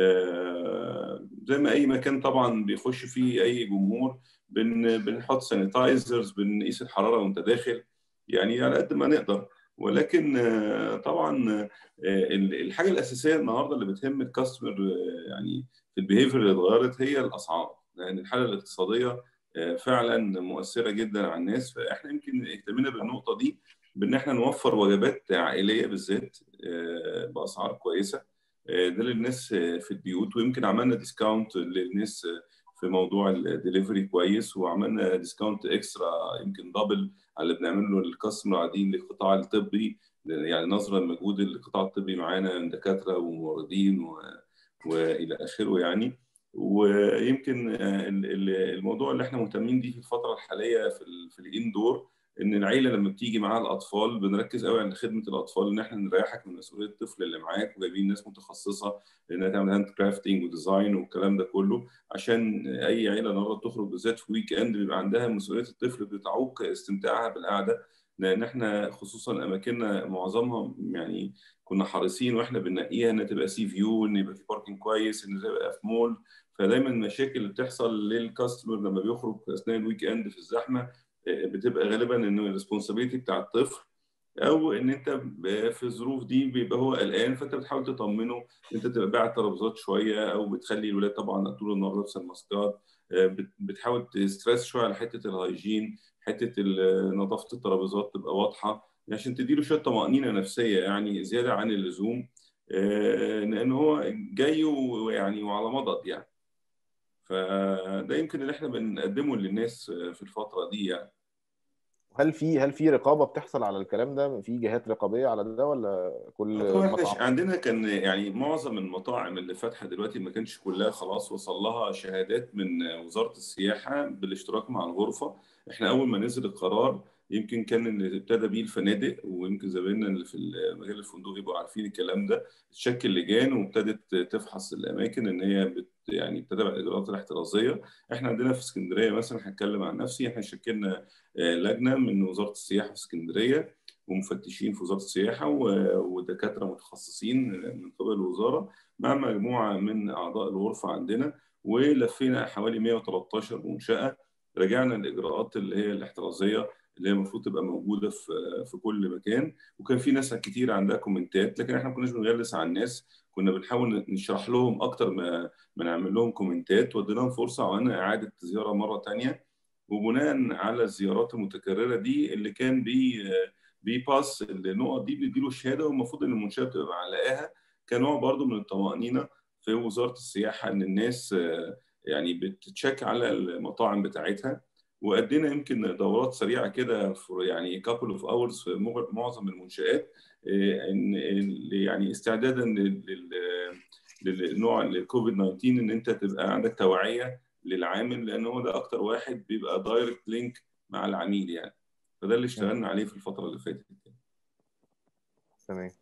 زي ما اي مكان طبعا بيخش فيه اي جمهور بن بنحط سانيتايزرز بنقيس الحراره وانت داخل يعني على قد ما نقدر ولكن طبعا الحاجه الاساسيه النهارده اللي بتهم الكاستمر يعني في البيهيفير اللي اتغيرت هي الاسعار لان الحاله الاقتصاديه فعلا مؤثره جدا على الناس فاحنا يمكن اهتمينا بالنقطه دي بان احنا نوفر وجبات عائليه بالذات باسعار كويسه ده للناس في البيوت ويمكن عملنا ديسكاونت للناس في موضوع الدليفري كويس وعملنا ديسكاونت اكسترا يمكن دبل على اللي بنعمله للكاستمر العاديين للقطاع الطبي يعني نظرا لمجهود القطاع الطبي معانا من دكاتره وممرضين و... والى اخره يعني ويمكن الموضوع اللي احنا مهتمين بيه في الفتره الحاليه في, ال... في الاندور ان العيله لما بتيجي معاها الاطفال بنركز قوي على خدمه الاطفال ان احنا نريحك من مسؤوليه الطفل اللي معاك وجايبين ناس متخصصه انها تعمل هاند كرافتنج وديزاين والكلام ده كله عشان اي عيله النهارده بتخرج بالذات في ويك اند بيبقى عندها مسؤوليه الطفل بتعوق استمتاعها بالقعده لان احنا خصوصا اماكننا معظمها يعني كنا حريصين واحنا بننقيها انها تبقى سي فيو ان يبقى في باركنج كويس ان تبقى في مول فدايما المشاكل اللي بتحصل للكاستمر لما بيخرج اثناء الويك اند في الزحمه بتبقى غالبا انه الريسبونسابيلتي بتاع الطفل او ان انت في الظروف دي بيبقى هو قلقان فانت بتحاول تطمنه انت تبقى باعت ترابيزات شويه او بتخلي الولاد طبعا طول النهار لابسه الماسكات بتحاول تستريس شويه على حته الهايجين حته نظافه الترابيزات تبقى واضحه عشان تديله شويه طمانينه نفسيه يعني زياده عن اللزوم لان هو جاي ويعني وعلى مضض يعني فده يمكن اللي احنا بنقدمه للناس في الفتره دي يعني هل في هل في رقابه بتحصل على الكلام ده في جهات رقابيه على ده ولا كل مطعم عندنا كان يعني معظم المطاعم اللي فاتحه دلوقتي ما كانش كلها خلاص وصل لها شهادات من وزاره السياحه بالاشتراك مع الغرفه احنا اول ما نزل القرار يمكن كان اللي ابتدى بيه الفنادق ويمكن زمايلنا اللي في المجال الفندقي يبقوا عارفين الكلام ده تشكل لجان وابتدت تفحص الاماكن ان هي بت يعني تتبع الاجراءات الاحترازيه احنا عندنا في اسكندريه مثلا هتكلم عن نفسي احنا شكلنا لجنه من وزاره السياحه في اسكندريه ومفتشين في وزاره السياحه ودكاتره متخصصين من قبل الوزاره مع مجموعه من اعضاء الغرفه عندنا ولفينا حوالي 113 منشاه رجعنا الاجراءات اللي هي الاحترازيه اللي هي المفروض تبقى موجوده في في كل مكان وكان في ناس كتير عندها كومنتات لكن احنا ما كناش بنغلس على الناس كنا بنحاول نشرح لهم اكتر ما ما نعمل لهم كومنتات ودينا لهم فرصه وعملنا اعاده زياره مره ثانيه وبناء على الزيارات المتكرره دي اللي كان بي بيباس النقط دي بنديله الشهاده والمفروض ان المنشاه بتبقى معلقاها كنوع برضو من الطمانينه في وزاره السياحه ان الناس يعني بتتشيك على المطاعم بتاعتها وادينا يمكن دورات سريعه كده يعني كابل اوف اورز في معظم المنشات يعني استعدادا للنوع الكوفيد 19 ان انت تبقى عندك توعيه للعامل لان هو ده اكتر واحد بيبقى دايركت لينك مع العميل يعني فده اللي اشتغلنا عليه في الفتره اللي فاتت تمام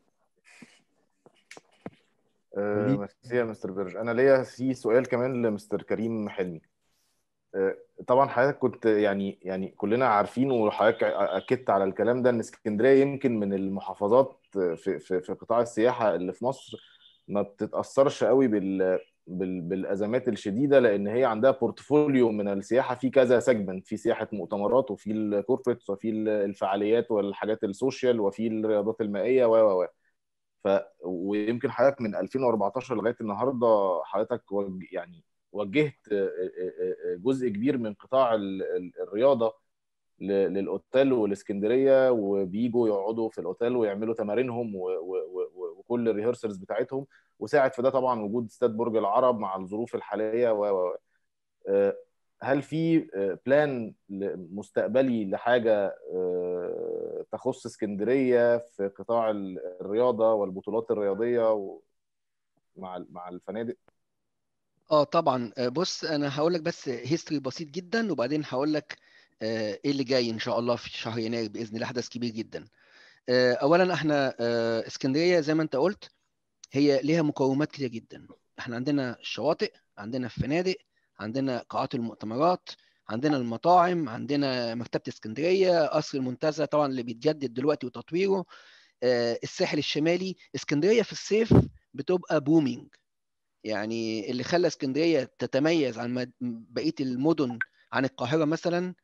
ميرسي يا مستر بيرج انا ليا في سؤال كمان لمستر كريم حلمي طبعا حضرتك كنت يعني يعني كلنا عارفين وحضرتك اكدت على الكلام ده ان اسكندريه يمكن من المحافظات في في في قطاع السياحه اللي في مصر ما بتتاثرش قوي بال بالازمات الشديده لان هي عندها بورتفوليو من السياحه في كذا سيجمنت في سياحه مؤتمرات وفي الكوربريت وفي الفعاليات والحاجات السوشيال وفي الرياضات المائيه و و ف ويمكن حضرتك من 2014 لغايه النهارده حضرتك وج... يعني وجهت جزء كبير من قطاع الرياضه للاوتيل والاسكندريه وبيجوا يقعدوا في الاوتيل ويعملوا تمارينهم وكل الريهرسلز بتاعتهم وساعد في ده طبعا وجود استاد برج العرب مع الظروف الحاليه و هل في بلان مستقبلي لحاجه تخص اسكندريه في قطاع الرياضه والبطولات الرياضيه مع مع الفنادق؟ اه طبعا بص انا هقول لك بس هيستوري بسيط جدا وبعدين هقول لك ايه اللي جاي ان شاء الله في شهر يناير باذن الله حدث كبير جدا اولا احنا اسكندريه زي ما انت قلت هي ليها مقومات كتير جدا احنا عندنا الشواطئ عندنا الفنادق عندنا قاعات المؤتمرات عندنا المطاعم عندنا مكتبه اسكندريه قصر المنتزه طبعا اللي بيتجدد دلوقتي وتطويره الساحل الشمالي اسكندريه في الصيف بتبقى بومينج يعني اللي خلى اسكندريه تتميز عن بقيه المدن عن القاهره مثلا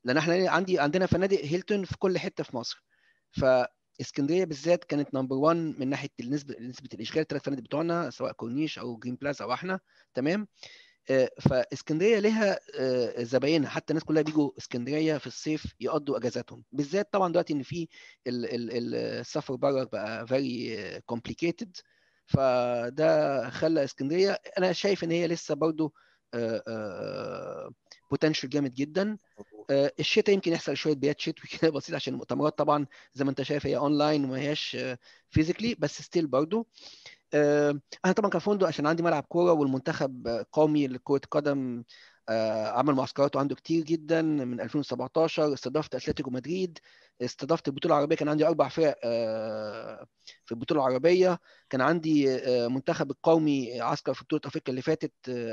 لان احنا عندي عندنا فنادق هيلتون في كل حته في مصر فاسكندريه بالذات كانت نمبر 1 من ناحيه نسبه نسبه الاشغال الثلاث فنادق بتوعنا سواء كورنيش او جرين بلازا او احنا تمام فاسكندريه لها زباينها حتى الناس كلها بيجوا اسكندريه في الصيف يقضوا اجازاتهم بالذات طبعا دلوقتي ان في السفر بره بقى فيري كومبليكيتد فده خلى اسكندريه انا شايف ان هي لسه برضو بوتنشال جامد جدا الشتاء يمكن يحصل شويه بيات شتوي كده بسيط عشان المؤتمرات طبعا زي ما انت شايف هي اونلاين وما هياش فيزيكلي بس ستيل برضو انا طبعا كفندق عشان عندي ملعب كوره والمنتخب قومي لكره قدم عمل معسكرات عنده كتير جدا من 2017 استضافت اتلتيكو مدريد استضافت البطوله العربيه كان عندي اربع فرق في البطوله العربيه كان عندي منتخب القومي عسكر في بطوله افريقيا اللي فاتت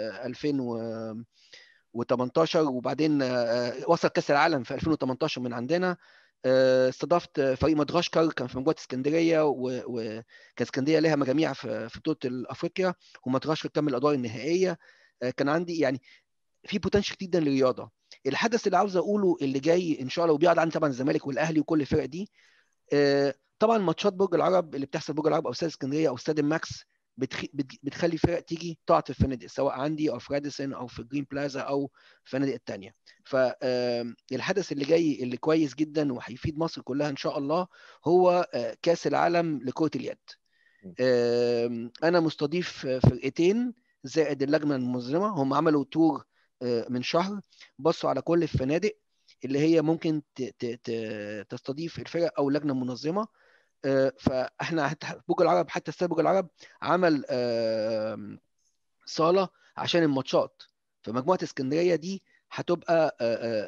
2018 وبعدين وصل كاس العالم في 2018 من عندنا استضافت فريق مدغشقر كان في مجموعه اسكندريه وكان اسكندريه لها مجاميع في بطوله افريقيا ومدغشقر كمل الادوار النهائيه كان عندي يعني في بوتنشال جدا للرياضه الحدث اللي عاوز اقوله اللي جاي ان شاء الله وبيقعد عندي طبعا الزمالك والاهلي وكل الفرق دي طبعا ماتشات برج العرب اللي بتحصل برج العرب او استاد اسكندريه او استاد ماكس بتخلي فرق تيجي تقعد في الفنادق سواء عندي او في راديسون او في جرين بلازا او الفنادق الثانيه فالحدث اللي جاي اللي كويس جدا وهيفيد مصر كلها ان شاء الله هو كاس العالم لكره اليد انا مستضيف فرقتين زائد اللجنه المنظمه هم عملوا تور من شهر بصوا على كل الفنادق اللي هي ممكن تستضيف الفرق او اللجنه المنظمه فاحنا حتى برج العرب حتى استاد برج العرب عمل صاله عشان الماتشات فمجموعه اسكندريه دي هتبقى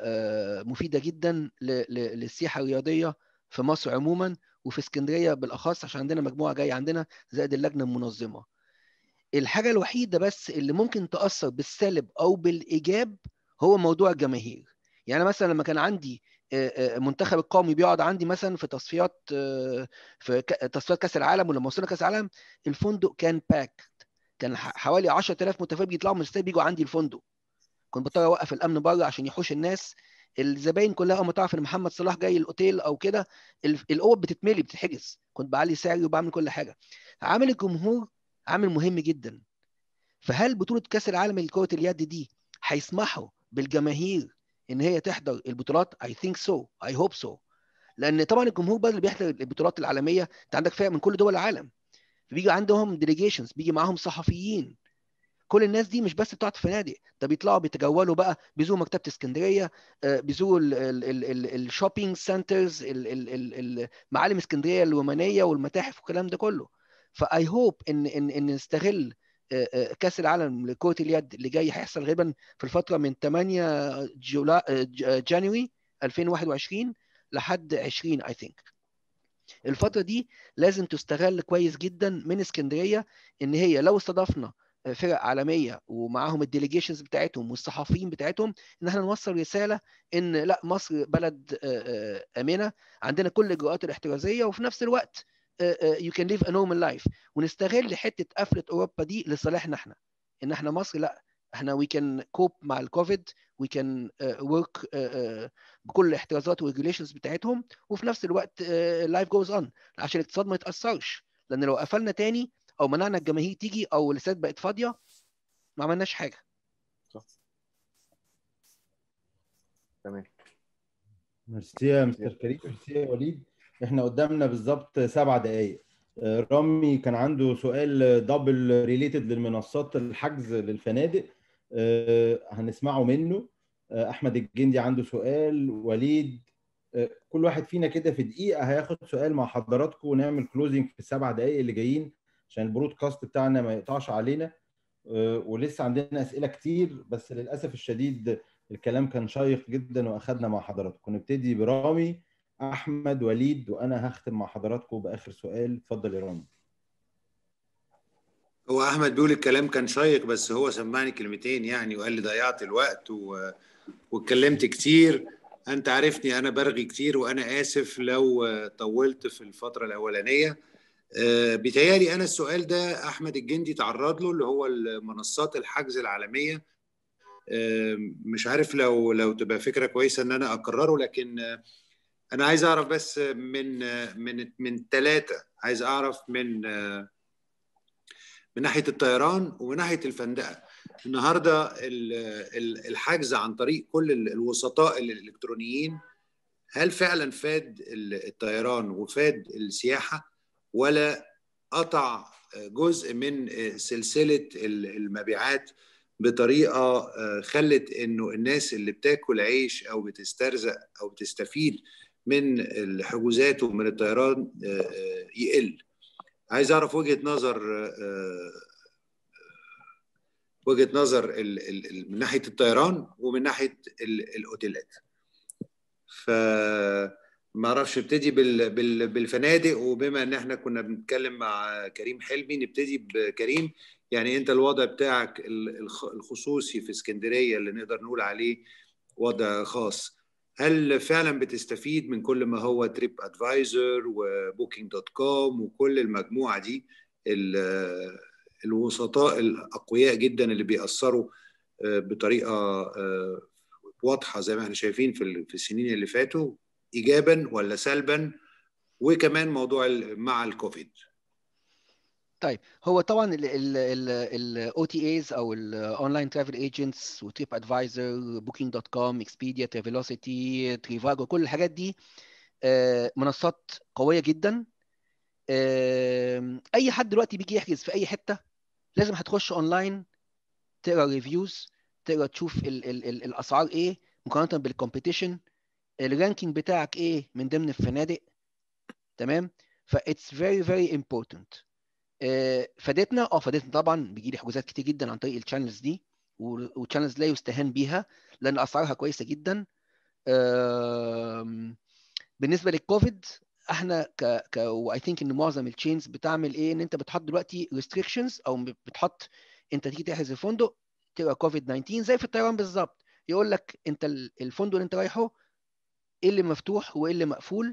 مفيده جدا للسياحه الرياضيه في مصر عموما وفي اسكندريه بالاخص عشان عندنا مجموعه جايه عندنا زائد اللجنه المنظمه الحاجه الوحيده بس اللي ممكن تاثر بالسالب او بالايجاب هو موضوع الجماهير يعني مثلا لما كان عندي منتخب القومي بيقعد عندي مثلا في تصفيات في تصفيات كاس العالم ولما وصلنا كاس العالم الفندق كان باك كان حوالي 10000 متفرج يطلعوا من الاستاد بيجوا عندي الفندق كنت بضطر اوقف الامن بره عشان يحوش الناس الزباين كلها اول ما تعرف ان محمد صلاح جاي الاوتيل او كده الاوض بتتملي بتتحجز كنت بعلي سعري وبعمل كل حاجه عامل الجمهور عامل مهم جدا فهل بطوله كاس العالم لكره اليد دي هيسمحوا بالجماهير ان هي تحضر البطولات اي ثينك سو اي هوب سو لان طبعا الجمهور بدل اللي بيحضر البطولات العالميه انت عندك فرق من كل دول العالم فبيجي عندهم ديليجيشنز بيجي معاهم صحفيين كل الناس دي مش بس بتقعد في فنادق ده بيطلعوا بيتجولوا بقى بيزوروا مكتبه اسكندريه بيزوروا الشوبينج سنترز معالم اسكندريه الرومانيه والمتاحف والكلام ده كله فاي هوب ان ان ان نستغل كاس العالم لكره اليد اللي جاي هيحصل غالبا في الفتره من 8 جولا جانوري 2021 لحد 20 اي ثينك الفتره دي لازم تستغل كويس جدا من اسكندريه ان هي لو استضفنا فرق عالميه ومعاهم الديليجيشنز بتاعتهم والصحفيين بتاعتهم ان احنا نوصل رساله ان لا مصر بلد امنه عندنا كل الاجراءات الاحترازيه وفي نفس الوقت يو كان ليف ا نورمال لايف ونستغل حته قفله اوروبا دي لصالحنا احنا ان احنا مصر لا احنا وي كان كوب مع الكوفيد وي كان ورك بكل الاحترازات والريجوليشنز بتاعتهم وفي نفس الوقت لايف جوز اون عشان الاقتصاد ما يتاثرش لان لو قفلنا تاني او منعنا الجماهير تيجي او الاستاد بقت فاضيه ما عملناش حاجه صح تمام ميرسي يا مستر كريم ميرسي يا وليد احنا قدامنا بالظبط سبع دقائق رامي كان عنده سؤال دبل ريليتد للمنصات الحجز للفنادق هنسمعه منه احمد الجندي عنده سؤال وليد كل واحد فينا كده في دقيقه هياخد سؤال مع حضراتكم ونعمل كلوزنج في السبع دقائق اللي جايين عشان البرودكاست بتاعنا ما يقطعش علينا ولسه عندنا اسئله كتير بس للاسف الشديد الكلام كان شيق جدا واخدنا مع حضراتكم نبتدي برامي احمد وليد وانا هختم مع حضراتكم باخر سؤال اتفضل يا رامي هو احمد بيقول الكلام كان شيق بس هو سمعني كلمتين يعني وقال لي ضيعت الوقت و... واتكلمت كتير انت عارفني انا برغي كتير وانا اسف لو طولت في الفتره الاولانيه أه بيتهيألي انا السؤال ده احمد الجندي تعرض له اللي هو منصات الحجز العالميه مش عارف لو لو تبقى فكره كويسه ان انا اكرره لكن انا عايز اعرف بس من من من ثلاثه عايز اعرف من من ناحيه الطيران ومن ناحيه الفندقه النهارده الحجز عن طريق كل الوسطاء الالكترونيين هل فعلا فاد الطيران وفاد السياحه ولا قطع جزء من سلسله المبيعات بطريقه خلت انه الناس اللي بتاكل عيش او بتسترزق او بتستفيد من الحجوزات ومن الطيران يقل عايز اعرف وجهه نظر وجهه نظر من ناحيه الطيران ومن ناحيه الاوتيلات ف ما اعرفش نبتدي بالفنادق وبما ان احنا كنا بنتكلم مع كريم حلمي نبتدي بكريم يعني انت الوضع بتاعك الخصوصي في اسكندريه اللي نقدر نقول عليه وضع خاص هل فعلا بتستفيد من كل ما هو تريب ادفايزر وبوكينج دوت كوم وكل المجموعه دي الوسطاء الاقوياء جدا اللي بيأثروا بطريقه واضحه زي ما احنا شايفين في في السنين اللي فاتوا ايجابا ولا سلبا وكمان موضوع مع الكوفيد طيب هو طبعا الاو تي ايز او الاونلاين ترافل ايجنتس وتريب ادفايزر بوكينج دوت كوم اكسبيديا ترافيلوسيتي تريفاجو كل الحاجات دي منصات قويه جدا اي حد دلوقتي بيجي يحجز في اي حته لازم هتخش اونلاين تقرا ريفيوز تقرا تشوف ال ال ال الاسعار ايه مقارنه بالكومبيتيشن الرانكينج بتاعك ايه من ضمن الفنادق تمام فاتس فيري فيري امبورتنت فادتنا اه فادتنا طبعا بيجي لي حجوزات كتير جدا عن طريق الشانلز دي والشانلز لا يستهان بيها لان اسعارها كويسه جدا بالنسبه للكوفيد احنا ك ك واي ثينك ان معظم التشينز بتعمل ايه ان انت بتحط دلوقتي ريستريكشنز او بتحط انت تيجي تحجز الفندق تبقى كوفيد 19 زي في الطيران بالظبط يقول لك انت الفندق اللي انت رايحه ايه اللي مفتوح وايه اللي مقفول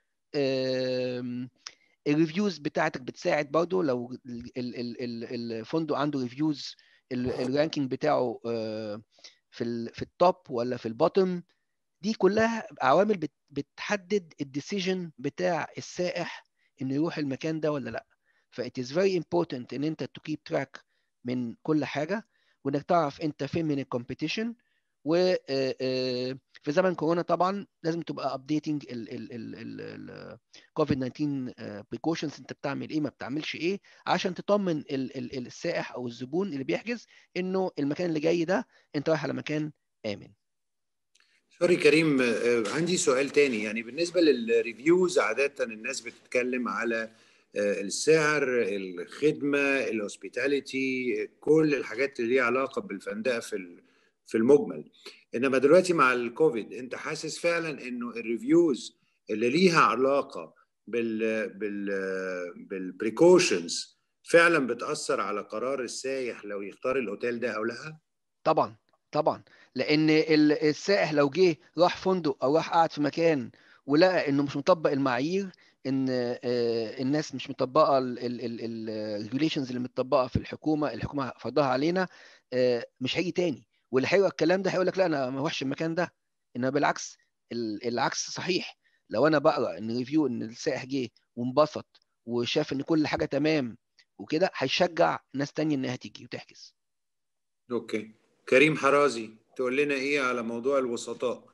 الريفيوز بتاعتك بتساعد برضو لو الفندق عنده ريفيوز الرانكينج بتاعه في في التوب ولا في البوتم دي كلها عوامل بتحدد الديسيجن بتاع السائح انه يروح المكان ده ولا لا ف it is very important ان انت to keep track من كل حاجه وانك تعرف انت فين من الكومبيتيشن و في زمن كورونا طبعا لازم تبقى ابديتنج الكوفيد 19 بريكوشنز انت بتعمل ايه ما بتعملش ايه عشان تطمن السائح او الزبون اللي بيحجز انه المكان اللي جاي ده انت رايح على مكان امن سوري كريم عندي سؤال تاني يعني بالنسبه للريفيوز عاده الناس بتتكلم على السعر الخدمه الهوسبيتاليتي كل الحاجات اللي ليها علاقه بالفندقه في في المجمل انما دلوقتي مع الكوفيد انت حاسس فعلا انه الريفيوز اللي ليها علاقه بال بال بالبريكوشنز فعلا بتاثر على قرار السايح لو يختار الاوتيل ده او لا طبعا طبعا لان السائح لو جه راح فندق او راح قعد في مكان ولقى انه مش مطبق المعايير ان الناس مش مطبقه الريجوليشنز اللي متطبقه في الحكومه الحكومه فرضها علينا مش هيجي تاني واللي هيقرا الكلام ده هيقول لك لا انا ما اروحش المكان ده انما بالعكس العكس صحيح لو انا بقرا ان ريفيو ان السائح جه وانبسط وشاف ان كل حاجه تمام وكده هيشجع ناس تانية انها تيجي وتحجز اوكي كريم حرازي تقول لنا ايه على موضوع الوسطاء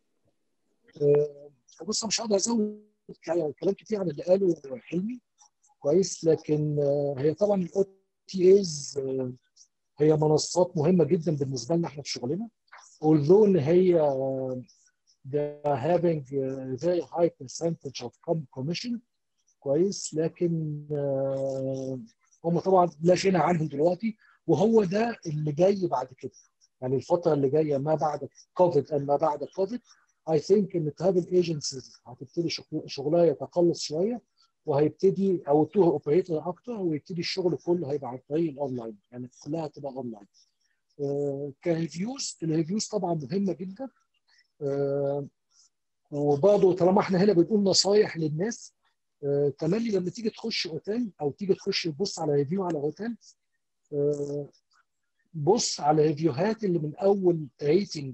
أه بص مش هقدر ازود كلام كتير عن اللي قاله حلمي كويس لكن هي طبعا الاو تي ايز هي منصات مهمه جدا بالنسبه لنا احنا في شغلنا although ان هي they're having a very high percentage of commission كويس لكن هم طبعا لا شيء عنهم دلوقتي وهو ده اللي جاي بعد كده يعني الفتره اللي جايه ما بعد كوفيد ما بعد كوفيد اي ثينك ان الترافل ايجنسيز هتبتدي شغلها يتقلص شويه وهيبتدي او التور اوبريتور اكتر ويبتدي الشغل كله هيبقى عن طريق الاونلاين يعني كلها هتبقى اونلاين آه كريفيوز الريفيوز طبعا مهمه جدا آه وبرضه طالما احنا هنا بنقول نصايح للناس آه تملي لما تيجي تخش اوتيل او تيجي تخش تبص على ريفيو على اوتيل آه بص على الريفيوهات اللي من اول ريتنج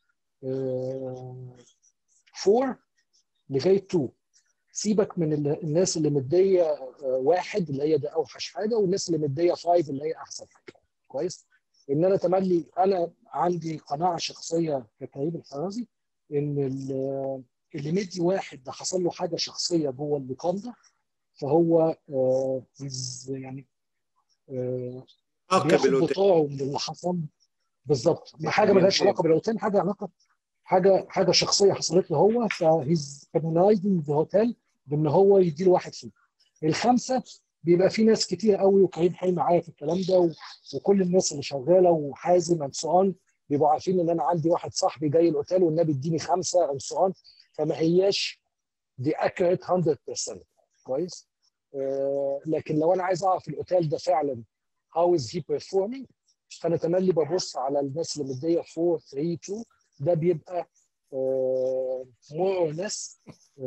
4 لغايه 2 سيبك من ال- الناس اللي مديه آه، واحد اللي هي ده اوحش حاجه والناس اللي مديه 5 اللي هي احسن حاجه كويس ان انا تملي انا عندي قناعه شخصيه ككريم الحرازي ان ال- اللي مدي واحد ده حصل له حاجه شخصيه جوه اللقاء ده فهو آه، is- يعني آه، عقب بياخد الاوتيل بطاعه من اللي حصل بالظبط ما حاجه مالهاش علاقه بالاوتيل حاجه علاقه حاجه حاجه شخصيه حصلت له هو فهيز كانونايزنج ذا هوتيل بان هو يديله واحد فيه الخمسه بيبقى في ناس كتير قوي وكريم حي معايا في الكلام ده و... وكل الناس اللي شغاله وحازم اند سو بيبقوا عارفين ان انا عندي واحد صاحبي جاي الاوتيل والنبي اديني خمسه اند سو فما هياش دي اكيوريت 100% كويس آه لكن لو انا عايز اعرف الاوتيل ده فعلا هاو از هي performing فانا تملي ببص على الناس اللي مديه 4 3 2 ده بيبقى مور اور ليس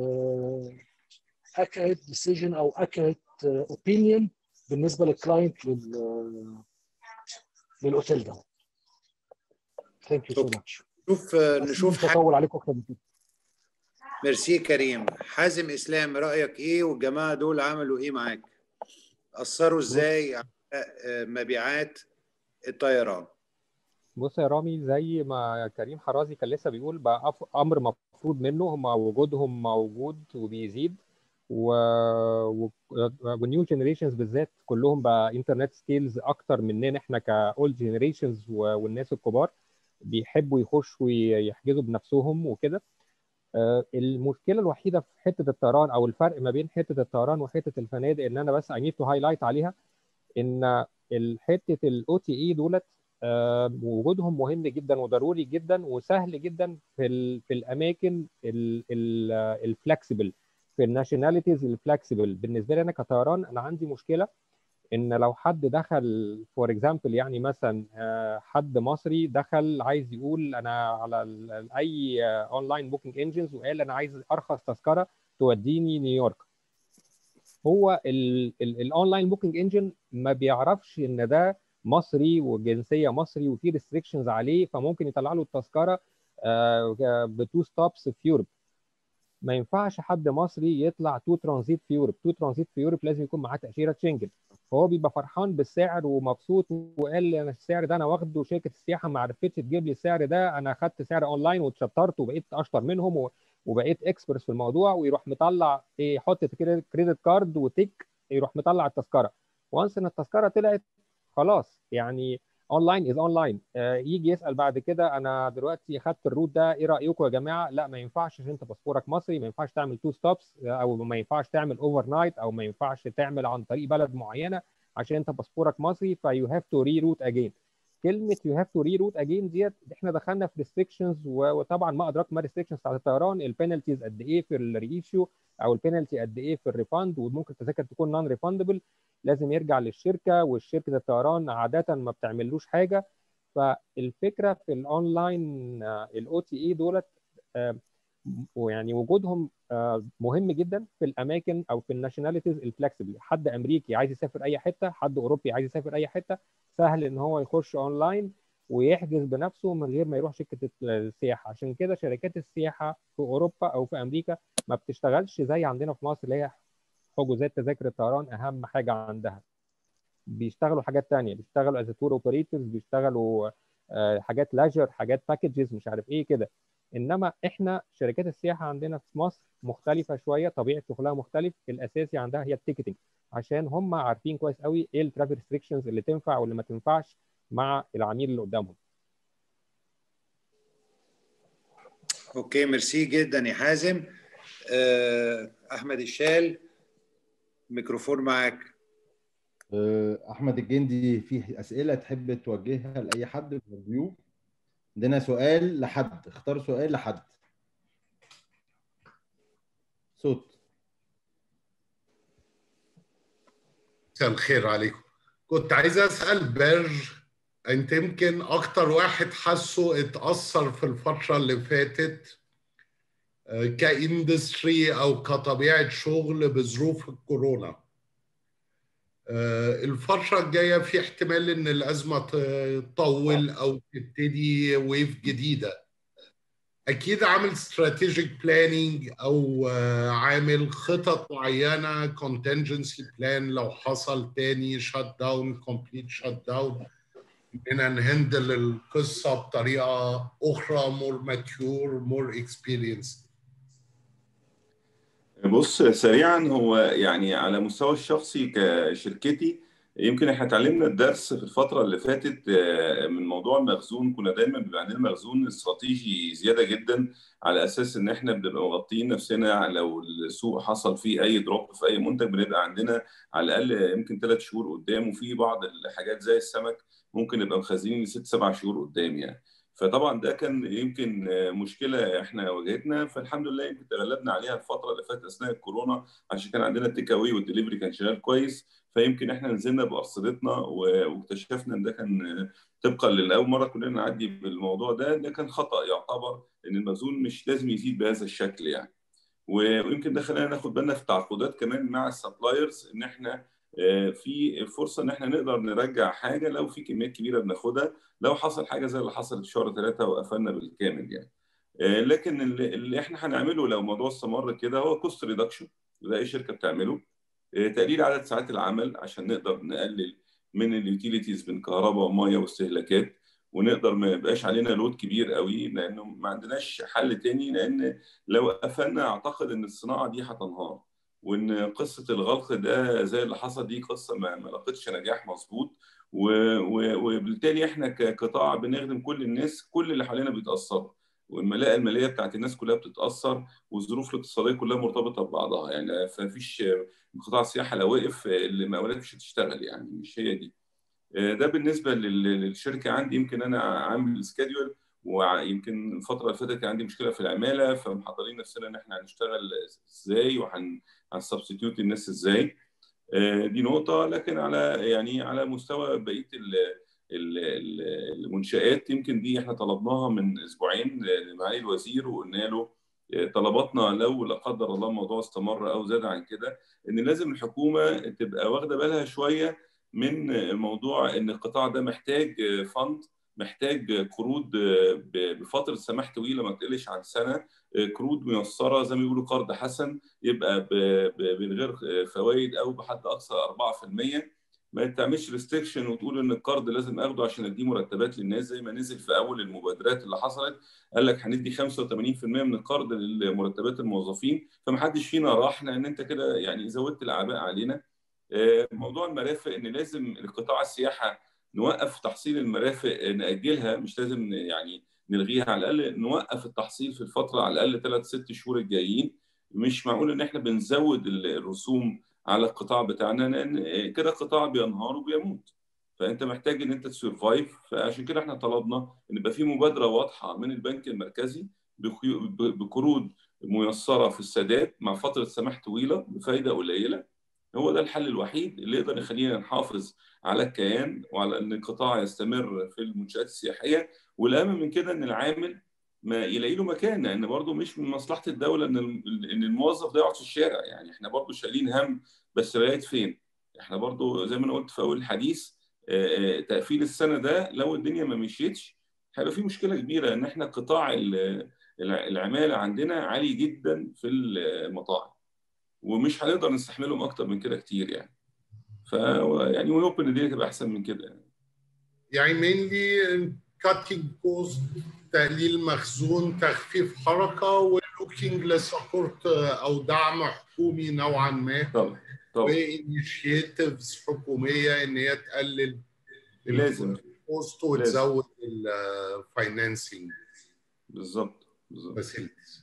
accurate decision او accurate آه، opinion بالنسبه للكلاينت لل للاوتيل ده ثانك يو سو ماتش نشوف نشوف حاجة تطول عليكم اكتر من كده ميرسي كريم حازم اسلام رايك ايه والجماعه دول عملوا ايه معاك اثروا ازاي على آه، مبيعات الطيران بص يا رامي زي ما كريم حرازي كان لسه بيقول بقى أف- امر مفروض منه هم وجودهم موجود وبيزيد و... و... والنيو جنريشنز بالذات كلهم بقى انترنت سكيلز اكتر مننا احنا كاولد جنريشنز والناس الكبار بيحبوا يخشوا ويحجزوا بنفسهم وكده آه، المشكله الوحيده في حته الطيران او الفرق ما بين حته الطيران وحته الفنادق ان انا بس اي نيد تو هايلايت عليها ان حته الاو تي اي دولت آه، وجودهم مهم جدا وضروري جدا وسهل جدا في ال في الاماكن الفلكسبل في الناشوناليتيز الفلكسبل بالنسبه لي انا كطيران انا عندي مشكله ان لو حد دخل فور اكزامبل يعني مثلا آه، حد مصري دخل عايز يقول انا على ال- اي اونلاين بوكينج انجنز وقال انا عايز ارخص تذكره توديني نيويورك هو الاونلاين بوكينج انجن ما بيعرفش ان ده مصري وجنسيه مصري وفي ريستريكشنز عليه فممكن يطلع له التذكره بتو ستوبس في يوروب ما ينفعش حد مصري يطلع تو ترانزيت في يوروب تو ترانزيت في يوروب لازم يكون معاه تاشيره شنجن فهو بيبقى فرحان بالسعر ومبسوط وقال انا السعر ده انا واخده شركه السياحه ما عرفتش تجيب لي السعر ده انا خدت سعر اونلاين واتشطرت وبقيت اشطر منهم و... وبقيت اكسبرت في الموضوع ويروح مطلع إيه، يحط كده كريدت كارد وتك يروح مطلع التذكره وانس ان التذكره طلعت خلاص يعني اونلاين از اونلاين يجي يسال بعد كده انا دلوقتي خدت الروت ده ايه رايكم يا جماعه لا ما ينفعش عشان انت باسبورك مصري ما ينفعش تعمل تو ستوبس او ما ينفعش تعمل اوفر نايت او ما ينفعش تعمل عن طريق بلد معينه عشان انت باسبورك مصري فيو هاف تو ري روت اجين كلمه يو هاف تو ري روت اجين ديت احنا دخلنا في ريستريكشنز وطبعا ما ادراك ما ريستريكشنز بتاعت الطيران البينالتيز قد ايه في الريشيو او البينالتي قد ايه في الريفاند وممكن التذاكر تكون نون ريفاندبل لازم يرجع للشركه والشركه الطيران عاده ما بتعملوش حاجه فالفكره في الاونلاين الاو تي اي دولت آه، ويعني وجودهم آه، مهم جدا في الاماكن او في الناشوناليتيز الفلكسبل حد امريكي عايز يسافر اي حته حد اوروبي عايز يسافر اي حته سهل ان هو يخش اونلاين ويحجز بنفسه من غير ما يروح شركه السياحه عشان كده شركات السياحه في اوروبا او في امريكا ما بتشتغلش زي عندنا في مصر اللي هي حجوزات تذاكر الطيران اهم حاجه عندها بيشتغلوا حاجات تانية بيشتغلوا از تور اوبريتورز بيشتغلوا آه، حاجات لاجر حاجات باكجز مش عارف ايه كده انما احنا شركات السياحه عندنا في مصر مختلفه شويه طبيعه شغلها مختلف الاساسي عندها هي التيكتنج عشان هم عارفين كويس قوي ايه الترافل ريستريكشنز اللي تنفع واللي ما تنفعش مع العميل اللي قدامهم اوكي ميرسي جدا يا حازم آه، احمد الشال ميكروفون معاك آه، احمد الجندي في اسئله تحب توجهها لاي حد من الضيوف عندنا سؤال لحد اختار سؤال لحد صوت مساء الخير عليكم كنت عايز اسال بيرج انت يمكن اكتر واحد حاسه اتاثر في الفتره اللي فاتت آه، كاندستري او كطبيعه شغل بظروف الكورونا الفترة الجاية في احتمال إن الأزمة تطول أو تبتدي ويف جديدة أكيد عامل استراتيجيك بلاننج أو عامل خطط معينة contingency بلان لو حصل تاني شات داون كومبليت شات داون إننا نهندل القصة بطريقة أخرى مور ماتيور مور اكسبيرينس بص سريعا هو يعني على مستوى الشخصي كشركتي يمكن احنا اتعلمنا الدرس في الفتره اللي فاتت من موضوع المخزون كنا دايما بيبقى عندنا مخزون استراتيجي زياده جدا على اساس ان احنا بنبقى مغطيين نفسنا لو السوق حصل فيه اي دروب في اي منتج بنبقى عندنا على الاقل يمكن ثلاث شهور قدام وفي بعض الحاجات زي السمك ممكن نبقى مخزنين لست سبع شهور قدام يعني فطبعا ده كان يمكن مشكله احنا واجهتنا فالحمد لله يمكن تغلبنا عليها الفتره اللي فاتت اثناء الكورونا عشان كان عندنا التيك اواي والدليفري كان شغال كويس فيمكن احنا نزلنا بارصدتنا واكتشفنا ان ده كان طبقا لاول مره كلنا نعدي بالموضوع ده ده كان خطا يعتبر ان المخزون مش لازم يزيد بهذا الشكل يعني ويمكن ده خلانا ناخد بالنا في تعاقدات كمان مع السبلايرز ان احنا في فرصه ان احنا نقدر نرجع حاجه لو في كميات كبيره بناخدها لو حصل حاجه زي اللي حصلت في شهر ثلاثه وقفلنا بالكامل يعني لكن اللي احنا هنعمله لو الموضوع استمر كده هو كوست ريدكشن وده اي شركه بتعمله تقليل عدد ساعات العمل عشان نقدر نقلل من اليوتيليتيز من كهرباء وميه واستهلاكات ونقدر ما يبقاش علينا لود كبير قوي لانه ما عندناش حل تاني لان لو قفلنا اعتقد ان الصناعه دي هتنهار وان قصه الغلق ده زي اللي حصل دي قصه ما, ما لقتش نجاح مظبوط وبالتالي احنا كقطاع بنخدم كل الناس كل اللي حوالينا بيتاثروا والملاءه الماليه بتاعت الناس كلها بتتاثر والظروف الاقتصاديه كلها مرتبطه ببعضها يعني فمفيش قطاع السياحه لو وقف المقاولات مش هتشتغل يعني مش هي دي ده بالنسبه للشركه عندي يمكن انا عامل سكادول ويمكن الفتره اللي فاتت كان عندي مشكله في العماله فمحضرين نفسنا ان احنا هنشتغل ازاي وهنسبستيوت الناس ازاي دي نقطه لكن على يعني على مستوى بقيه المنشآت يمكن دي احنا طلبناها من اسبوعين لمعالي الوزير وقلنا له طلباتنا لو لا قدر الله الموضوع استمر او زاد عن كده ان لازم الحكومه تبقى واخده بالها شويه من موضوع ان القطاع ده محتاج فند محتاج قروض بفتره سماح طويله ما تقلش عن سنه قروض ميسره زي ما بيقولوا قرض حسن يبقى من غير فوائد او بحد اقصى 4% ما تعملش ريستريكشن وتقول ان القرض لازم اخده عشان اديه مرتبات للناس زي ما نزل في اول المبادرات اللي حصلت قال لك هندي 85% من القرض لمرتبات الموظفين فمحدش فينا راح لان انت كده يعني زودت الاعباء علينا موضوع المرافق ان لازم القطاع السياحه نوقف تحصيل المرافق ناجلها مش لازم يعني نلغيها على الاقل نوقف التحصيل في الفتره على الاقل ثلاث ست شهور الجايين مش معقول ان احنا بنزود الرسوم على القطاع بتاعنا لان كده قطاع بينهار وبيموت فانت محتاج ان انت تسرفايف فعشان كده احنا طلبنا ان يبقى في مبادره واضحه من البنك المركزي بقروض ميسره في السداد مع فتره سماح طويله بفائده قليله هو ده الحل الوحيد اللي يقدر يخلينا نحافظ على الكيان وعلى ان القطاع يستمر في المنشات السياحيه والاهم من كده ان العامل ما يلاقي له مكان لان برضه مش من مصلحه الدوله ان ان الموظف ده يقعد في الشارع يعني احنا برضه شايلين هم بس لغايه فين؟ احنا برضه زي ما انا قلت في اول الحديث تقفيل السنه ده لو الدنيا ما مشيتش هيبقى في مشكله كبيره ان احنا قطاع العماله عندنا عالي جدا في المطاعم ومش هنقدر نستحملهم اكتر من كده كتير يعني ف يعني ونوب ان الدنيا تبقى احسن من كده يعني يعني mainly cutting cost تقليل مخزون تخفيف حركه ولوكينج لسبورت او دعم حكومي نوعا ما طبعا طبعا وانيشيتيفز حكوميه ان هي تقلل لازم الكوست وتزود الفاينانسنج بالظبط بالظبط فاسيلتيز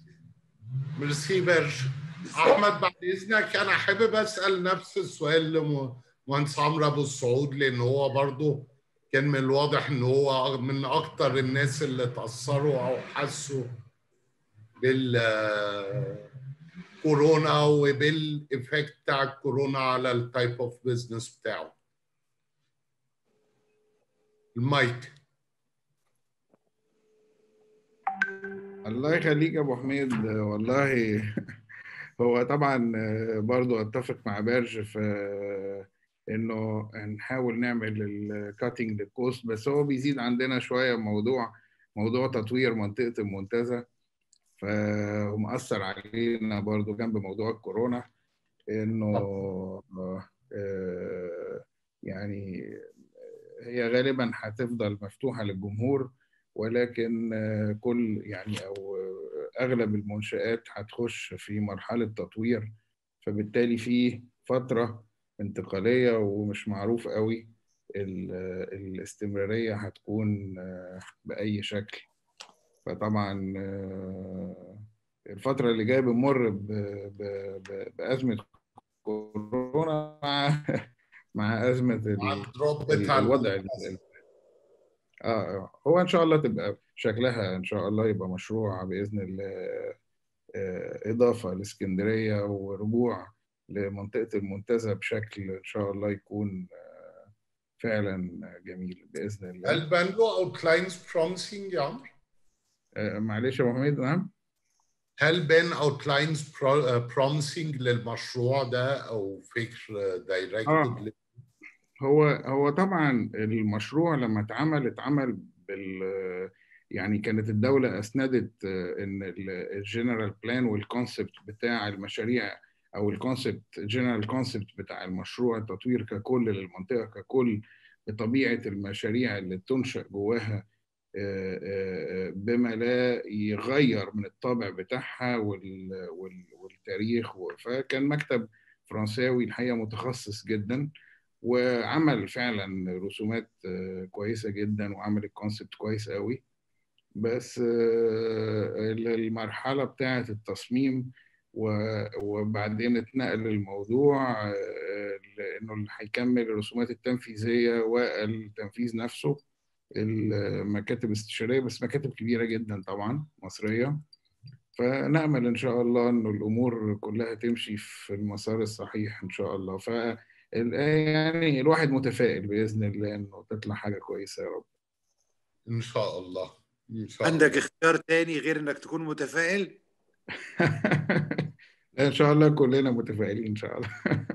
ميرسي برج احمد بعد اذنك انا حابب اسال نفس السؤال لمهندس عمرو ابو السعود لان هو برضه كان من الواضح ان هو من اكتر الناس اللي تاثروا او حسوا بال كورونا وبالايفكت بتاع الكورونا على التايب اوف بزنس بتاعه المايك الله يخليك يا ابو حميد والله هو طبعا برضو اتفق مع بيرج في انه نحاول نعمل الكاتنج للكوست بس هو بيزيد عندنا شويه موضوع موضوع تطوير منطقه المنتزه فمأثر علينا برضو جنب موضوع الكورونا انه آه، يعني هي غالبا هتفضل مفتوحه للجمهور ولكن آه، كل يعني او اغلب المنشآت هتخش في مرحله تطوير فبالتالي في فتره انتقاليه ومش معروف قوي ال- الاستمراريه هتكون آه، باي شكل فطبعا آه، الفتره اللي جايه بنمر ب- ب- ب- بازمه كورونا مع مع ازمه مع ال- الدروب ال- بتاع الوضع ال- المنتزه ال- اه آه. هو ان شاء الله تبقى شكلها ان شاء الله يبقى مشروع باذن الله آه، اضافه لاسكندريه ورجوع لمنطقه المنتزه بشكل ان شاء الله يكون آه، فعلا جميل باذن الله هل بان له اوتلاينز بروميسنج يا عمرو؟ آه، معلش يا ابو حميد نعم هل بان اوتلاينز بروميسنج للمشروع ده او فكر دايركتد هو هو طبعا المشروع لما اتعمل اتعمل بال يعني كانت الدولة أسندت آه، إن الجنرال بلان والكونسبت بتاع المشاريع أو الكونسبت جنرال كونسبت بتاع المشروع التطوير ككل للمنطقة ككل بطبيعة المشاريع اللي تنشأ جواها آه، آه، بما لا يغير من الطابع بتاعها وال- وال- والتاريخ فكان مكتب فرنساوي الحقيقة متخصص جدا وعمل فعلا رسومات آه، كويسة جدا وعمل الكونسبت كويس قوي بس آه، المرحلة بتاعة التصميم و- وبعدين اتنقل الموضوع آه، لأنه اللي هيكمل الرسومات التنفيذية والتنفيذ نفسه المكاتب الاستشارية بس مكاتب كبيرة جدا طبعا مصرية فنأمل إن شاء الله إنه الأمور كلها تمشي في المسار الصحيح إن شاء الله ف يعني الواحد متفائل بإذن الله إنه تطلع حاجة كويسة يا رب ان شاء الله ان شاء عندك الله اختيار تاني غير انك تكون متفائل لا، إن شاء الله كلنا متفائلين إن شاء الله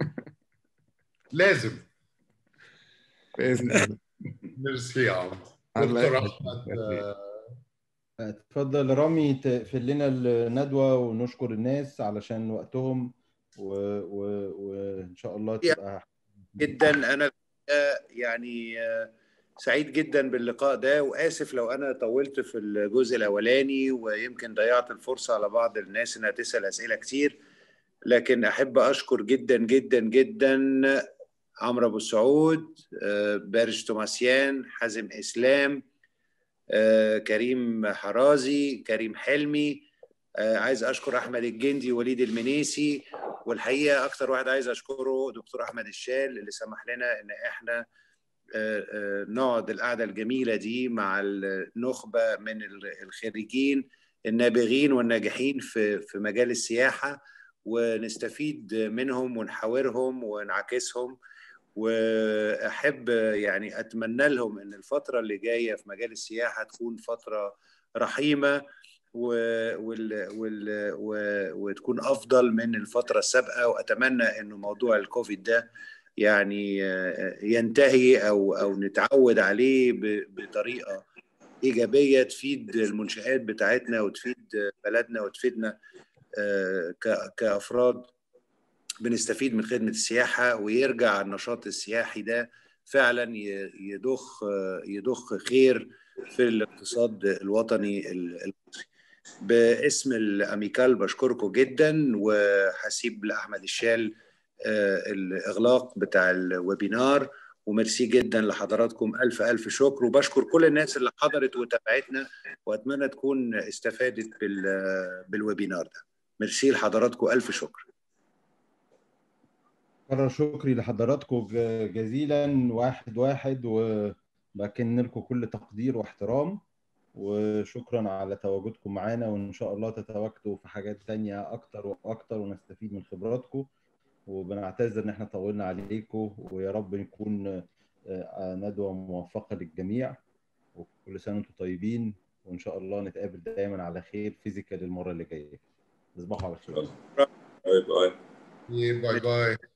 لازم بإذن الله ميرسي يا عمرو الله دكتور يخليك. احمد آه، اتفضل رامي تقفل لنا الندوة ونشكر الناس علشان وقتهم و- و- وإن شاء الله تبقى جدا انا آه، يعني آه، سعيد جدا باللقاء ده واسف لو انا طولت في الجزء الاولاني ويمكن ضيعت الفرصه على بعض الناس انها تسال اسئله كتير لكن احب اشكر جدا جدا جدا عمرو ابو سعود آه، بارج توماسيان حازم اسلام آه، كريم حرازي كريم حلمي آه، عايز اشكر احمد الجندي وليد المنيسي والحقيقه اكتر واحد عايز اشكره دكتور احمد الشال اللي سمح لنا ان احنا آه، آه، نقعد القعده الجميله دي مع النخبه من الخريجين النابغين والناجحين في في مجال السياحه ونستفيد منهم ونحاورهم ونعكسهم واحب يعني اتمنى لهم ان الفتره اللي جايه في مجال السياحه تكون فتره رحيمه و... وال... وال... و... وتكون افضل من الفتره السابقه واتمنى انه موضوع الكوفيد ده يعني ينتهي او او نتعود عليه ب... بطريقه ايجابيه تفيد المنشات بتاعتنا وتفيد بلدنا وتفيدنا ك... كافراد بنستفيد من خدمه السياحه ويرجع النشاط السياحي ده فعلا يضخ يضخ خير في الاقتصاد الوطني المصري باسم الاميكال بشكركم جدا وهسيب لاحمد الشال الاغلاق بتاع الويبينار وميرسي جدا لحضراتكم الف الف شكر وبشكر كل الناس اللي حضرت وتابعتنا واتمنى تكون استفادت بالويبينار ده ميرسي لحضراتكم الف شكر كرر شكري لحضراتكم جزيلا واحد واحد وبكن لكم كل تقدير واحترام وشكرا على تواجدكم معانا وان شاء الله تتواجدوا في حاجات تانية اكتر واكتر ونستفيد من خبراتكم وبنعتذر ان احنا طولنا عليكم ويا رب نكون ندوة موفقة للجميع وكل سنة وانتم طيبين وان شاء الله نتقابل دايما على خير فيزيكال المرة اللي جاية تصبحوا على خير باي باي باي باي